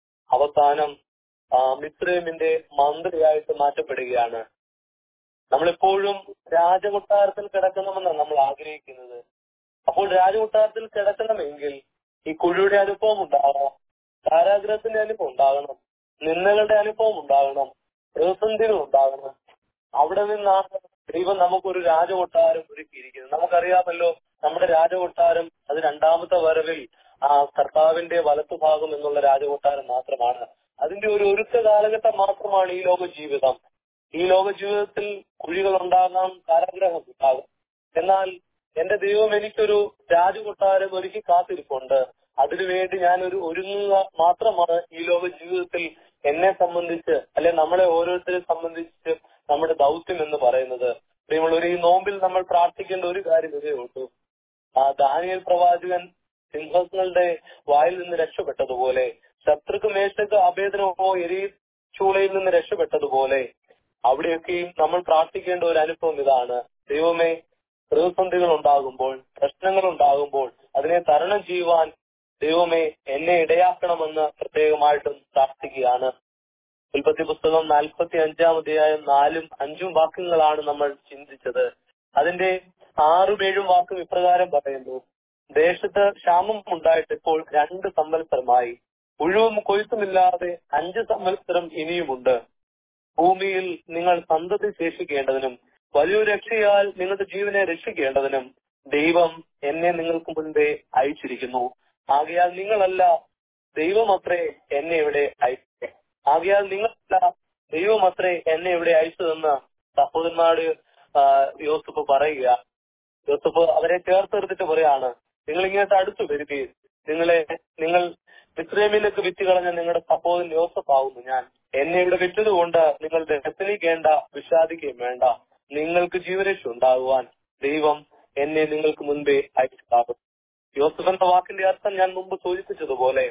Speaker 4: അവസാനം ആ, മിസ്രൈമിന്റെ മന്ത്രിയായിട്ട് മാറ്റപ്പെടുകയാണ് നമ്മളെപ്പോഴും രാജകൊട്ടാരത്തിൽ കിടക്കണമെന്നാണ് നമ്മൾ ആഗ്രഹിക്കുന്നത് അപ്പോൾ രാജകൊട്ടാരത്തിൽ കിടക്കണമെങ്കിൽ ഈ കുഴിയുടെ അനുഭവം ഉണ്ടാകണം കാരാഗ്രഹത്തിന്റെ അനുഭവം ഉണ്ടാകണം നിന്ദകളുടെ അനുഭവം ഉണ്ടാകണം പ്രതിസന്ധികൾ ഉണ്ടാകണം അവിടെ നിന്നാണ് ദൈവം നമുക്കൊരു രാജകൊട്ടാരം ഒരുക്കിയിരിക്കുന്നത് നമുക്കറിയാമല്ലോ നമ്മുടെ രാജകൊട്ടാരം അത് രണ്ടാമത്തെ വരവിൽ ആ കർത്താവിന്റെ വലത്തുഭാഗം എന്നുള്ള രാജകൊട്ടാരം മാത്രമാണ് അതിന്റെ ഒരു ഒരുക്ക കാലഘട്ടം മാത്രമാണ് ഈ ലോക ജീവിതം ഈ ലോക ജീവിതത്തിൽ കുഴികൾ ഉണ്ടാകാം കാരാഗ്രഹം ഉണ്ടാകും എന്നാൽ എന്റെ ദൈവം എനിക്കൊരു രാജകൊട്ടാരം ഒരുക്കി കാത്തിരിപ്പുണ്ട് അതിനുവേണ്ടി ഞാൻ ഒരു ഒരുങ്ങുക മാത്രമാണ് ഈ ലോക ജീവിതത്തിൽ എന്നെ സംബന്ധിച്ച് അല്ലെ നമ്മളെ ഓരോരുത്തരെ സംബന്ധിച്ച് നമ്മുടെ ദൗത്യം എന്ന് പറയുന്നത് പ്രിയമുള്ളവർ ഈ നോമ്പിൽ നമ്മൾ പ്രാർത്ഥിക്കേണ്ട ഒരു കാര്യം ഇതേ ഉള്ളൂ ആ ദാനിയൽ പ്രവാചകൻ സിംഹങ്ങളുടെ വായിൽ നിന്ന് രക്ഷപ്പെട്ടതുപോലെ ശത്രുക്ക് മേശക്ക് അഭേദനമോ എരി ചൂളയിൽ നിന്ന് രക്ഷപ്പെട്ടതുപോലെ അവിടെയൊക്കെയും നമ്മൾ പ്രാർത്ഥിക്കേണ്ട ഒരു അനുഭവം ഇതാണ് ദൈവമേ പ്രതിസന്ധികൾ ഉണ്ടാകുമ്പോൾ പ്രശ്നങ്ങൾ ഉണ്ടാകുമ്പോൾ അതിനെ തരണം ചെയ്യുവാൻ ദൈവമേ എന്നെ ഇടയാക്കണമെന്ന് പ്രത്യേകമായിട്ടും പ്രാർത്ഥിക്കുകയാണ് ഉൽപ്പത്തി പുസ്തകം നാൽപ്പത്തി അഞ്ചാം അധ്യായം നാലും അഞ്ചും വാക്യങ്ങളാണ് നമ്മൾ ചിന്തിച്ചത് അതിന്റെ ആറും ഏഴും വാക്കും ഇപ്രകാരം പറയുന്നു ദേശത്ത് ക്ഷാമം ഉണ്ടായിട്ട് ഇപ്പോൾ രണ്ട് സംവത്സരമായി ഒഴിവും കൊയ്ത്തുമില്ലാതെ അഞ്ച് സംവത്സരം ഇനിയുമുണ്ട് ഭൂമിയിൽ നിങ്ങൾ സന്തതി ശേഷിക്കേണ്ടതിനും വലിയൊരു രക്ഷയാൽ നിങ്ങളുടെ ജീവനെ രക്ഷിക്കേണ്ടതിനും ദൈവം എന്നെ നിങ്ങൾക്ക് മുൻപേ അയച്ചിരിക്കുന്നു ആകയാൽ നിങ്ങളല്ല ദൈവമത്രേ എന്നെ ഇവിടെ അയച്ചത് ആകയാൽ നിങ്ങളല്ല ദൈവമത്രേ എന്നെ ഇവിടെ അയച്ചതെന്ന് സഹോദരന്മാര് ആ, യോസഫ് പറയുക യോസഫ് അവരെ ചേർത്തെടുത്തിട്ട് പറയാണ് നിങ്ങൾ ഇങ്ങോട്ട് അടുത്തു വരികയും നിങ്ങളെ നിങ്ങൾ ഇസ്രേമിലേക്ക് വിറ്റ് കളഞ്ഞ നിങ്ങളുടെ സഹോദരൻ യോസഫ് ആവുന്നു ഞാൻ എന്നെ ഇവിടെ വിറ്റതുകൊണ്ട് നിങ്ങൾ വ്യസനിക്കേണ്ട വിഷാദിക്കുകയും വേണ്ട നിങ്ങൾക്ക് ജീവരക്ഷ ഉണ്ടാകുവാൻ ദൈവം എന്നെ നിങ്ങൾക്ക് മുൻപേ അയച്ചതാകും യോസഫ് എന്ന വാക്കിന്റെ അർത്ഥം ഞാൻ മുമ്പ് സൂചിപ്പിച്ചതുപോലെ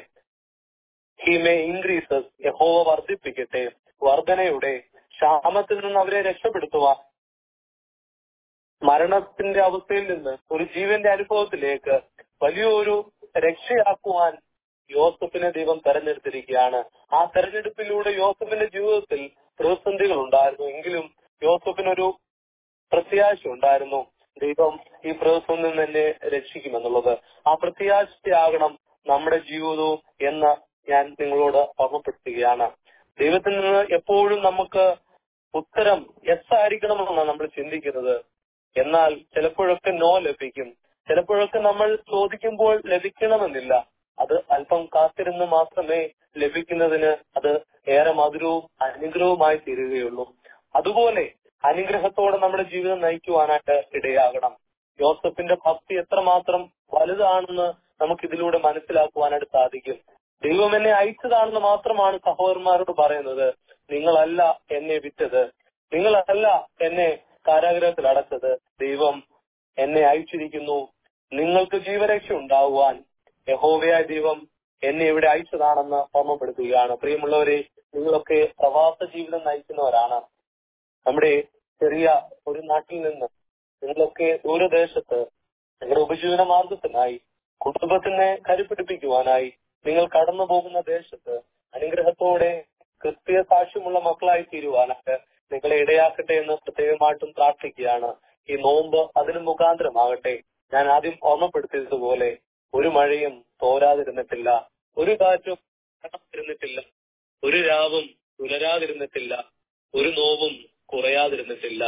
Speaker 4: ഹി മേ ഇൻക്രീസസ് യഹോവ വർദ്ധിപ്പിക്കട്ടെ വർധനയുടെ ക്ഷാമത്തിൽ നിന്ന് അവരെ രക്ഷപ്പെടുത്തുവാൻ മരണത്തിന്റെ അവസ്ഥയിൽ നിന്ന് ഒരു ജീവന്റെ അനുഭവത്തിലേക്ക് വലിയൊരു രക്ഷയാക്കുവാൻ യോസഫിനെ ദൈവം തെരഞ്ഞെടുത്തിരിക്കുകയാണ് ആ തെരഞ്ഞെടുപ്പിലൂടെ യോസഫിന്റെ ജീവിതത്തിൽ പ്രതിസന്ധികൾ ഉണ്ടായിരുന്നു എങ്കിലും യോസഫിനൊരു പ്രത്യാശ ഉണ്ടായിരുന്നു ദൈവം ഈ പ്രതിസന്ധിയിൽ നിന്ന് എന്നെ രക്ഷിക്കുമെന്നുള്ളത് ആ പ്രത്യാശയാകണം നമ്മുടെ ജീവിതവും എന്ന് ഞാൻ നിങ്ങളോട് ഓർമ്മപ്പെടുത്തുകയാണ് ദൈവത്തിൽ നിന്ന് എപ്പോഴും നമുക്ക് ഉത്തരം എസ് ആയിരിക്കണമെന്നാണ് നമ്മൾ ചിന്തിക്കുന്നത് എന്നാൽ ചിലപ്പോഴൊക്കെ നോ ലഭിക്കും ചിലപ്പോഴൊക്കെ നമ്മൾ ചോദിക്കുമ്പോൾ ലഭിക്കണമെന്നില്ല അത് അല്പം കാത്തിരുന്ന് മാത്രമേ ലഭിക്കുന്നതിന് അത് ഏറെ മധുരവും അനുഗ്രഹവുമായി തീരുകയുള്ളൂ അതുപോലെ അനുഗ്രഹത്തോടെ നമ്മുടെ ജീവിതം നയിക്കുവാനായിട്ട് ഇടയാകണം യോസഫിന്റെ ഭക്തി എത്രമാത്രം വലുതാണെന്ന് നമുക്ക് ഇതിലൂടെ മനസ്സിലാക്കുവാനായിട്ട് സാധിക്കും ദൈവം എന്നെ അയച്ചതാണെന്ന് മാത്രമാണ് സഹോദരന്മാരോട് പറയുന്നത് നിങ്ങളല്ല എന്നെ വിറ്റത് നിങ്ങളല്ല എന്നെ കാരാഗ്രഹത്തിൽ അടച്ചത് ദൈവം എന്നെ അയച്ചിരിക്കുന്നു നിങ്ങൾക്ക് ജീവരക്ഷ ഉണ്ടാകുവാൻ യഹോവയായ ദൈവം എന്നെ ഇവിടെ അയച്ചതാണെന്ന് ഓർമ്മപ്പെടുത്തുകയാണ് പ്രിയമുള്ളവരെ നിങ്ങളൊക്കെ പ്രവാസ ജീവിതം നയിക്കുന്നവരാണ് നമ്മുടെ ചെറിയ ഒരു നാട്ടിൽ നിന്ന് നിങ്ങളൊക്കെ ദൂരദേശത്ത് നിങ്ങളുടെ ഉപജീവന മാർഗത്തിനായി കുടുംബത്തിനെ കരുപിടിപ്പിക്കുവാനായി നിങ്ങൾ കടന്നു പോകുന്ന ദേശത്ത് അനുഗ്രഹത്തോടെ ക്രിസ്തീയ സാക്ഷ്യമുള്ള മക്കളായി തീരുവാനായിട്ട് നിങ്ങളെ ഇടയാക്കട്ടെ എന്ന് പ്രത്യേകമായിട്ടും പ്രാർത്ഥിക്കുകയാണ് ഈ നോമ്പ് അതിന് മുഖാന്തരമാകട്ടെ ഞാൻ ആദ്യം ഓർമ്മപ്പെടുത്തിയതുപോലെ ഒരു മഴയും തോരാതിരുന്നിട്ടില്ല ഒരു കാറ്റും ഇരുന്നിട്ടില്ല ഒരു രാവും പുലരാതിരുന്നിട്ടില്ല ഒരു നോവും കുറയാതിരുന്നിട്ടില്ല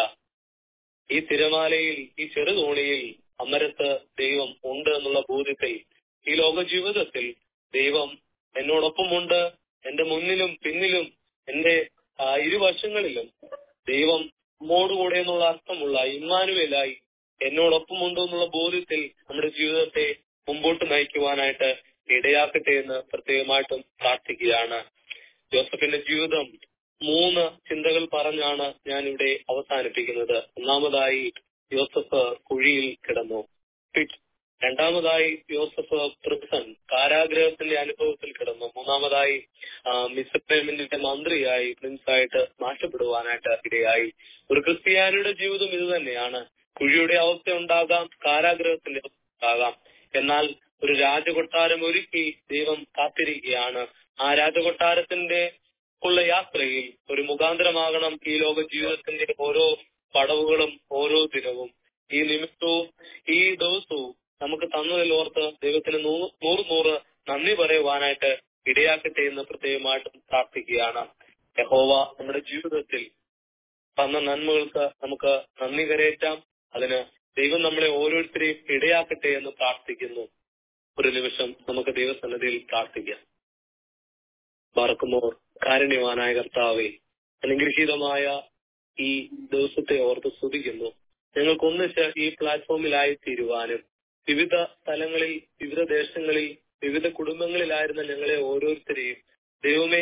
Speaker 4: ഈ തിരമാലയിൽ ഈ ചെറുതോണിയിൽ അമരത്ത് ദൈവം ഉണ്ട് എന്നുള്ള ബോധ്യത്തിൽ ഈ ലോക ജീവിതത്തിൽ ദൈവം എന്നോടൊപ്പമുണ്ട് എന്റെ മുന്നിലും പിന്നിലും എന്റെ ആ, ഇരുവശങ്ങളിലും ദൈവം നമ്മോടുകൂടെ എന്നുള്ള അർത്ഥമുള്ള ഇമ്മാനുവേലായി എന്നോടൊപ്പമുണ്ട് എന്നുള്ള ബോധ്യത്തിൽ നമ്മുടെ ജീവിതത്തെ മുമ്പോട്ട് നയിക്കുവാനായിട്ട് ഇടയാക്കട്ടെ എന്ന് പ്രത്യേകമായിട്ടും പ്രാർത്ഥിക്കുകയാണ് ജോസഫിന്റെ ജീവിതം മൂന്ന് ചിന്തകൾ പറഞ്ഞാണ് ഞാൻ ഇവിടെ അവസാനിപ്പിക്കുന്നത് ഒന്നാമതായി യോസഫ് കുഴിയിൽ കിടന്നു പിറ്റ് രണ്ടാമതായി യോസഫ് പ്രിസൺ കാരാഗ്രഹത്തിന്റെ അനുഭവത്തിൽ കിടന്നു മൂന്നാമതായി ആ, മിസ്രൈമിന്റെ മന്ത്രിയായി പ്രിൻസായിട്ട് മാറ്റപ്പെടുവാനായിട്ട് ഇടയായി ഒരു ക്രിസ്ത്യാനിയുടെ ജീവിതം ഇത് തന്നെയാണ് കുഴിയുടെ അവസ്ഥ ഉണ്ടാകാം കാരാഗ്രഹത്തിന്റെ അവസ്ഥ ഉണ്ടാകാം എന്നാൽ ഒരു രാജകൊട്ടാരം ഒരുക്കി ദൈവം കാത്തിരിക്കുകയാണ് ആ രാജകൊട്ടാരത്തിന്റെ ഉള്ള യാത്രയിൽ ഒരു മുഖാന്തരമാകണം ഈ ലോക ജീവിതത്തിന്റെ ഓരോ പടവുകളും ഓരോ ദിനവും ഈ നിമിഷവും ഈ ദിവസവും നമുക്ക് തന്നതിൽ ഓർത്ത് ദൈവത്തിന് നൂ- നൂറ് നൂറ് നന്ദി പറയുവാനായിട്ട് ഇടയാക്കട്ടെ എന്ന് പ്രത്യേകമായിട്ടും പ്രാർത്ഥിക്കുകയാണ് യഹോവ നമ്മുടെ ജീവിതത്തിൽ തന്ന നന്മകൾക്ക് നമുക്ക് നന്ദി കരയേറ്റാം അതിന് ദൈവം നമ്മളെ ഓരോരുത്തരെയും ഇടയാക്കട്ടെ എന്ന് പ്രാർത്ഥിക്കുന്നു ഒരു നിമിഷം നമുക്ക് ദൈവസന്നിധിയിൽ പ്രാർത്ഥിക്കാം പാർക്കുമോർ കാരുണ്യവാനായ കർത്താവെ അനുഗ്രഹീതമായ ഈ ദിവസത്തെ ഓർത്ത് സ്തുതിക്കുന്നു ഞങ്ങൾക്ക് ഒന്നിച്ച് ഈ പ്ലാറ്റ്ഫോമിലായി തീരുവാനും വിവിധ സ്ഥലങ്ങളിൽ വിവിധ ദേശങ്ങളിൽ വിവിധ കുടുംബങ്ങളിലായിരുന്ന ഞങ്ങളെ ഓരോരുത്തരെയും ദൈവമേ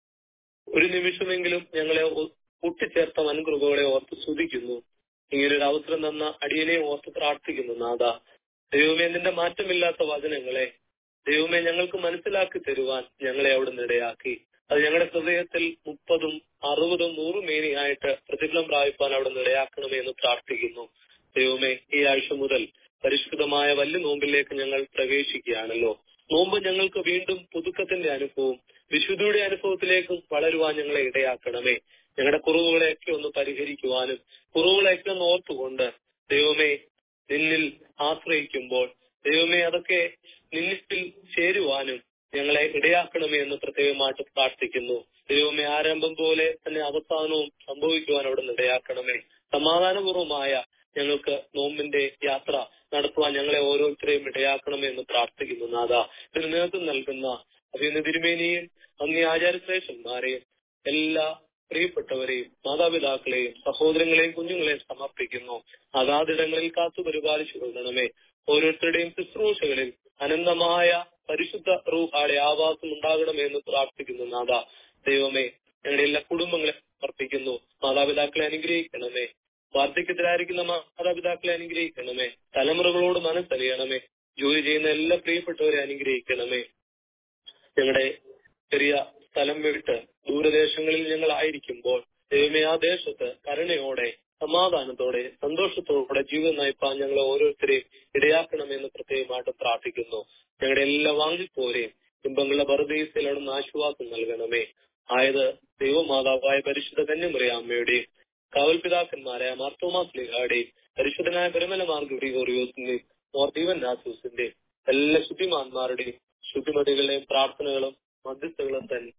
Speaker 4: ഒരു നിമിഷമെങ്കിലും ഞങ്ങളെ ഒ- കൂട്ടിച്ചേർത്ത വൻകൃപകളെ ഓർത്ത് സ്തുതിക്കുന്നു ഇങ്ങനൊരു അവസരം തന്ന അടിയനെ ഓർത്ത് പ്രാർത്ഥിക്കുന്നു നാഥ ദൈവമേ നിന്റെ മാറ്റമില്ലാത്ത വചനങ്ങളെ ദൈവമേ ഞങ്ങൾക്ക് മനസ്സിലാക്കി തരുവാൻ ഞങ്ങളെ അവിടെ ഇടയാക്കി അത് ഞങ്ങളുടെ ഹൃദയത്തിൽ മുപ്പതും അറുപതും നൂറും മേനിയായിട്ട് പ്രതിഫലം പ്രാപിപ്പാൻ അവിടെ ഇടയാക്കണമേ എന്ന് പ്രാർത്ഥിക്കുന്നു ദൈവമേ ഈ ആഴ്ച മുതൽ പരിശുദ്ധമായ വല്യ നോമ്പിലേക്ക് ഞങ്ങൾ പ്രവേശിക്കുകയാണല്ലോ നോമ്പ് ഞങ്ങൾക്ക് വീണ്ടും പുതുക്കത്തിന്റെ അനുഭവം വിശുദ്ധിയുടെ അനുഭവത്തിലേക്കും വളരുവാൻ ഞങ്ങളെ ഇടയാക്കണമേ ഞങ്ങളുടെ കുറവുകളെയൊക്കെ ഒന്ന് പരിഹരിക്കുവാനും കുറവുകളെയൊക്കെ ഒന്ന് ഓർത്തുകൊണ്ട് ദൈവമേ നിന്നിൽ ആശ്രയിക്കുമ്പോൾ ദൈവമേ അതൊക്കെ നിന്നിൽ ചേരുവാനും ഞങ്ങളെ ഇടയാക്കണമേ എന്ന് പ്രത്യേകമായിട്ട് പ്രാർത്ഥിക്കുന്നു ദൈവമേ ആരംഭം പോലെ തന്നെ അവസാനവും സംഭവിക്കുവാൻ അവിടെ നിന്ന് ഇടയാക്കണമേ സമാധാനപൂർവമായ ഞങ്ങൾക്ക് നോമ്പിന്റെ യാത്ര നടത്തുവാൻ ഞങ്ങളെ ഓരോരുത്തരെയും ഇടയാക്കണമേ എന്ന് പ്രാർത്ഥിക്കുന്നു നാഥ ഇതിന് നേതൃത്വം നൽകുന്ന അഭിനന്ദ തിരുമേനിയും അന്യ ആചാരശ്രേഷ്ഠന്മാരെയും എല്ലാ പ്രിയപ്പെട്ടവരെയും മാതാപിതാക്കളെയും സഹോദരങ്ങളെയും കുഞ്ഞുങ്ങളെയും സമർപ്പിക്കുന്നു അതാതിടങ്ങളിൽ കാത്തു പരിപാലിച്ചു കൊള്ളണമേ ഓരോരുത്തരുടെയും ശുശ്രൂഷകളിൽ അനന്തമായ പരിശുദ്ധ റൂഹാടെ ആവാസം ഉണ്ടാകണമേ എന്ന് പ്രാർത്ഥിക്കുന്നു നാഥ ദൈവമേ ഞങ്ങളുടെ എല്ലാ കുടുംബങ്ങളെ സമർപ്പിക്കുന്നു മാതാപിതാക്കളെ അനുഗ്രഹിക്കണമേ വാർദ്ധക്യത്തിലായിരിക്കുന്ന മാതാപിതാക്കളെ അനുഗ്രഹിക്കണമേ തലമുറകളോട് മനസ്സറിയണമേ ജോലി ചെയ്യുന്ന എല്ലാ പ്രിയപ്പെട്ടവരെ അനുഗ്രഹിക്കണമേ ഞങ്ങളുടെ ചെറിയ സ്ഥലം വിട്ട് ദൂരദേശങ്ങളിൽ ഞങ്ങൾ ആയിരിക്കുമ്പോൾ ദൈവമേ ആ ദേശത്ത് കരുണയോടെ സമാധാനത്തോടെ സന്തോഷത്തോടെ ജീവിതം നയിപ്പാൻ ഞങ്ങളെ ഓരോരുത്തരെയും ഇടയാക്കണമെന്ന് പ്രത്യേകമായിട്ട് പ്രാർത്ഥിക്കുന്നു ഞങ്ങളുടെ എല്ലാ വാങ്ങിപ്പോരെയും ബിംബങ്ങളുടെ വെറുതെയിൽ അവിടുന്ന് ആശ്വാസം നൽകണമേ ആയത് ദൈവമാതാവായ പരിശുദ്ധ കന്യമറിയാമ്മയുടെയും കാവൽപിതാക്കന്മാരായ മാർത്തോമാസ് ലിഹായുടെയും പരിശുദ്ധനായ പരമല മാർഗോറിയോസിന്റെയും മോർദീവൻ നാസൂസിന്റെയും എല്ലാ ശുദ്ധിമാന്മാരുടെയും ശുദ്ധിമതികളുടെയും പ്രാർത്ഥനകളും മധ്യസ്ഥകളും തന്നെ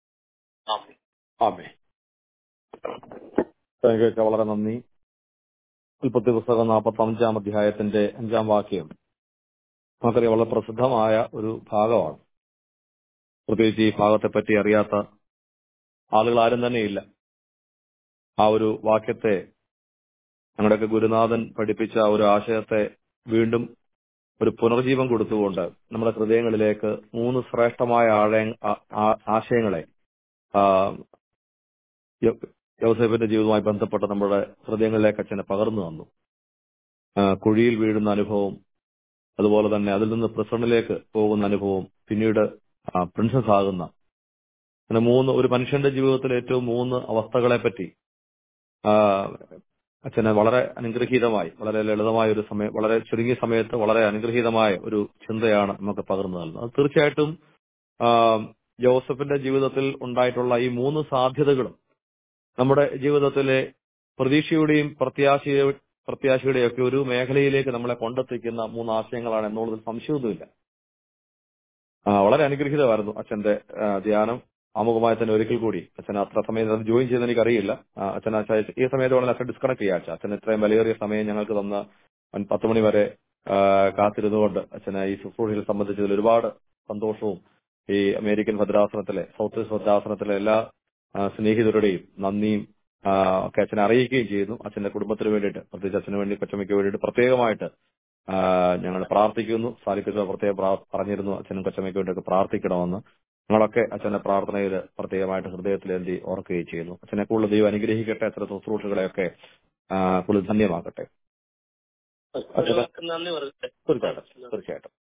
Speaker 4: ആമേൻ.
Speaker 2: ആമേ താങ്കൾക്ക് വളരെ നന്ദി ഉൽപ്പത്തി പുസ്തകം നാൽപ്പത്തി അഞ്ചാം അധ്യായത്തിന്റെ അഞ്ചാം വാക്യം നമുക്കറിയാം വളരെ പ്രസിദ്ധമായ ഒരു ഭാഗമാണ് പ്രത്യേകിച്ച് ഈ ഭാഗത്തെ പറ്റി അറിയാത്ത ആളുകൾ ആരും തന്നെ ഇല്ല ആ ഒരു വാക്യത്തെ ഞങ്ങളുടെയൊക്കെ ഗുരുനാഥൻ പഠിപ്പിച്ച ഒരു ആശയത്തെ വീണ്ടും ഒരു പുനർജീവൻ കൊടുത്തുകൊണ്ട് നമ്മുടെ ഹൃദയങ്ങളിലേക്ക് മൂന്ന് ശ്രേഷ്ഠമായ ആഴയ- ആ- ആ- ആശയങ്ങളെ ആ, യോ- യോസേഫിന്റെ ജീവിതവുമായി ബന്ധപ്പെട്ട നമ്മുടെ ഹൃദയങ്ങളിലേക്ക് അച്ഛനെ പകർന്നു തന്നു ആ, കുഴിയിൽ വീഴുന്ന അനുഭവം അതുപോലെ തന്നെ അതിൽ നിന്ന് പ്രസണിലേക്ക് പോകുന്ന അനുഭവം പിന്നീട് ആ, പ്രിൻസസ് ആകുന്ന അങ്ങനെ മൂന്ന് ഒരു മനുഷ്യന്റെ ജീവിതത്തിലെ ഏറ്റവും മൂന്ന് അവസ്ഥകളെ പറ്റി ആ, അച്ഛന് വളരെ അനുഗ്രഹീതമായി വളരെ ലളിതമായ ഒരു സമയം വളരെ ചുരുങ്ങിയ സമയത്ത് വളരെ അനുഗ്രഹീതമായ ഒരു ചിന്തയാണ് നമുക്ക് പകർന്നു നൽകുന്നത് അത് തീർച്ചയായിട്ടും ആ, ജോസഫിന്റെ ജീവിതത്തിൽ ഉണ്ടായിട്ടുള്ള ഈ മൂന്ന് സാധ്യതകളും നമ്മുടെ ജീവിതത്തിലെ പ്രതീക്ഷയുടെയും പ്രത്യാശയ പ്രത്യാശയുടെയും ഒക്കെ ഒരു മേഖലയിലേക്ക് നമ്മളെ കൊണ്ടെത്തിക്കുന്ന മൂന്ന് ആശയങ്ങളാണ് എന്നുള്ളതിൽ സംശയമൊന്നുമില്ല ആ, വളരെ അനുഗ്രഹീതമായിരുന്നു അച്ഛന്റെ ആ, ധ്യാനം ആമുഖമായി തന്നെ ഒരിക്കൽ കൂടി അച്ഛൻ അത്ര സമയം അത് ജോയിൻ ചെയ്തെന്ന് എനിക്കറിയില്ല ആ, അച്ഛൻ ആ ചായ- ഈ സമയത്ത് വേണമെങ്കിൽ അച്ഛൻ ഡിസ്കണക്ട് ചെയ്യാം അച്ഛൻ അച്ഛൻ ഇത്രയും വിലയേറിയ സമയം ഞങ്ങൾക്ക് തന്ന അൻ- പത്ത് മണി വരെ ആ, കാത്തിരുന്നുകൊണ്ട് അച്ഛനെ ഈ ശുശ്രൂഷയിൽ സംബന്ധിച്ചതിൽ ഒരുപാട് സന്തോഷവും ഈ അമേരിക്കൻ ഭദ്രാസനത്തിലെ സൗത്ത് ഈസ്റ്റ് ഭദ്രാസനത്തിലെ എല്ലാ ആ, സ്നേഹിതരുടെയും നന്ദിയും ആ, ഒക്കെ അച്ഛനെ അറിയിക്കുകയും ചെയ്യുന്നു അച്ഛന്റെ കുടുംബത്തിന് വേണ്ടിയിട്ട് പ്രത്യേകിച്ച് അച്ഛന് വേണ്ടി കൊച്ചമ്മയ്ക്ക് വേണ്ടിയിട്ട് പ്രത്യേകമായിട്ട് ഞങ്ങൾ പ്രാർത്ഥിക്കുന്നു സാലിക്കുന്ന പ്രത്യേകം പ്രാ- പറഞ്ഞിരുന്നു അച്ഛനും കൊച്ചമ്മയ്ക്ക് വേണ്ടിയൊക്കെ പ്രാർത്ഥിക്കണമെന്ന് ഞങ്ങളൊക്കെ അച്ഛന്റെ പ്രാർത്ഥനയിൽ പ്രത്യേകമായിട്ട് ഹൃദയത്തിലേന്തി ഓർക്കുകയും ചെയ്യുന്നു അച്ഛനെ കൂടുതൽ ദൈവം അനുഗ്രഹിക്കട്ടെ അത്ര ശുശ്രൂഷകളെയൊക്കെ ആ, കൂടുതൽ ധന്യമാക്കട്ടെ
Speaker 4: എല്ലാവർക്കും നന്ദി പറയട്ടെ
Speaker 2: തീർച്ചയായിട്ടും തീർച്ചയായിട്ടും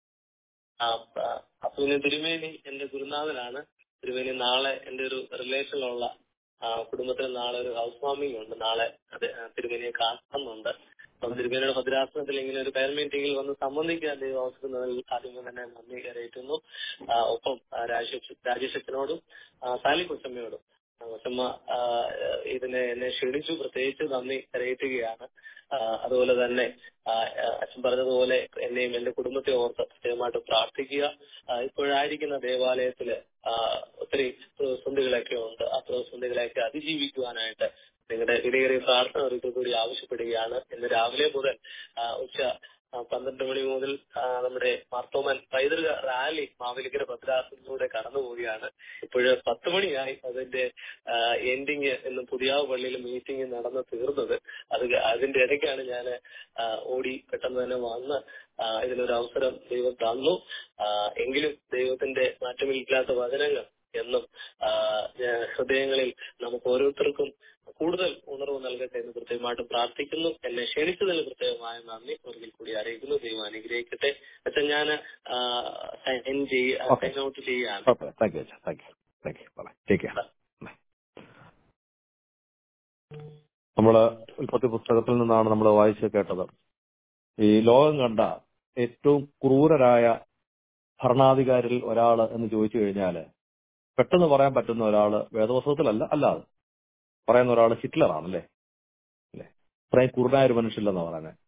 Speaker 4: ആ, ആ, അപ്പൊ ഇന്ന് തിരുമേനി എന്റെ ഗുരുനാഥനാണ് തിരുമേനി നാളെ എന്റെ ഒരു റിലേഷനിലുള്ള ആ, കുടുംബത്തിൽ നാളെ ഒരു ഹൗസ് വാമിംഗ് ഉണ്ട് നാളെ അത് ആ, തിരുമേനിയെ കാണുന്നുണ്ട് അപ്പൊ തിരുമേനിയുടെ ഭദ്രാസനത്തിൽ ഇങ്ങനെ ഒരു പേർ മീറ്റിംഗിൽ വന്ന് സംബന്ധിക്കാൻ ദൈവം അവസരം ആദ്യമേ തന്നെ നന്ദി അറിയിക്കുന്നു ആ, ഒപ്പം ആ, രാജേഷ് രാജേഷത്തിനോടും സാലി കൊച്ചമ്മയോടും ആ, കൊച്ചമ്മ ആ, ഇതിനെ എന്നെ ക്ഷണിച്ചു പ്രത്യേകിച്ച് നന്ദി അറിയിക്കുകയാണ് ആ, അതുപോലെ തന്നെ ആ, ആ, അച്ഛൻ പറഞ്ഞതുപോലെ എന്നെയും എന്റെ കുടുംബത്തെ ഓർത്ത് പ്രത്യേകമായിട്ട് പ്രാർത്ഥിക്കുക ആ, ഇപ്പോഴായിരിക്കുന്ന ദേവാലയത്തില് ആ, ഒത്തിരി പ്രതിസന്ധികളൊക്കെ ഉണ്ട് ആ പ്രതിസന്ധികളെയൊക്കെ അതിജീവിക്കുവാനായിട്ട് നിങ്ങളുടെ വിലയേറിയ പ്രാർത്ഥന ഒരിക്കൽ കൂടി ആവശ്യപ്പെടുകയാണ് ഇന്ന് രാവിലെ മുതൽ ആ, ഉച്ച ആ, പന്ത്രണ്ട് മണി മുതൽ ആ, നമ്മുടെ മാർത്തോമൻ പൈതൃക റാലി മാവേലിക്കര ഭദ്രാസനത്തിലൂടെ കടന്നു പോവുകയാണ് ഇപ്പോഴ് പത്ത് മണിയായി അതിന്റെ എൻഡിങ് ഇന്ന് പുതിയാവ് പള്ളിയിൽ മീറ്റിംഗ് നടന്ന് തീർന്നത് അത് അതിന്റെ ഇടയ്ക്കാണ് ഞാൻ ഓടി പെട്ടെന്ന് തന്നെ വന്ന് ആ, ഇതിനൊരു അവസരം ദൈവം തന്നു ആ, എങ്കിലും ദൈവത്തിന്റെ മാറ്റമില്ലാത്ത വചനങ്ങൾ എന്നും ആ, ഞാൻ ഹൃദയങ്ങളിൽ നമുക്ക് ഓരോരുത്തർക്കും കൂടുതൽ ഉണർവ് നൽകട്ടെ എന്ന് പ്രത്യേകമായിട്ടും പ്രാർത്ഥിക്കുന്നു എന്നെ ക്ഷണിച്ചതിന് പ്രത്യേകമായ നന്ദി ഒരിക്കൽ കൂടി അറിയിക്കുന്നു ദൈവം അനുഗ്രഹിക്കട്ടെ അച്ഛൻ ഞാൻ സൈൻ ചെയ്യ
Speaker 2: Okay.
Speaker 4: സൈൻ ഔട്ട് ചെയ്യാണ്
Speaker 2: ഓക്കെ താങ്ക് യു അച്ഛൻ thank you thank you take care നമ്മള് ഉൽപ്പത്തി പുസ്തകത്തിൽ നിന്നാണ് നമ്മൾ വായിച്ച് കേട്ടത് ഈ ലോകം കണ്ട ഏറ്റവും ക്രൂരരായ ഭരണാധികാരിൽ ഒരാള് എന്ന് ചോദിച്ചു കഴിഞ്ഞാല് പെട്ടെന്ന് പറയാൻ പറ്റുന്ന ഒരാള് വേദപുസ്തകത്തിലല്ല അല്ലാതെ പറയുന്ന ഒരാള് ഹിറ്റ്ലറാണല്ലേ അല്ലേ ഇത്രയും ക്രൂരനായ ഒരു മനുഷ്യല്ലെന്നാ പറയുന്നത്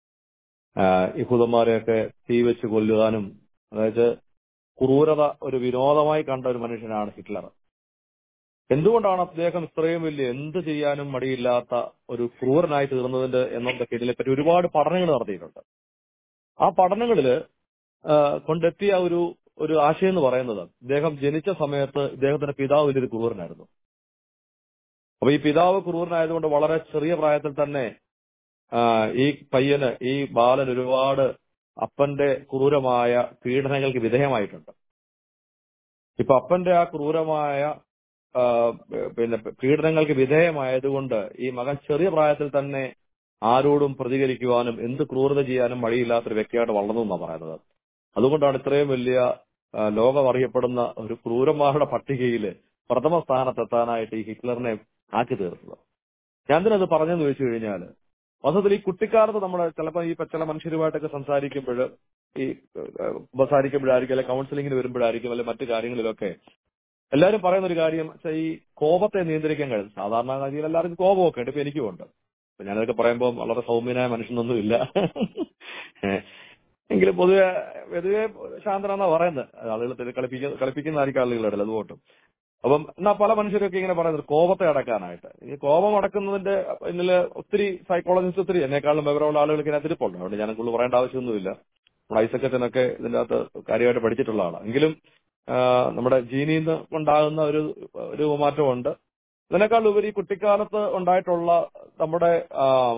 Speaker 2: യഹൂദന്മാരെയൊക്കെ തീ വെച്ച് കൊല്ലുവാനും അതായത് ക്രൂരത ഒരു വിനോദമായി കണ്ട ഒരു മനുഷ്യനാണ് ഹിറ്റ്ലർ എന്തുകൊണ്ടാണ് അദ്ദേഹം ഇത്രയും വലിയ എന്ത് ചെയ്യാനും മടിയില്ലാത്ത ഒരു ക്രൂരനായി തീർന്നതിന്റെ എന്നതൊക്കെ ഇതിനെപ്പറ്റി ഒരുപാട് പഠനങ്ങൾ നടത്തിയിട്ടുണ്ട് ആ പഠനങ്ങളില് ആ, കൊണ്ടെത്തിയ ഒരു ഒരു ആശയം എന്ന് പറയുന്നത് ഇദ്ദേഹം ജനിച്ച സമയത്ത് ഇദ്ദേഹത്തിന്റെ പിതാവ് വലിയൊരു ക്രൂരനായിരുന്നു അപ്പൊ ഈ പിതാവ് ക്രൂരനായതുകൊണ്ട് വളരെ ചെറിയ പ്രായത്തിൽ തന്നെ ആ, ഈ പയ്യന് ഈ ബാലൻ ഒരുപാട് അപ്പന്റെ ക്രൂരമായ പീഡനങ്ങൾക്ക് വിധേയമായിട്ടുണ്ട് ഇപ്പൊ അപ്പന്റെ ആ ക്രൂരമായ ആ, പിന്നെ പീഡനങ്ങൾക്ക് വിധേയമായതുകൊണ്ട് ഈ മകൻ ചെറിയ പ്രായത്തിൽ തന്നെ ആരോടും പ്രതികരിക്കുവാനും എന്ത് ക്രൂരത ചെയ്യാനും മടിയില്ലാത്തൊരു വ്യക്തിയായിട്ട് വളർന്നു എന്നാണ് പറയുന്നത് അതുകൊണ്ടാണ് ഇത്രയും വലിയ ആ, ലോകം അറിയപ്പെടുന്ന ഒരു ക്രൂരന്മാരുടെ പട്ടികയിൽ പ്രഥമ സ്ഥാനത്തെത്താനായിട്ട് ഈ ഹിറ്റ്ലറിനെ ആക്കി തീർത്തത് ഞാൻ തന്നെ അത് പറഞ്ഞെന്ന് ചോദിച്ചു കഴിഞ്ഞാൽ വാസ്തവത്തിൽ ഈ കുട്ടിക്കാലത്ത് നമ്മൾ ചിലപ്പോൾ ഈ ചില മനുഷ്യരുമായിട്ടൊക്കെ സംസാരിക്കുമ്പോൾ ഈ ഏഹ്, സംസാരിക്കുമ്പോഴായിരിക്കും അല്ലെ കൗൺസിലിങ്ങിന് വരുമ്പോഴായിരിക്കും അല്ലെ മറ്റു കാര്യങ്ങളിലൊക്കെ എല്ലാവരും പറയുന്ന ഒരു കാര്യം വെച്ചാൽ ഈ കോപത്തെ നിയന്ത്രിക്കാൻ കഴിയും സാധാരണ ഗതിയിൽ എല്ലാവർക്കും കോപമൊക്കെ ഉണ്ട് ഇപ്പൊ എനിക്കും ഉണ്ട് അപ്പൊ ഞാനതൊക്കെ പറയുമ്പോൾ വളരെ സൗമ്യനായ മനുഷ്യനൊന്നുമില്ല ഏഹ്. എങ്കിലും പൊതുവെ പൊതുവെ ശാന്തനാന്നാ പറയുന്നത് ആളുകൾ തെറ്റി കളിപ്പിക്കുന്ന കളിപ്പിക്കുന്നതായിരിക്കും ആളുകളുടെ ഇടയിൽ അതുകൊണ്ടും അപ്പം എന്നാ പല മനുഷ്യരൊക്കെ ഇങ്ങനെ പറയുന്നത് കോപത്തെ അടക്കാനായിട്ട് ഈ കോപം അടക്കുന്നതിന്റെ പിന്നില് ഒത്തിരി സൈക്കോളജിസ്റ്റ് ഒത്തിരി എന്നെക്കാളും വിവരമുള്ള ആളുകൾക്ക് ഇതിനകത്ത് ഇരിപ്പുണ്ട് അതുകൊണ്ട് ഞാൻ കൂടുതൽ പറയേണ്ട ആവശ്യമൊന്നുമില്ല നമ്മുടെ ഐസക്കച്ചനൊക്കെ ഇതിന്റെ അകത്ത് കാര്യമായിട്ട് പഠിച്ചിട്ടുള്ള ആളാണ് എങ്കിലും ആ, നമ്മുടെ ജീനിയിൽ നിന്ന് ഉണ്ടാകുന്ന ഒരു രൂപമാറ്റമുണ്ട് ഇതിനേക്കാൾ ഉപരി കുട്ടിക്കാലത്ത് ഉണ്ടായിട്ടുള്ള നമ്മുടെ ആ,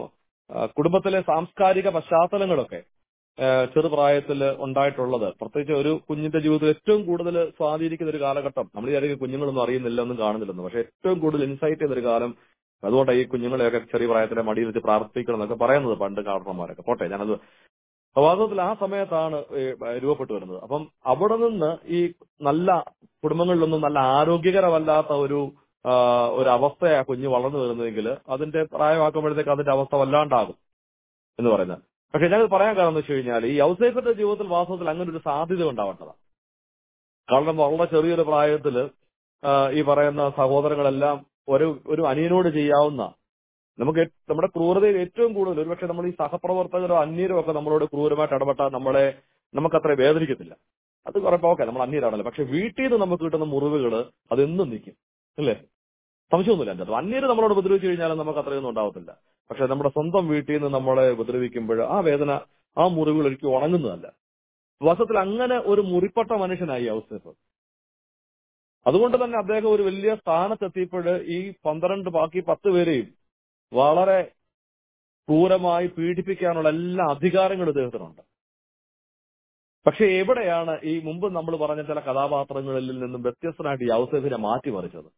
Speaker 2: ആ, കുടുംബത്തിലെ സാംസ്കാരിക പശ്ചാത്തലങ്ങളൊക്കെ ആ, ചെറുപ്രായത്തിൽ ഉണ്ടായിട്ടുള്ളത് പ്രത്യേകിച്ച് ഒരു കുഞ്ഞിന്റെ ജീവിതത്തിൽ ഏറ്റവും കൂടുതൽ സ്വാധീനിക്കുന്ന ഒരു കാലഘട്ടം നമ്മൾ വിചാരിക്കും കുഞ്ഞുങ്ങളൊന്നും അറിയുന്നില്ല ഒന്നും കാണുന്നില്ലെന്ന് പക്ഷെ ഏറ്റവും കൂടുതൽ ഇൻസൈറ്റ് ചെയ്തൊരു കാലം അതുകൊണ്ട് ഈ കുഞ്ഞുങ്ങളെയൊക്കെ ചെറിയ പ്രായത്തിലെ മടിയിൽ വെച്ച് പ്രാർത്ഥിക്കണം എന്നൊക്കെ പറയുന്നത് പണ്ട് കാരണന്മാരൊക്കെ പോട്ടെ ഞാനത് വാസ്തവത്തിൽ ആ സമയത്താണ് ഈ രൂപപ്പെട്ടു വരുന്നത് അപ്പം അവിടെ നിന്ന് ഈ നല്ല കുടുംബങ്ങളിലൊന്നും നല്ല ആരോഗ്യകരമല്ലാത്ത ഒരു ആ, ഒരു അവസ്ഥയാ കുഞ്ഞ് വളർന്നു വരുന്നതെങ്കിൽ അതിന്റെ പ്രായമാക്കുമ്പോഴത്തേക്ക് അതിന്റെ അവസ്ഥ വല്ലാണ്ടാകും എന്ന് പറയുന്നത് പക്ഷെ ഞാനത് പറയാൻ കാരണം എന്ന് വെച്ച് കഴിഞ്ഞാൽ ഈ ഔസേഫിന്റെ ജീവിതത്തിൽ വാസ്തവത്തിൽ അങ്ങനെ ഒരു സാധ്യത ഉണ്ടാവേണ്ടതാണ് കാരണം വളരെ ചെറിയൊരു പ്രായത്തില് ആ, ഈ പറയുന്ന സഹോദരങ്ങളെല്ലാം ഒരു ഒരു അനിയനോട് ചെയ്യാവുന്ന നമുക്ക് ഏ- നമ്മുടെ ക്രൂരതയിൽ ഏറ്റവും കൂടുതൽ ഒരുപക്ഷെ നമ്മൾ ഈ സഹപ്രവർത്തകരോ അന്യരോ ഒക്കെ നമ്മളോട് ക്രൂരമായിട്ട് ഇടപെട്ടാൽ നമ്മളെ നമുക്കത്ര വേദനിക്കത്തില്ല അത് പറയുമ്പോ ഓക്കെ നമ്മൾ അന്യരാണല്ലോ പക്ഷെ വീട്ടിൽ നിന്ന് നമുക്ക് കിട്ടുന്ന മുറിവുകൾ അതെന്നും നിൽക്കും അല്ലേ സംശയമൊന്നുമില്ല എൻ്റെ അന്യര് നമ്മളോട് ഉപദ്രവിച്ചു കഴിഞ്ഞാൽ നമുക്ക് അത്രയൊന്നും ഉണ്ടാവത്തില്ല പക്ഷെ നമ്മുടെ സ്വന്തം വീട്ടിൽ നിന്ന് നമ്മളെ ഉപദ്രവിക്കുമ്പോൾ ആ വേദന ആ മുറിവുകൾ ഒരിക്കലും ഉണങ്ങുന്നതല്ല വാസ്തവത്തിൽ അങ്ങനെ ഒരു മുറിപ്പെട്ട മനുഷ്യനായി ഔസേഫ് അതുകൊണ്ട് തന്നെ അദ്ദേഹം ഒരു വലിയ സ്ഥാനത്തെത്തിയപ്പോൾ ഈ പന്ത്രണ്ട് ബാക്കി പത്ത് പേരെയും വളരെ ക്രൂരമായി പീഡിപ്പിക്കാനുള്ള എല്ലാ അധികാരങ്ങളും ഇദ്ദേഹത്തിനുണ്ട് പക്ഷെ എവിടെയാണ് ഈ മുമ്പ് നമ്മൾ പറഞ്ഞ ചില കഥാപാത്രങ്ങളിൽ നിന്നും വ്യത്യസ്തനായിട്ട് ഈ ഔസേഫിനെ മാറ്റിമറിച്ചത്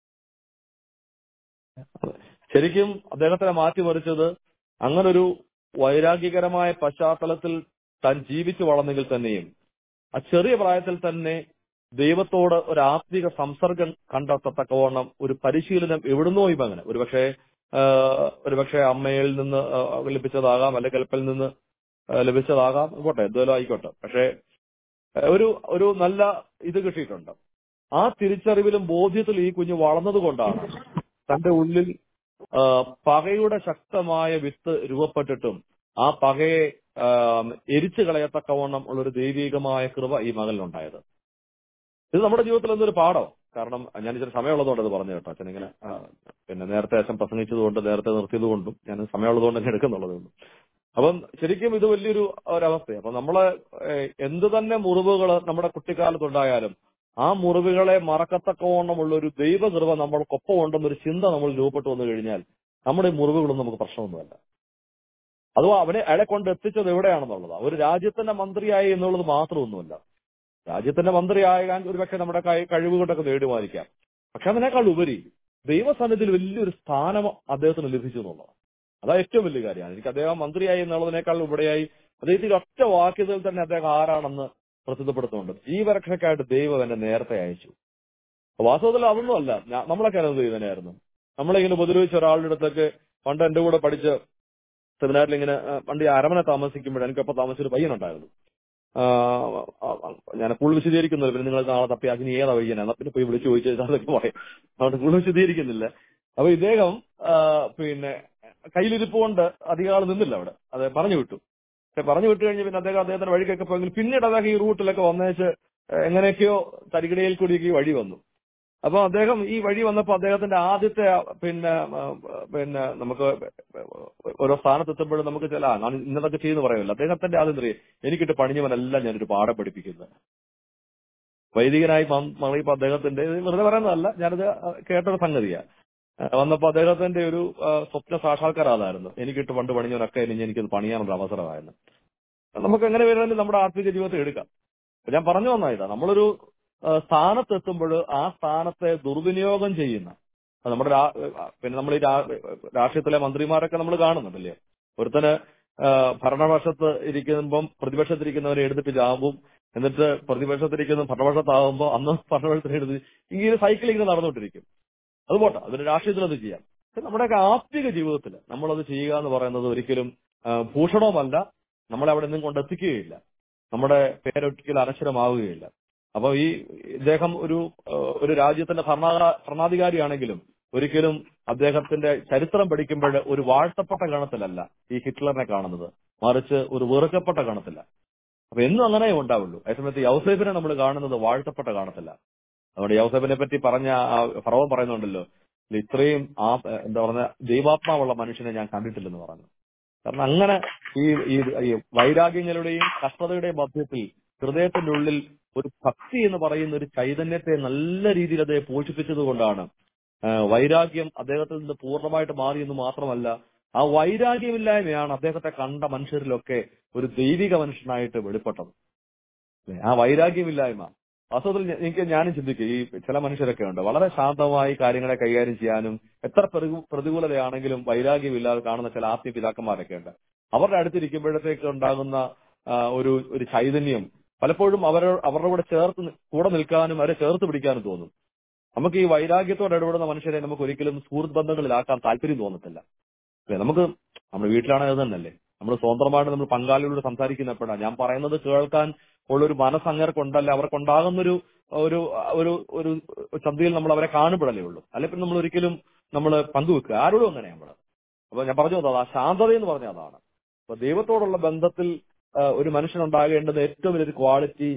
Speaker 2: ശരിക്കും അദ്ദേഹത്തിനെ മാറ്റിമറിച്ചത് അങ്ങനൊരു വൈരാഗ്യകരമായ പശ്ചാത്തലത്തിൽ താൻ ജീവിച്ചു വളർന്നെങ്കിൽ തന്നെയും ആ ചെറിയ പ്രായത്തിൽ തന്നെ ദൈവത്തോട് ഒരു ആത്മിക സംസർഗം കണ്ടെത്തത്തക്കവണ്ണം ഒരു പരിശീലനം എവിടുന്നോ ഇപ്പം അങ്ങനെ ഒരുപക്ഷെ ആഹ് ഒരുപക്ഷെ അമ്മയിൽ നിന്ന് ആഹ് ലഭിച്ചതാകാം അല്ലെങ്കിൽ കൽപ്പിൽ നിന്ന് ആഹ് ലഭിച്ചതാകാം പോട്ടെ എന്തുവല്ലോ ആയിക്കോട്ടെ പക്ഷേ ആഹ് ഒരു ഒരു നല്ല ഇത് കിട്ടിയിട്ടുണ്ട് ആ തിരിച്ചറിവിലും ബോധ്യത്തിൽ ഈ കുഞ്ഞ് വളർന്നത് കൊണ്ടാണ് തന്റെ ഉള്ളിൽ ആഹ് പകയുടെ ശക്തമായ വിത്ത് രൂപപ്പെട്ടിട്ടും ആ പകയെ ആഹ് എരിച്ചു കളയത്തക്കവണ്ണം ഉള്ള ഒരു ദൈവികമായ കൃപ ഈ മകനിലുണ്ടായത് ഇത് നമ്മുടെ ജീവിതത്തിൽ എന്തൊരു പാഠം കാരണം ഞാൻ ഇച്ചിരി സമയമുള്ളതുകൊണ്ട് അത് പറഞ്ഞു കേട്ടോ അച്ഛൻ ഇങ്ങനെ ആ, പിന്നെ നേരത്തെ അച്ഛൻ പ്രസംഗിച്ചതുകൊണ്ട് നേരത്തെ നിർത്തിയതുകൊണ്ടും ഞാൻ സമയമുള്ളതുകൊണ്ട് തന്നെ എടുക്കുന്നുള്ളത് കൊണ്ട് അപ്പം ശരിക്കും ഇത് വലിയൊരു ഒരവസ്ഥയാണ് അപ്പൊ നമ്മള് ഏഹ്, എന്ത് തന്നെ മുറിവുകൾ നമ്മുടെ കുട്ടിക്കാലത്തുണ്ടായാലും ആ മുറിവുകളെ മറക്കത്തക്കവണ്ണമുള്ള ഒരു ദൈവകൃപ നമ്മൾക്കൊപ്പം ഉണ്ടെന്നൊരു ചിന്ത നമ്മൾ രൂപപ്പെട്ടു വന്നു കഴിഞ്ഞാൽ നമ്മുടെ ഈ മുറിവുകളൊന്നും നമുക്ക് പ്രശ്നമൊന്നുമല്ല അഥവാ അവനെ അയാളെ കൊണ്ട് എത്തിച്ചത് എവിടെയാണെന്നുള്ളത് ഒരു രാജ്യത്തിന്റെ മന്ത്രിയായി എന്നുള്ളത് മാത്രമൊന്നുമല്ല രാജ്യത്തിന്റെ മന്ത്രിയാകാൻ ഒരുപക്ഷെ നമ്മുടെ കൈ- കഴിവ് കൊണ്ടൊക്കെ നേടുമായിരിക്കാം പക്ഷെ അതിനേക്കാൾ ഉപരി ദൈവസന്നിധിയിൽ വലിയൊരു സ്ഥാനം അദ്ദേഹത്തിന് ലഭിച്ചു എന്നുള്ളതാണ് അതാ ഏറ്റവും വലിയ കാര്യമാണ് എനിക്ക് അദ്ദേഹം മന്ത്രിയായി എന്നുള്ളതിനേക്കാൾ ഉപരിയായി അദ്ദേഹത്തിന്റെ ഒറ്റ വാക്യത്തിൽ തന്നെ അദ്ദേഹം ആരാണെന്ന് പ്രസിദ്ധപ്പെടുത്തുന്നുണ്ട് ജീവരക്ഷയ്ക്കായിട്ട് ദൈവം എന്നെ നേരത്തെ അയച്ചു വാസ്തവത്തിൽ അതൊന്നും അല്ല ഞാ- നമ്മളൊക്കെ അത് ചെയ്തനായിരുന്നു നമ്മളിങ്ങനെ ഉപദ്രവിച്ച ഒരാളുടെ അടുത്തൊക്കെ പണ്ട് എന്റെ കൂടെ പഠിച്ച് സെമിനാറിൽ ഇങ്ങനെ ആ, പണ്ട് ഈ അരമന താമസിക്കുമ്പോൾ എനിക്കൊപ്പം താമസിച്ചൊരു പയ്യനുണ്ടായിരുന്നു ആ, ആ, ആ, ഞാൻ കൂടുതൽ വിശദീകരിക്കുന്നില്ല പിന്നെ നിങ്ങൾ നാളെ തപ്പി അതിന് ഏതാ പയ്യനാ എന്നാ പിന്നെ പോയി വിളിച്ചു ചോദിച്ചാൽ അതൊക്കെ പറയും അതുകൊണ്ട് കൂടുതൽ വിശദീകരിക്കുന്നില്ല അപ്പൊ ഇദ്ദേഹം ആ, പിന്നെ കയ്യിലിരിപ്പ് കൊണ്ട് അധികം ആൾ നിന്നില്ല അവിടെ അത് പറഞ്ഞു വിട്ടു പക്ഷെ പറഞ്ഞു വിട്ടു കഴിഞ്ഞ് പിന്നെ അദ്ദേഹം അദ്ദേഹത്തിന്റെ വഴിക്കൊക്കെ പോയെങ്കിൽ പിന്നീട് അദ്ദേഹം ഈ റൂട്ടിലൊക്കെ വന്നേച്ച് എങ്ങനെയൊക്കെയോ തരികിടയിൽ കൂടിയൊക്കെ ഈ വഴി വന്നു അപ്പൊ അദ്ദേഹം ഈ വഴി വന്നപ്പോ അദ്ദേഹത്തിന്റെ ആദ്യത്തെ ആ, പിന്നെ ആ, പിന്നെ നമുക്ക് ഓരോ സ്ഥാനത്തെത്തുമ്പോഴും നമുക്ക് ചില ആ, ഞാൻ ഇന്നതൊക്കെ ചെയ്യുന്നു പറയുമല്ലോ അദ്ദേഹത്തിന്റെ ആദ്യം അറിയാം എനിക്കിട്ട് പണിഞ്ഞവനെല്ലാം ഞാനൊരു പാഠം പഠിപ്പിക്കുന്നത് വൈദികനായി മ- മാറിയപ്പോ അദ്ദേഹത്തിന്റെ ഇത് വെറുതെ പറയുന്നതല്ല ഞാനത് കേട്ടൊരു സംഗതിയാ ആ, വന്നപ്പോ അദ്ദേഹത്തിന്റെ ഒരു ആ, സ്വപ്ന സാക്ഷാത്കാരം അതായിരുന്നു എനിക്കിട്ട് പണ്ട് പണിഞ്ഞവനൊക്കെ ഇനി എനിക്കത് പണിയാനുള്ള അവസരമായിരുന്നു നമുക്ക് എങ്ങനെ വരുന്നത് നമ്മുടെ ആത്മീയ ജീവിതത്തെ എടുക്കാം അപ്പൊ ഞാൻ പറഞ്ഞു വന്ന ഇതാ നമ്മളൊരു ആ, സ്ഥാനത്തെത്തുമ്പോൾ ആ സ്ഥാനത്തെ ദുർവിനിയോഗം ചെയ്യുന്ന അത് നമ്മുടെ രാ- പിന്നെ നമ്മൾ ഈ രാ- രാഷ്ട്രീയത്തിലെ മന്ത്രിമാരൊക്കെ നമ്മൾ കാണുന്നുണ്ടല്ലേ ഒരുത്തന് ആ, ഭരണപക്ഷത്ത് ഇരിക്കുമ്പം പ്രതിപക്ഷത്തിരിക്കുന്നവരെ എടുത്തിട്ട് ചാമ്പും എന്നിട്ട് പ്രതിപക്ഷത്തിരിക്കുന്ന ഭരണപക്ഷത്താകുമ്പോൾ അന്ന് ഭരണപക്ഷത്തിന് എടുത്ത് ഇങ്ങനെ സൈക്കിൾ ഇങ്ങനെ നടന്നുകൊണ്ടിരിക്കും അത് പോട്ടെ അതിന് രാഷ്ട്രീയത്തിൽ അത് ചെയ്യാം പക്ഷെ നമ്മുടെയൊക്കെ ആത്മിക ജീവിതത്തിൽ നമ്മളത് ചെയ്യുക എന്ന് പറയുന്നത് ഒരിക്കലും ആ, ഭൂഷണവുമല്ല നമ്മളെ അവിടെ നിന്നും കൊണ്ടെത്തിക്കുകയില്ല നമ്മുടെ പേരൊരിക്കലും അനശ്വരമാവുകയില്ല അപ്പൊ ഈ ഇദ്ദേഹം ഒരു ആ, ഒരു രാജ്യത്തിന്റെ ഭരണ ഭരണാധികാരിയാണെങ്കിലും ഒരിക്കലും അദ്ദേഹത്തിന്റെ ചരിത്രം പഠിക്കുമ്പോൾ ഒരു വാഴ്ത്തപ്പെട്ട ഗണത്തിലല്ല ഈ ഹിറ്റ്ലറിനെ കാണുന്നത് മറിച്ച് ഒരു വെറുക്കപ്പെട്ട ഗണത്തില്ല അപ്പൊ എന്നും അങ്ങനെ ഉണ്ടാവുള്ളൂ അതേസമയത്ത് യൗസേഫിനെ നമ്മൾ കാണുന്നത് വാഴ്ത്തപ്പെട്ട കാണത്തില്ല അതുകൊണ്ട് യൗസേഫിനെ പറ്റി പറഞ്ഞ ആ ഫറവൻ പറയുന്നുണ്ടല്ലോ ഇത്രയും ആ എന്താ പറഞ്ഞ ദൈവാത്മാവുള്ള മനുഷ്യനെ ഞാൻ കണ്ടിട്ടില്ലെന്ന് പറഞ്ഞു കാരണം അങ്ങനെ ഈ ഈ ഈ വൈരാഗ്യങ്ങളുടെയും കഷ്ടതയുടെയും മധ്യത്തിൽ ഹൃദയത്തിന്റെ ഉള്ളിൽ ഒരു ഭക്തി എന്ന് പറയുന്ന ഒരു ചൈതന്യത്തെ നല്ല രീതിയിൽ അദ്ദേഹം പോഷിപ്പിച്ചത് കൊണ്ടാണ് ആ, വൈരാഗ്യം അദ്ദേഹത്തിൽ നിന്ന് പൂർണ്ണമായിട്ട് മാറിയെന്ന് മാത്രമല്ല ആ വൈരാഗ്യമില്ലായ്മയാണ് അദ്ദേഹത്തെ കണ്ട മനുഷ്യരിലൊക്കെ ഒരു ദൈവിക മനുഷ്യനായിട്ട് വെളിപ്പെട്ടത് അല്ലേ? ആ വൈരാഗ്യമില്ലായ്മ വാസ്തവത്തിൽ ഞ- എനിക്ക് ഞാനും ചിന്തിക്കും ഈ ചില മനുഷ്യരൊക്കെ ഉണ്ട് വളരെ ശാന്തമായി കാര്യങ്ങളെ കൈകാര്യം ചെയ്യാനും എത്ര പ്രതികൂ- പ്രതികൂലതയാണെങ്കിലും വൈരാഗ്യമില്ലാതെ കാണുന്ന ചില ആത്മീയ പിതാക്കന്മാരൊക്കെ ഉണ്ട് അവരുടെ അടുത്തിരിക്കുമ്പോഴത്തേക്ക് ഉണ്ടാകുന്ന ആ, ഒരു ഒരു ചൈതന്യം പലപ്പോഴും അവരെ അവരുടെ കൂടെ ചേർത്ത് നി- കൂടെ നിൽക്കാനും അവരെ ചേർത്ത് പിടിക്കാനും തോന്നും നമുക്ക് ഈ വൈരാഗ്യത്തോട് ഇടപെടുന്ന മനുഷ്യരെ നമുക്ക് ഒരിക്കലും സുഹൃത്ത് ബന്ധങ്ങളിലാക്കാൻ താല്പര്യം തോന്നത്തില്ല അല്ലേ നമുക്ക് നമ്മുടെ വീട്ടിലാണെങ്കിൽ അത് തന്നെയല്ലേ നമ്മൾ സ്വതന്ത്രമായിട്ട് നമ്മൾ പങ്കാളികളോട് സംസാരിക്കുന്ന എപ്പോഴാണ് ഞാൻ പറയുന്നത് കേൾക്കാൻ ഉള്ളൊരു മനസ്സങ്ങർക്കുണ്ടല്ലേ അവർക്കുണ്ടാകുന്നൊരു ഒരു ഒരു ഒരു ചന്തയിൽ നമ്മൾ അവരെ കാണുമ്പോഴല്ലേ ഉള്ളൂ അല്ലെ പിന്നെ നമ്മൾ ഒരിക്കലും നമ്മൾ പങ്കുവെക്കുക ആരോടും അങ്ങനെ നമ്മൾ അപ്പൊ ഞാൻ പറഞ്ഞു വന്നത് ആ ശാന്തത എന്ന് പറഞ്ഞ അതാണ് അപ്പൊ ദൈവത്തോടുള്ള ബന്ധത്തിൽ ആ, ഒരു മനുഷ്യനുണ്ടാകേണ്ടത് ഏറ്റവും വലിയൊരു ക്വാളിറ്റി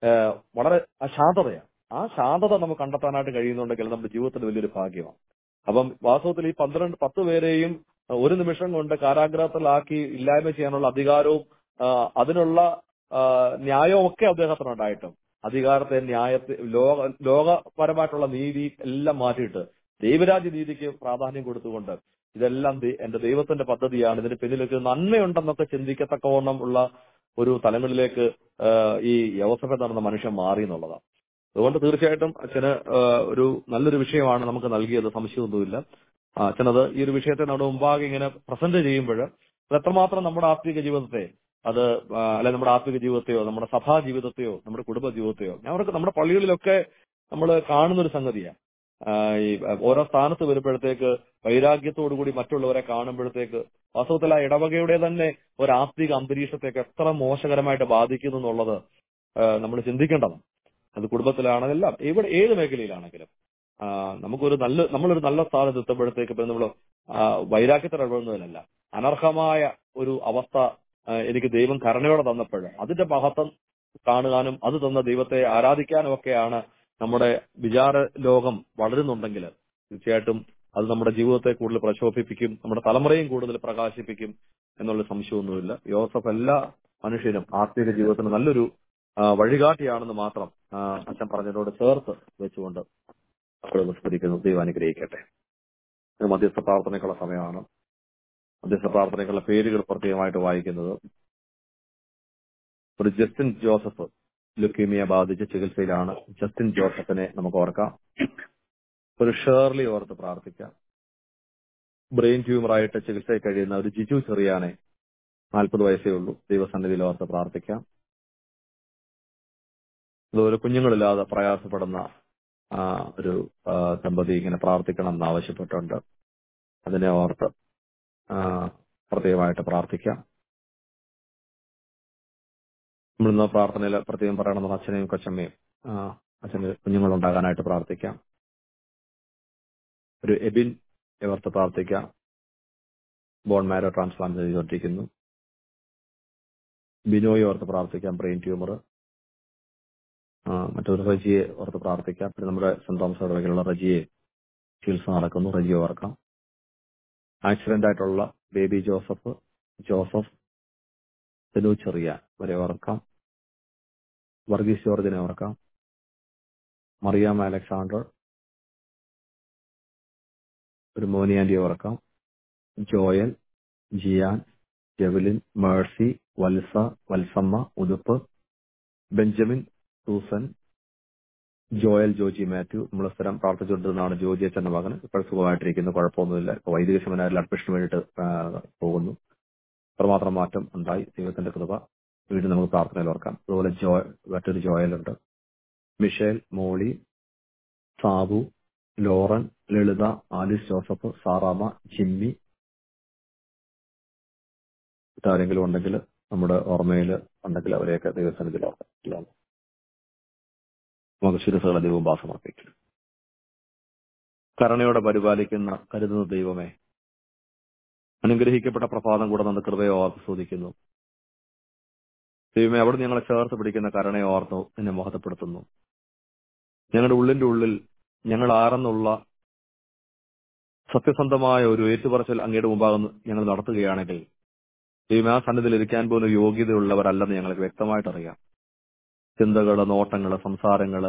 Speaker 2: വളരെ ആ ശാന്തതയാണ് ആ ശാന്തത നമുക്ക് കണ്ടെത്താനായിട്ട് കഴിയുന്നുണ്ടെങ്കിൽ നമ്മുടെ ജീവിതത്തിൽ വലിയൊരു ഭാഗ്യമാണ് അപ്പം വാസ്തവത്തിൽ ഈ പന്ത്രണ്ട് പത്ത് പേരെയും ആ, ഒരു നിമിഷം കൊണ്ട് കാരാഗ്രഹത്തിലാക്കി ഇല്ലായ്മ ചെയ്യാനുള്ള അധികാരവും ആ, അതിനുള്ള ആ, ന്യായവും ഒക്കെ അദ്ദേഹത്തിനുണ്ടായിട്ടും അധികാരത്തെ ന്യായത്തെ ലോക ലോകപരമായിട്ടുള്ള നീതി എല്ലാം മാറ്റിയിട്ട് ദൈവരാജ്യ നീതിക്ക് പ്രാധാന്യം കൊടുത്തുകൊണ്ട് ഇതെല്ലാം ദൈ- എന്റെ ദൈവത്തിന്റെ പദ്ധതിയാണ് ഇതിന് പിന്നിലൊക്കെ നന്മയുണ്ടെന്നൊക്കെ ചിന്തിക്കത്തക്കവണ്ണം ഉള്ള ഒരു തലങ്ങളിലേക്ക് ആ, ഈ യവസഭ നടന്ന മനുഷ്യൻ മാറി എന്നുള്ളതാണ് അതുകൊണ്ട് തീർച്ചയായിട്ടും അച്ഛന് ആ, ഒരു നല്ലൊരു വിഷയമാണ് നമുക്ക് നൽകിയത് സംശയമൊന്നുമില്ല ആ, അച്ഛനത് ഈ ഒരു വിഷയത്തെ നമ്മുടെ മുമ്പാകെ ഇങ്ങനെ പ്രസന്റ് ചെയ്യുമ്പോൾ അത് എത്രമാത്രം നമ്മുടെ ആത്മീക ജീവിതത്തെ അത് ആ, അല്ലെ നമ്മുടെ ആത്മീക ജീവിതത്തെയോ നമ്മുടെ സഭാ ജീവിതത്തെയോ നമ്മുടെ കുടുംബ ജീവിതത്തെയോ ഞാൻ അവർക്ക് നമ്മുടെ പള്ളികളിലൊക്കെ നമ്മൾ കാണുന്ന ഒരു സംഗതിയാണ് ആ, ഈ ഓരോ സ്ഥാനത്ത് വരുമ്പോഴത്തേക്ക് വൈരാഗ്യത്തോടുകൂടി മറ്റുള്ളവരെ കാണുമ്പോഴത്തേക്ക് വാസ്തവത്തിൽ ആ ഇടവകയുടെ തന്നെ ഒരു ആത്മീക അന്തരീക്ഷത്തേക്ക് എത്ര മോശകരമായിട്ട് ബാധിക്കുന്നു എന്നുള്ളത് നമ്മൾ ചിന്തിക്കേണ്ടതാണ് അത് കുടുംബത്തിലാണെങ്കിലും എവിടെ ഏത് മേഖലയിലാണെങ്കിലും ആ, നമുക്കൊരു നല്ല നമ്മളൊരു നല്ല സ്ഥാനത്ത് എത്തുമ്പോഴത്തേക്ക് ഇപ്പൊ നമ്മൾ വൈരാഗ്യത്തിൽ ഇടപെടുന്നതിനല്ല അനർഹമായ ഒരു അവസ്ഥ ആ, എനിക്ക് ദൈവം കരുണയോടെ തന്നപ്പോൾ അതിന്റെ മഹത്വം കാണുവാനും അത് തന്ന ദൈവത്തെ ആരാധിക്കാനും ഒക്കെയാണ് നമ്മുടെ വിചാര ലോകം വളരുന്നുണ്ടെങ്കിൽ തീർച്ചയായിട്ടും അത് നമ്മുടെ ജീവിതത്തെ കൂടുതൽ പ്രശോഭിപ്പിക്കും നമ്മുടെ തലമുറയും കൂടുതൽ പ്രകാശിപ്പിക്കും എന്നുള്ള സംശയമൊന്നുമില്ല യോസഫ് എല്ലാ മനുഷ്യനും ആത്മീയ ജീവിതത്തിന് നല്ലൊരു ആ, വഴികാട്ടിയാണെന്ന് മാത്രം ആ, അച്ഛൻ പറഞ്ഞതിനോട് ചേർത്ത് വെച്ചുകൊണ്ട് അപ്പോൾ വിസ്മരിക്കുന്നു ദൈവം അനുഗ്രഹിക്കട്ടെ ഇത് മധ്യസ്ഥ പ്രാർത്ഥനയ്ക്കുള്ള സമയമാണ് മധ്യസ്ഥ പ്രാർത്ഥനയ്ക്കുള്ള പേരുകൾ പ്രത്യേകമായിട്ട് വായിക്കുന്നത് ഒരു ജസ്റ്റിൻ ജോസഫ് ലുക്കീമിയ ബാധിച്ച് ചികിത്സയിലാണ് ജസ്റ്റിൻ ജോസഫിനെ നമുക്ക് ഓർക്കാം ഒരു ഷേർലി ഓർത്ത് പ്രാർത്ഥിക്കാം ബ്രെയിൻ ട്യൂമറായിട്ട് ചികിത്സയിൽ കഴിയുന്ന ഒരു ജിജു ചെറിയാനെ നാൽപ്പത് വയസ്സേ ഉള്ളൂ ദൈവസന്നിധിയിൽ ഓർത്ത് പ്രാർത്ഥിക്കാം അതുപോലെ കുഞ്ഞുങ്ങളില്ലാതെ പ്രയാസപ്പെടുന്ന ആ, ഒരു ആ, ദമ്പതി ഇങ്ങനെ പ്രാർത്ഥിക്കണം എന്ന് ആവശ്യപ്പെട്ടുണ്ട് അതിനെ ഓർത്ത് ആ, പ്രത്യേകമായിട്ട് പ്രാർത്ഥിക്കാം നമ്മളിന്ന് പ്രാർത്ഥനയിൽ പ്രത്യേകം പറയണമെന്ന് അച്ഛനെയും കൊച്ചമ്മയും ആ, അച്ഛന് കുഞ്ഞുങ്ങളുണ്ടാകാനായിട്ട് പ്രാർത്ഥിക്കാം ഒരു എബിൻ ഇവർത്ത് പ്രാർത്ഥിക്കാം ബോൺ മാരോ ട്രാൻസ്പ്ലാന്റ് ചെയ്തുകൊണ്ടിരിക്കുന്നു ബിനോയി ഓർത്ത് പ്രാർത്ഥിക്കാം ബ്രെയിൻ ട്യൂമർ മറ്റൊരു റജിയെ ഓർത്ത് പ്രാർത്ഥിക്കാം പിന്നെ നമ്മുടെ സെന്റ് തോമസ് ഇടവകയിലുള്ള റജിയെ ചികിത്സ നടക്കുന്നു റജിയെ ഓർക്കാം ആക്സിഡന്റ് ആയിട്ടുള്ള ബേബി ജോസഫ് ജോസഫ് തെനു ചെറിയ വരെ ഓർക്കാം വർഗീസ് ജോർജിനെ ഓർക്കാം മറിയാം അലക്സാണ്ടർ ഒരു മോനിയാൻഡിയെ ഓർക്കാം ജോയൽ ജിയാൻ ജെവലിൻ Mercy Valsa Valsamma Uthup Benjamin Susan Joel Joji Mathew നമ്മൾ സ്ഥിരം പ്രാർത്ഥിച്ചുകൊണ്ടിരുന്നതാണ് ജോജി അച്ഛന്റെ മകൻ ഇപ്പോൾ സുഖമായിട്ടിരിക്കുന്നു കുഴപ്പമൊന്നുമില്ല ഇപ്പൊ വൈദിക സെമിനാറിൽ അഡ്മിഷന് വേണ്ടിയിട്ട് ആ, പോകുന്നു അത്രമാത്രം മാറ്റം ഉണ്ടായി ദൈവത്തിന്റെ കൃപ വീണ്ടും നമുക്ക് പ്രാർത്ഥനയിൽ ഓർക്കാം അതുപോലെ ജോ മറ്റൊരു ജോയലുണ്ട് Michelle Molly Sabu Lauren Lalitha Alice Joseph Sarama Jimmy ആരെങ്കിലും ഉണ്ടെങ്കിൽ നമ്മുടെ ഓർമ്മയിൽ ഉണ്ടെങ്കിൽ അവരെയൊക്കെ ദൈവസന്നിധിയിൽ ഓർക്കാം എല്ലാം. നമുക്ക് ശിരസുകളെ ദൈവം സമർപ്പിക്കും കരുണയോടെ പരിപാലിക്കുന്ന കരുതുന്ന ദൈവമേ അനുഗ്രഹിക്കപ്പെട്ട പ്രഭാതം കൂടെ നമ്മുടെ കൃപയെ ആസ്വദിക്കുന്നു ദൈവമേ അവിടെ ഞങ്ങളെ ചേർത്ത് പിടിക്കുന്ന കരുണയെ ഓർത്ത് എന്നെ മഹത്വപ്പെടുത്തുന്നു ഞങ്ങളുടെ ഉള്ളിന്റെ ഉള്ളിൽ ഞങ്ങൾ ആരെന്നുള്ള സത്യസന്ധമായ ഒരു ഏറ്റുപറച്ചിൽ അങ്ങയുടെ മുമ്പാകുന്നു ഞങ്ങൾ നടത്തുകയാണെങ്കിൽ ദൈവമേ ആ സന്നിധിയിൽ ഇരിക്കാൻ പോലും യോഗ്യതയുള്ളവരല്ലെന്ന് ഞങ്ങൾക്ക് വ്യക്തമായിട്ട് അറിയാം ചിന്തകള് നോട്ടങ്ങള് സംസാരങ്ങള്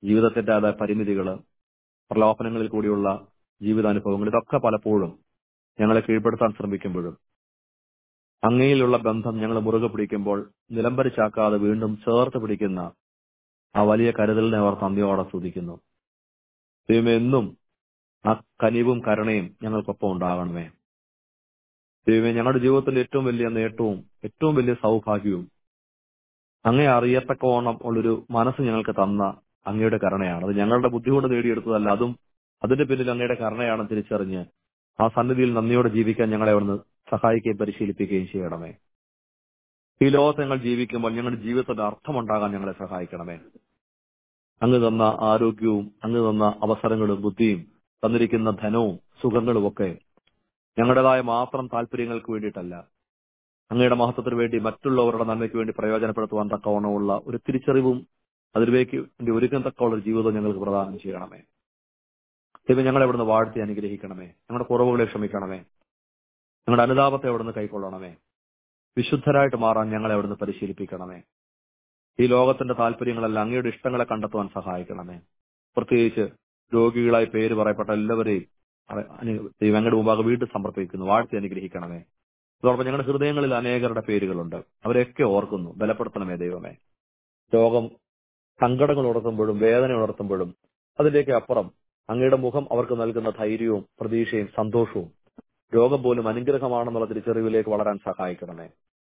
Speaker 2: ജീവിതത്തിൻ്റെതായ പരിമിതികള് പ്രലോഭനങ്ങളിൽ കൂടിയുള്ള ജീവിതാനുഭവങ്ങൾ ഇതൊക്കെ പലപ്പോഴും ഞങ്ങളെ കീഴ്പ്പെടുത്താൻ ശ്രമിക്കുമ്പോഴും അങ്ങയിലുള്ള ബന്ധം ഞങ്ങൾ മുറുകെ പിടിക്കുമ്പോൾ നിലംപരിച്ചാക്കാതെ വീണ്ടും ചേർത്ത് പിടിക്കുന്ന ആ വലിയ കരുതലിനെ അവർ നന്ദിയോടെ സ്തുതിക്കുന്നു ദൈവമേ എന്നും ആ കനിവും കരുണയും ഞങ്ങൾക്കൊപ്പം ഉണ്ടാകണമേ ദൈവമേ ഞങ്ങളുടെ ജീവിതത്തിന്റെ ഏറ്റവും വലിയ നേട്ടവും ഏറ്റവും വലിയ സൗഭാഗ്യവും അങ്ങേ അറിയത്തക്കവണ്ണം ഉള്ളൊരു മനസ്സ് ഞങ്ങൾക്ക് തന്ന അങ്ങയുടെ കരുണയാണ് അത് ഞങ്ങളുടെ ബുദ്ധി കൊണ്ട് നേടിയെടുത്തതല്ല അതും അതിന്റെ പിന്നിൽ അങ്ങയുടെ കരുണയാണെന്ന് തിരിച്ചറിഞ്ഞ് ആ സന്നിധിയിൽ നന്ദിയോടെ ജീവിക്കാൻ ഞങ്ങളെ അവിടുന്ന് സഹായിക്കുകയും പരിശീലിപ്പിക്കുകയും ചെയ്യണമേ ഈ ലോകത്ത് ഞങ്ങൾ ജീവിക്കുമ്പോൾ ഞങ്ങളുടെ ജീവിതത്തിന്റെ അർത്ഥമുണ്ടാകാൻ ഞങ്ങളെ സഹായിക്കണമേ അങ്ങ് തന്ന ആരോഗ്യവും അങ്ങ് തന്ന അവസരങ്ങളും ബുദ്ധിയും തന്നിരിക്കുന്ന ധനവും സുഖങ്ങളും ഒക്കെ ഞങ്ങളുടേതായ മാത്രം താല്പര്യങ്ങൾക്ക് വേണ്ടിയിട്ടല്ല അങ്ങയുടെ മഹത്വത്തിന് വേണ്ടി മറ്റുള്ളവരുടെ നന്മയ്ക്ക് വേണ്ടി പ്രയോജനപ്പെടുത്തുവാൻ തക്കവണ്ണമുള്ള ഒരു തിരിച്ചറിവും അതിലേക്ക് വേണ്ടി ഒരുക്കം തക്കമുള്ള ഒരു ജീവിതം ഞങ്ങൾക്ക് പ്രദാനം ചെയ്യണമേ ദൈവം ഞങ്ങളെ ഇവിടുന്ന് വാഴ്ത്തി അനുഗ്രഹിക്കണമേ ഞങ്ങളുടെ കുറവുകളെ ക്ഷമിക്കണമേ ഞങ്ങളുടെ അനുതാപത്തെ അവിടുന്ന് കൈക്കൊള്ളണമേ വിശുദ്ധരായിട്ട് മാറാൻ ഞങ്ങളെ അവിടുന്ന് പരിശീലിപ്പിക്കണമേ ഈ ലോകത്തിന്റെ താല്പര്യങ്ങളെല്ലാം അങ്ങയുടെ ഇഷ്ടങ്ങളെ കണ്ടെത്തുവാൻ സഹായിക്കണമേ പ്രത്യേകിച്ച് രോഗികളായി പേര് പറയപ്പെട്ട എല്ലാവരെയും അറ- അനു- ദൈവം അങ്ങയുടെ മുമ്പാകെ വീണ്ടും സമർപ്പിക്കുന്നു വാഴ്ത്തി അനുഗ്രഹിക്കണമേ അതോടൊപ്പം ഞങ്ങളുടെ ഹൃദയങ്ങളിൽ അനേകരുടെ പേരുകളുണ്ട് അവരെയൊക്കെ ഓർക്കുന്നു ബലപ്പെടുത്തണമേ ദൈവമേ രോഗം സങ്കടങ്ങൾ ഉണർത്തുമ്പോഴും വേദന ഉണർത്തുമ്പോഴും അതിലേക്ക് അപ്പുറം അങ്ങയുടെ മുഖം അവർക്ക് നൽകുന്ന ധൈര്യവും പ്രതീക്ഷയും സന്തോഷവും രോഗം പോലും അനുഗ്രഹമാണെന്നുള്ള തിരിച്ചറിവിലേക്ക് വളരാൻ സഹായിക്കണമേ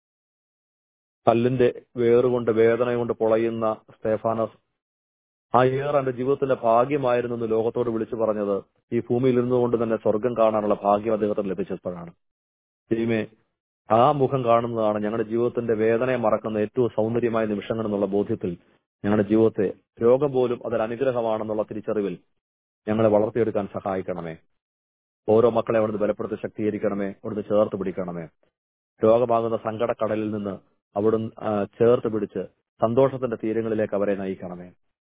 Speaker 2: കല്ലിന്റെ വേറുകൊണ്ട് വേദന കൊണ്ട് പൊളയുന്ന സ്തേഫാനസ് ആ ഏർ എന്റെ ജീവിതത്തിന്റെ ഭാഗ്യമായിരുന്നു എന്ന് ലോകത്തോട് വിളിച്ചു പറഞ്ഞത് ഈ ഭൂമിയിൽ ഇരുന്നുകൊണ്ട് തന്നെ സ്വർഗം കാണാനുള്ള ഭാഗ്യം അദ്ദേഹത്തിന് ലഭിച്ചപ്പോഴാണ് ദൈവമേ ആ മുഖം കാണുന്നതാണ് ഞങ്ങളുടെ ജീവിതത്തിന്റെ വേദനയെ മറക്കുന്ന ഏറ്റവും സൗന്ദര്യമായ നിമിഷങ്ങൾ എന്നുള്ള ബോധ്യത്തിൽ ഞങ്ങളുടെ ജീവിതത്തെ രോഗം പോലും അതൊരു അനുഗ്രഹമാണെന്നുള്ള തിരിച്ചറിവിൽ ഞങ്ങളെ വളർത്തിയെടുക്കാൻ സഹായിക്കണമേ ഓരോ മക്കളെ അവിടുന്ന് ബലപ്പെടുത്തി ശക്തീകരിക്കണമേ അവിടുന്ന് ചേർത്ത് പിടിക്കണമേ രോഗമാകുന്ന സങ്കടക്കടലിൽ നിന്ന് അവിടുന്ന് ആ, ചേർത്ത് പിടിച്ച് സന്തോഷത്തിന്റെ തീരങ്ങളിലേക്ക് അവരെ നയിക്കണമേ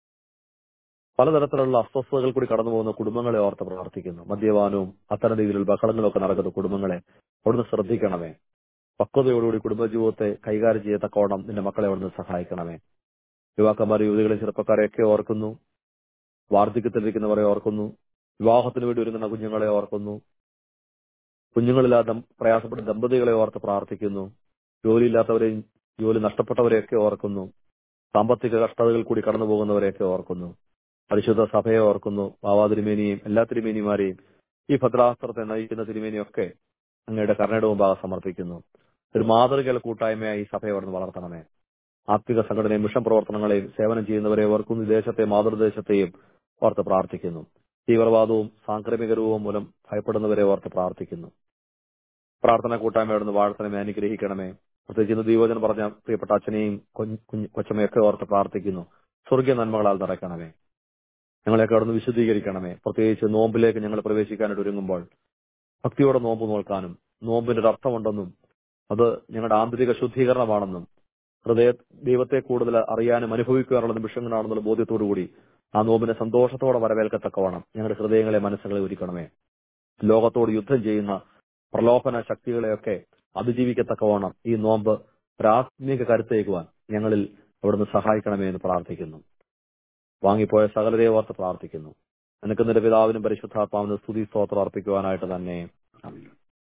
Speaker 2: പലതരത്തിലുള്ള അസ്വസ്ഥതകൾ കൂടി കടന്നു പോകുന്ന കുടുംബങ്ങളെ ഓർത്ത് പ്രാർത്ഥിക്കുന്നു മദ്യപാനവും അത്തരം രീതിയിലുള്ള ബഹളങ്ങളും ഒക്കെ നടക്കുന്ന കുടുംബങ്ങളെ അവിടുന്ന് ശ്രദ്ധിക്കണമേ പക്വതയോടുകൂടി കുടുംബജീവിതത്തെ കൈകാര്യം ചെയ്യത്തക്കോണം നിന്റെ മക്കളെ അവിടുന്ന് സഹായിക്കണമേ യുവാക്കന്മാർ യുവതികളെ ചെറുപ്പക്കാരെയൊക്കെ ഓർക്കുന്നു വാർദ്ധക്യത്തിലിരിക്കുന്നവരെ ഓർക്കുന്നു വിവാഹത്തിന് വേണ്ടി ഒരുങ്ങുന്ന കുഞ്ഞുങ്ങളെ ഓർക്കുന്നു കുഞ്ഞുങ്ങളില്ലാതെ ദം- പ്രയാസപ്പെടുന്ന ദമ്പതികളെ ഓർത്ത് പ്രാർത്ഥിക്കുന്നു ജോലിയില്ലാത്തവരെയും ജോലി നഷ്ടപ്പെട്ടവരെയൊക്കെ ഓർക്കുന്നു സാമ്പത്തിക കഷ്ടതകൾ കൂടി കടന്നു പോകുന്നവരെയൊക്കെ ഓർക്കുന്നു പരിശുദ്ധ സഭയെ ഓർക്കുന്നു ബാബാ തിരുമേനിയും എല്ലാ തിരുമേനിമാരെയും ഈ ഭദ്രാസ്ത്രത്തെ നയിക്കുന്ന തിരുമേനിയൊക്കെ അങ്ങയുടെ കരുണയുടെ മുമ്പാകെ സമർപ്പിക്കുന്നു ഒരു മാതൃകയുള്ള കൂട്ടായ്മയായി ഈ സഭയെ അവിടുന്ന് വളർത്തണമേ ആത്മിക സംഘടനയും മിഷൻ പ്രവർത്തനങ്ങളെയും സേവനം ചെയ്യുന്നവരെ ഓർക്കുന്നു ഈ ദേശത്തെ മാതൃദേശത്തെയും ഓർത്ത് പ്രാർത്ഥിക്കുന്നു തീവ്രവാദവും സാംക്രമിക രൂപവും മൂലം ഭയപ്പെടുന്നവരെ ഓർത്ത് പ്രാർത്ഥിക്കുന്നു പ്രാർത്ഥന കൂട്ടായ്മ അവിടുന്ന് വാഴ്ത്തണമേ അനുഗ്രഹിക്കണമേ പ്രത്യേകിച്ച് ഇന്ന് ദീവചനം പറഞ്ഞ പ്രിയപ്പെട്ട അച്ഛനെയും കുഞ്ഞ് കുഞ്ഞ് കൊച്ചമ്മയൊക്കെ ഓർത്ത് പ്രാർത്ഥിക്കുന്നു സ്വർഗീയ നന്മകളാൽ നിറയ്ക്കണമേ ഞങ്ങളെയൊക്കെ അവിടുന്ന് വിശുദ്ധീകരിക്കണമേ പ്രത്യേകിച്ച് നോമ്പിലേക്ക് ഞങ്ങൾ പ്രവേശിക്കാനായിട്ട് ഒരുങ്ങുമ്പോൾ ഭക്തിയോടെ നോമ്പ് നോൽക്കാനും നോമ്പിന്റെ ഒരു അർത്ഥമുണ്ടെന്നും അത് ഞങ്ങളുടെ ആന്തരിക ശുദ്ധീകരണമാണെന്നും ഹൃദയ ദൈവത്തെ കൂടുതൽ അറിയാനും അനുഭവിക്കുവാനുള്ള നിമിഷങ്ങളാണെന്നുള്ള ബോധ്യത്തോടുകൂടി ആ നോമ്പിനെ സന്തോഷത്തോടെ വരവേൽക്കത്തക്കവണ്ണം ഞങ്ങളുടെ ഹൃദയങ്ങളെ മനസ്സുകളെ ഒരുക്കണമേ ലോകത്തോട് യുദ്ധം ചെയ്യുന്ന പ്രലോഭന ശക്തികളെയൊക്കെ അതിജീവിക്കത്തക്കവണ്ണം ഈ നോമ്പ് പ്രാഥമിക കരുത്തേക്കുവാൻ ഞങ്ങളിൽ അവിടുന്ന് സഹായിക്കണമേ എന്ന് പ്രാർത്ഥിക്കുന്നു വാങ്ങിപ്പോയ സകലരെ ഓർത്ത് പ്രാർത്ഥിക്കുന്നു നിനക്ക് നിന്റെ പിതാവിനും പരിശുദ്ധാത്മാവിനും സ്തുതി സ്തോത്രം അർപ്പിക്കുവാനായിട്ട് തന്നെ ആമേൻ.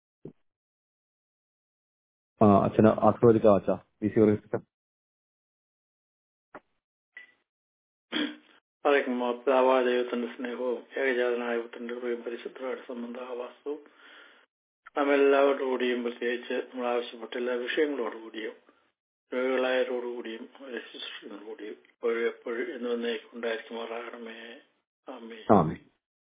Speaker 2: ആ അച്ഛന് ആസ്വദിക്കാം അച്ഛ ഈ സീറിയസ്
Speaker 3: പറയുമ്പോൾ പിതാവായ ദൈവത്തിന്റെ സ്നേഹവും ഏകജാതനായ ദൈവത്തിന്റെ കൃപയും പരിശുദ്ധമായ സംബന്ധാവാസവും നമ്മെല്ലാവരുടെ കൂടിയും പ്രത്യേകിച്ച് നമ്മൾ ആവശ്യപ്പെട്ട എല്ലാ വിഷയങ്ങളോടുകൂടിയും രോഗികളായവരോടുകൂടിയും ശുശ്രൂഷകളോടുകൂടിയും ഇപ്പോഴും എപ്പോഴും എന്ന് വന്നേക്കും ഉണ്ടായിരിക്കുമാറാകണമേ ആമേ
Speaker 2: ആമേൻ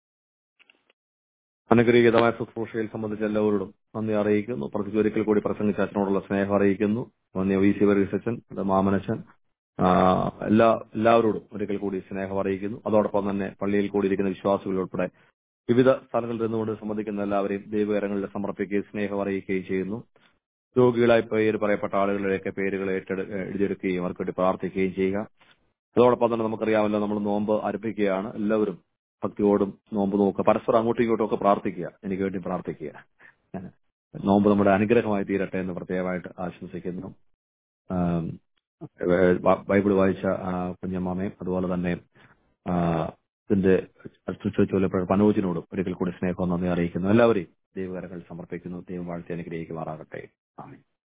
Speaker 2: അനുഗ്രഹീതമായ ശുശ്രൂഷയിൽ സംബന്ധിച്ച എല്ലാവരോടും നന്ദി അറിയിക്കുന്നു പ്രത്യേകിച്ച് ഒരിക്കൽ കൂടി പ്രസംഗിച്ച അച്ഛനോടുള്ള സ്നേഹം അറിയിക്കുന്നു നന്ദി വി സി വർഗീസച്ചൻ മാമനച്ചൻ ആ, എല്ലാ എല്ലാവരോടും ഒരിക്കൽ കൂടി സ്നേഹം അറിയിക്കുന്നു അതോടൊപ്പം തന്നെ പള്ളിയിൽ കൂടിയിരിക്കുന്ന വിശ്വാസികൾ ഉൾപ്പെടെ വിവിധ സ്ഥലങ്ങളിൽ നിന്നുകൊണ്ട് സംബന്ധിക്കുന്ന എല്ലാവരെയും ദൈവകരങ്ങളിൽ സമർപ്പിക്കുകയും സ്നേഹം അറിയിക്കുകയും ചെയ്യുന്നു രോഗികളായി പേര് പറയപ്പെട്ട ആളുകളുടെയൊക്കെ പേരുകൾ ഏറ്റെടു എഴുതിയെടുക്കുകയും അവർക്ക് വേണ്ടി പ്രാർത്ഥിക്കുകയും ചെയ്യുക അതോടൊപ്പം തന്നെ നമുക്കറിയാമല്ലോ നമ്മൾ നോമ്പ് ആരംഭിക്കുകയാണ് എല്ലാവരും ഭക്തിയോടും നോമ്പ് നോക്കുക പരസ്പരം അങ്ങോട്ടും ഇങ്ങോട്ടും ഒക്കെ പ്രാർത്ഥിക്കുക എനിക്ക് വേണ്ടി പ്രാർത്ഥിക്കുക നോമ്പ് നമ്മുടെ അനുഗ്രഹമായി തീരട്ടെ എന്ന് പ്രത്യേകമായിട്ട് ആശംസിക്കുന്നു ആം, ഏഹ് ബ- ബൈബിൾ വായിച്ച ആ, കുഞ്ഞമ്മാമയും അതുപോലെ തന്നെ ആ, ഇതിന്റെ ചൊല്ലപ്പെട്ട പനോജിനോടും ഒരിക്കൽ കൂടി സ്നേഹം നന്ദി അറിയിക്കുന്നു എല്ലാവരെയും ദൈവകരങ്ങൾ സമർപ്പിക്കുന്നു ദൈവം വാഴ്ത്തി അനുഗ്രഹിക്കുമാറാകട്ടെ ആമേൻ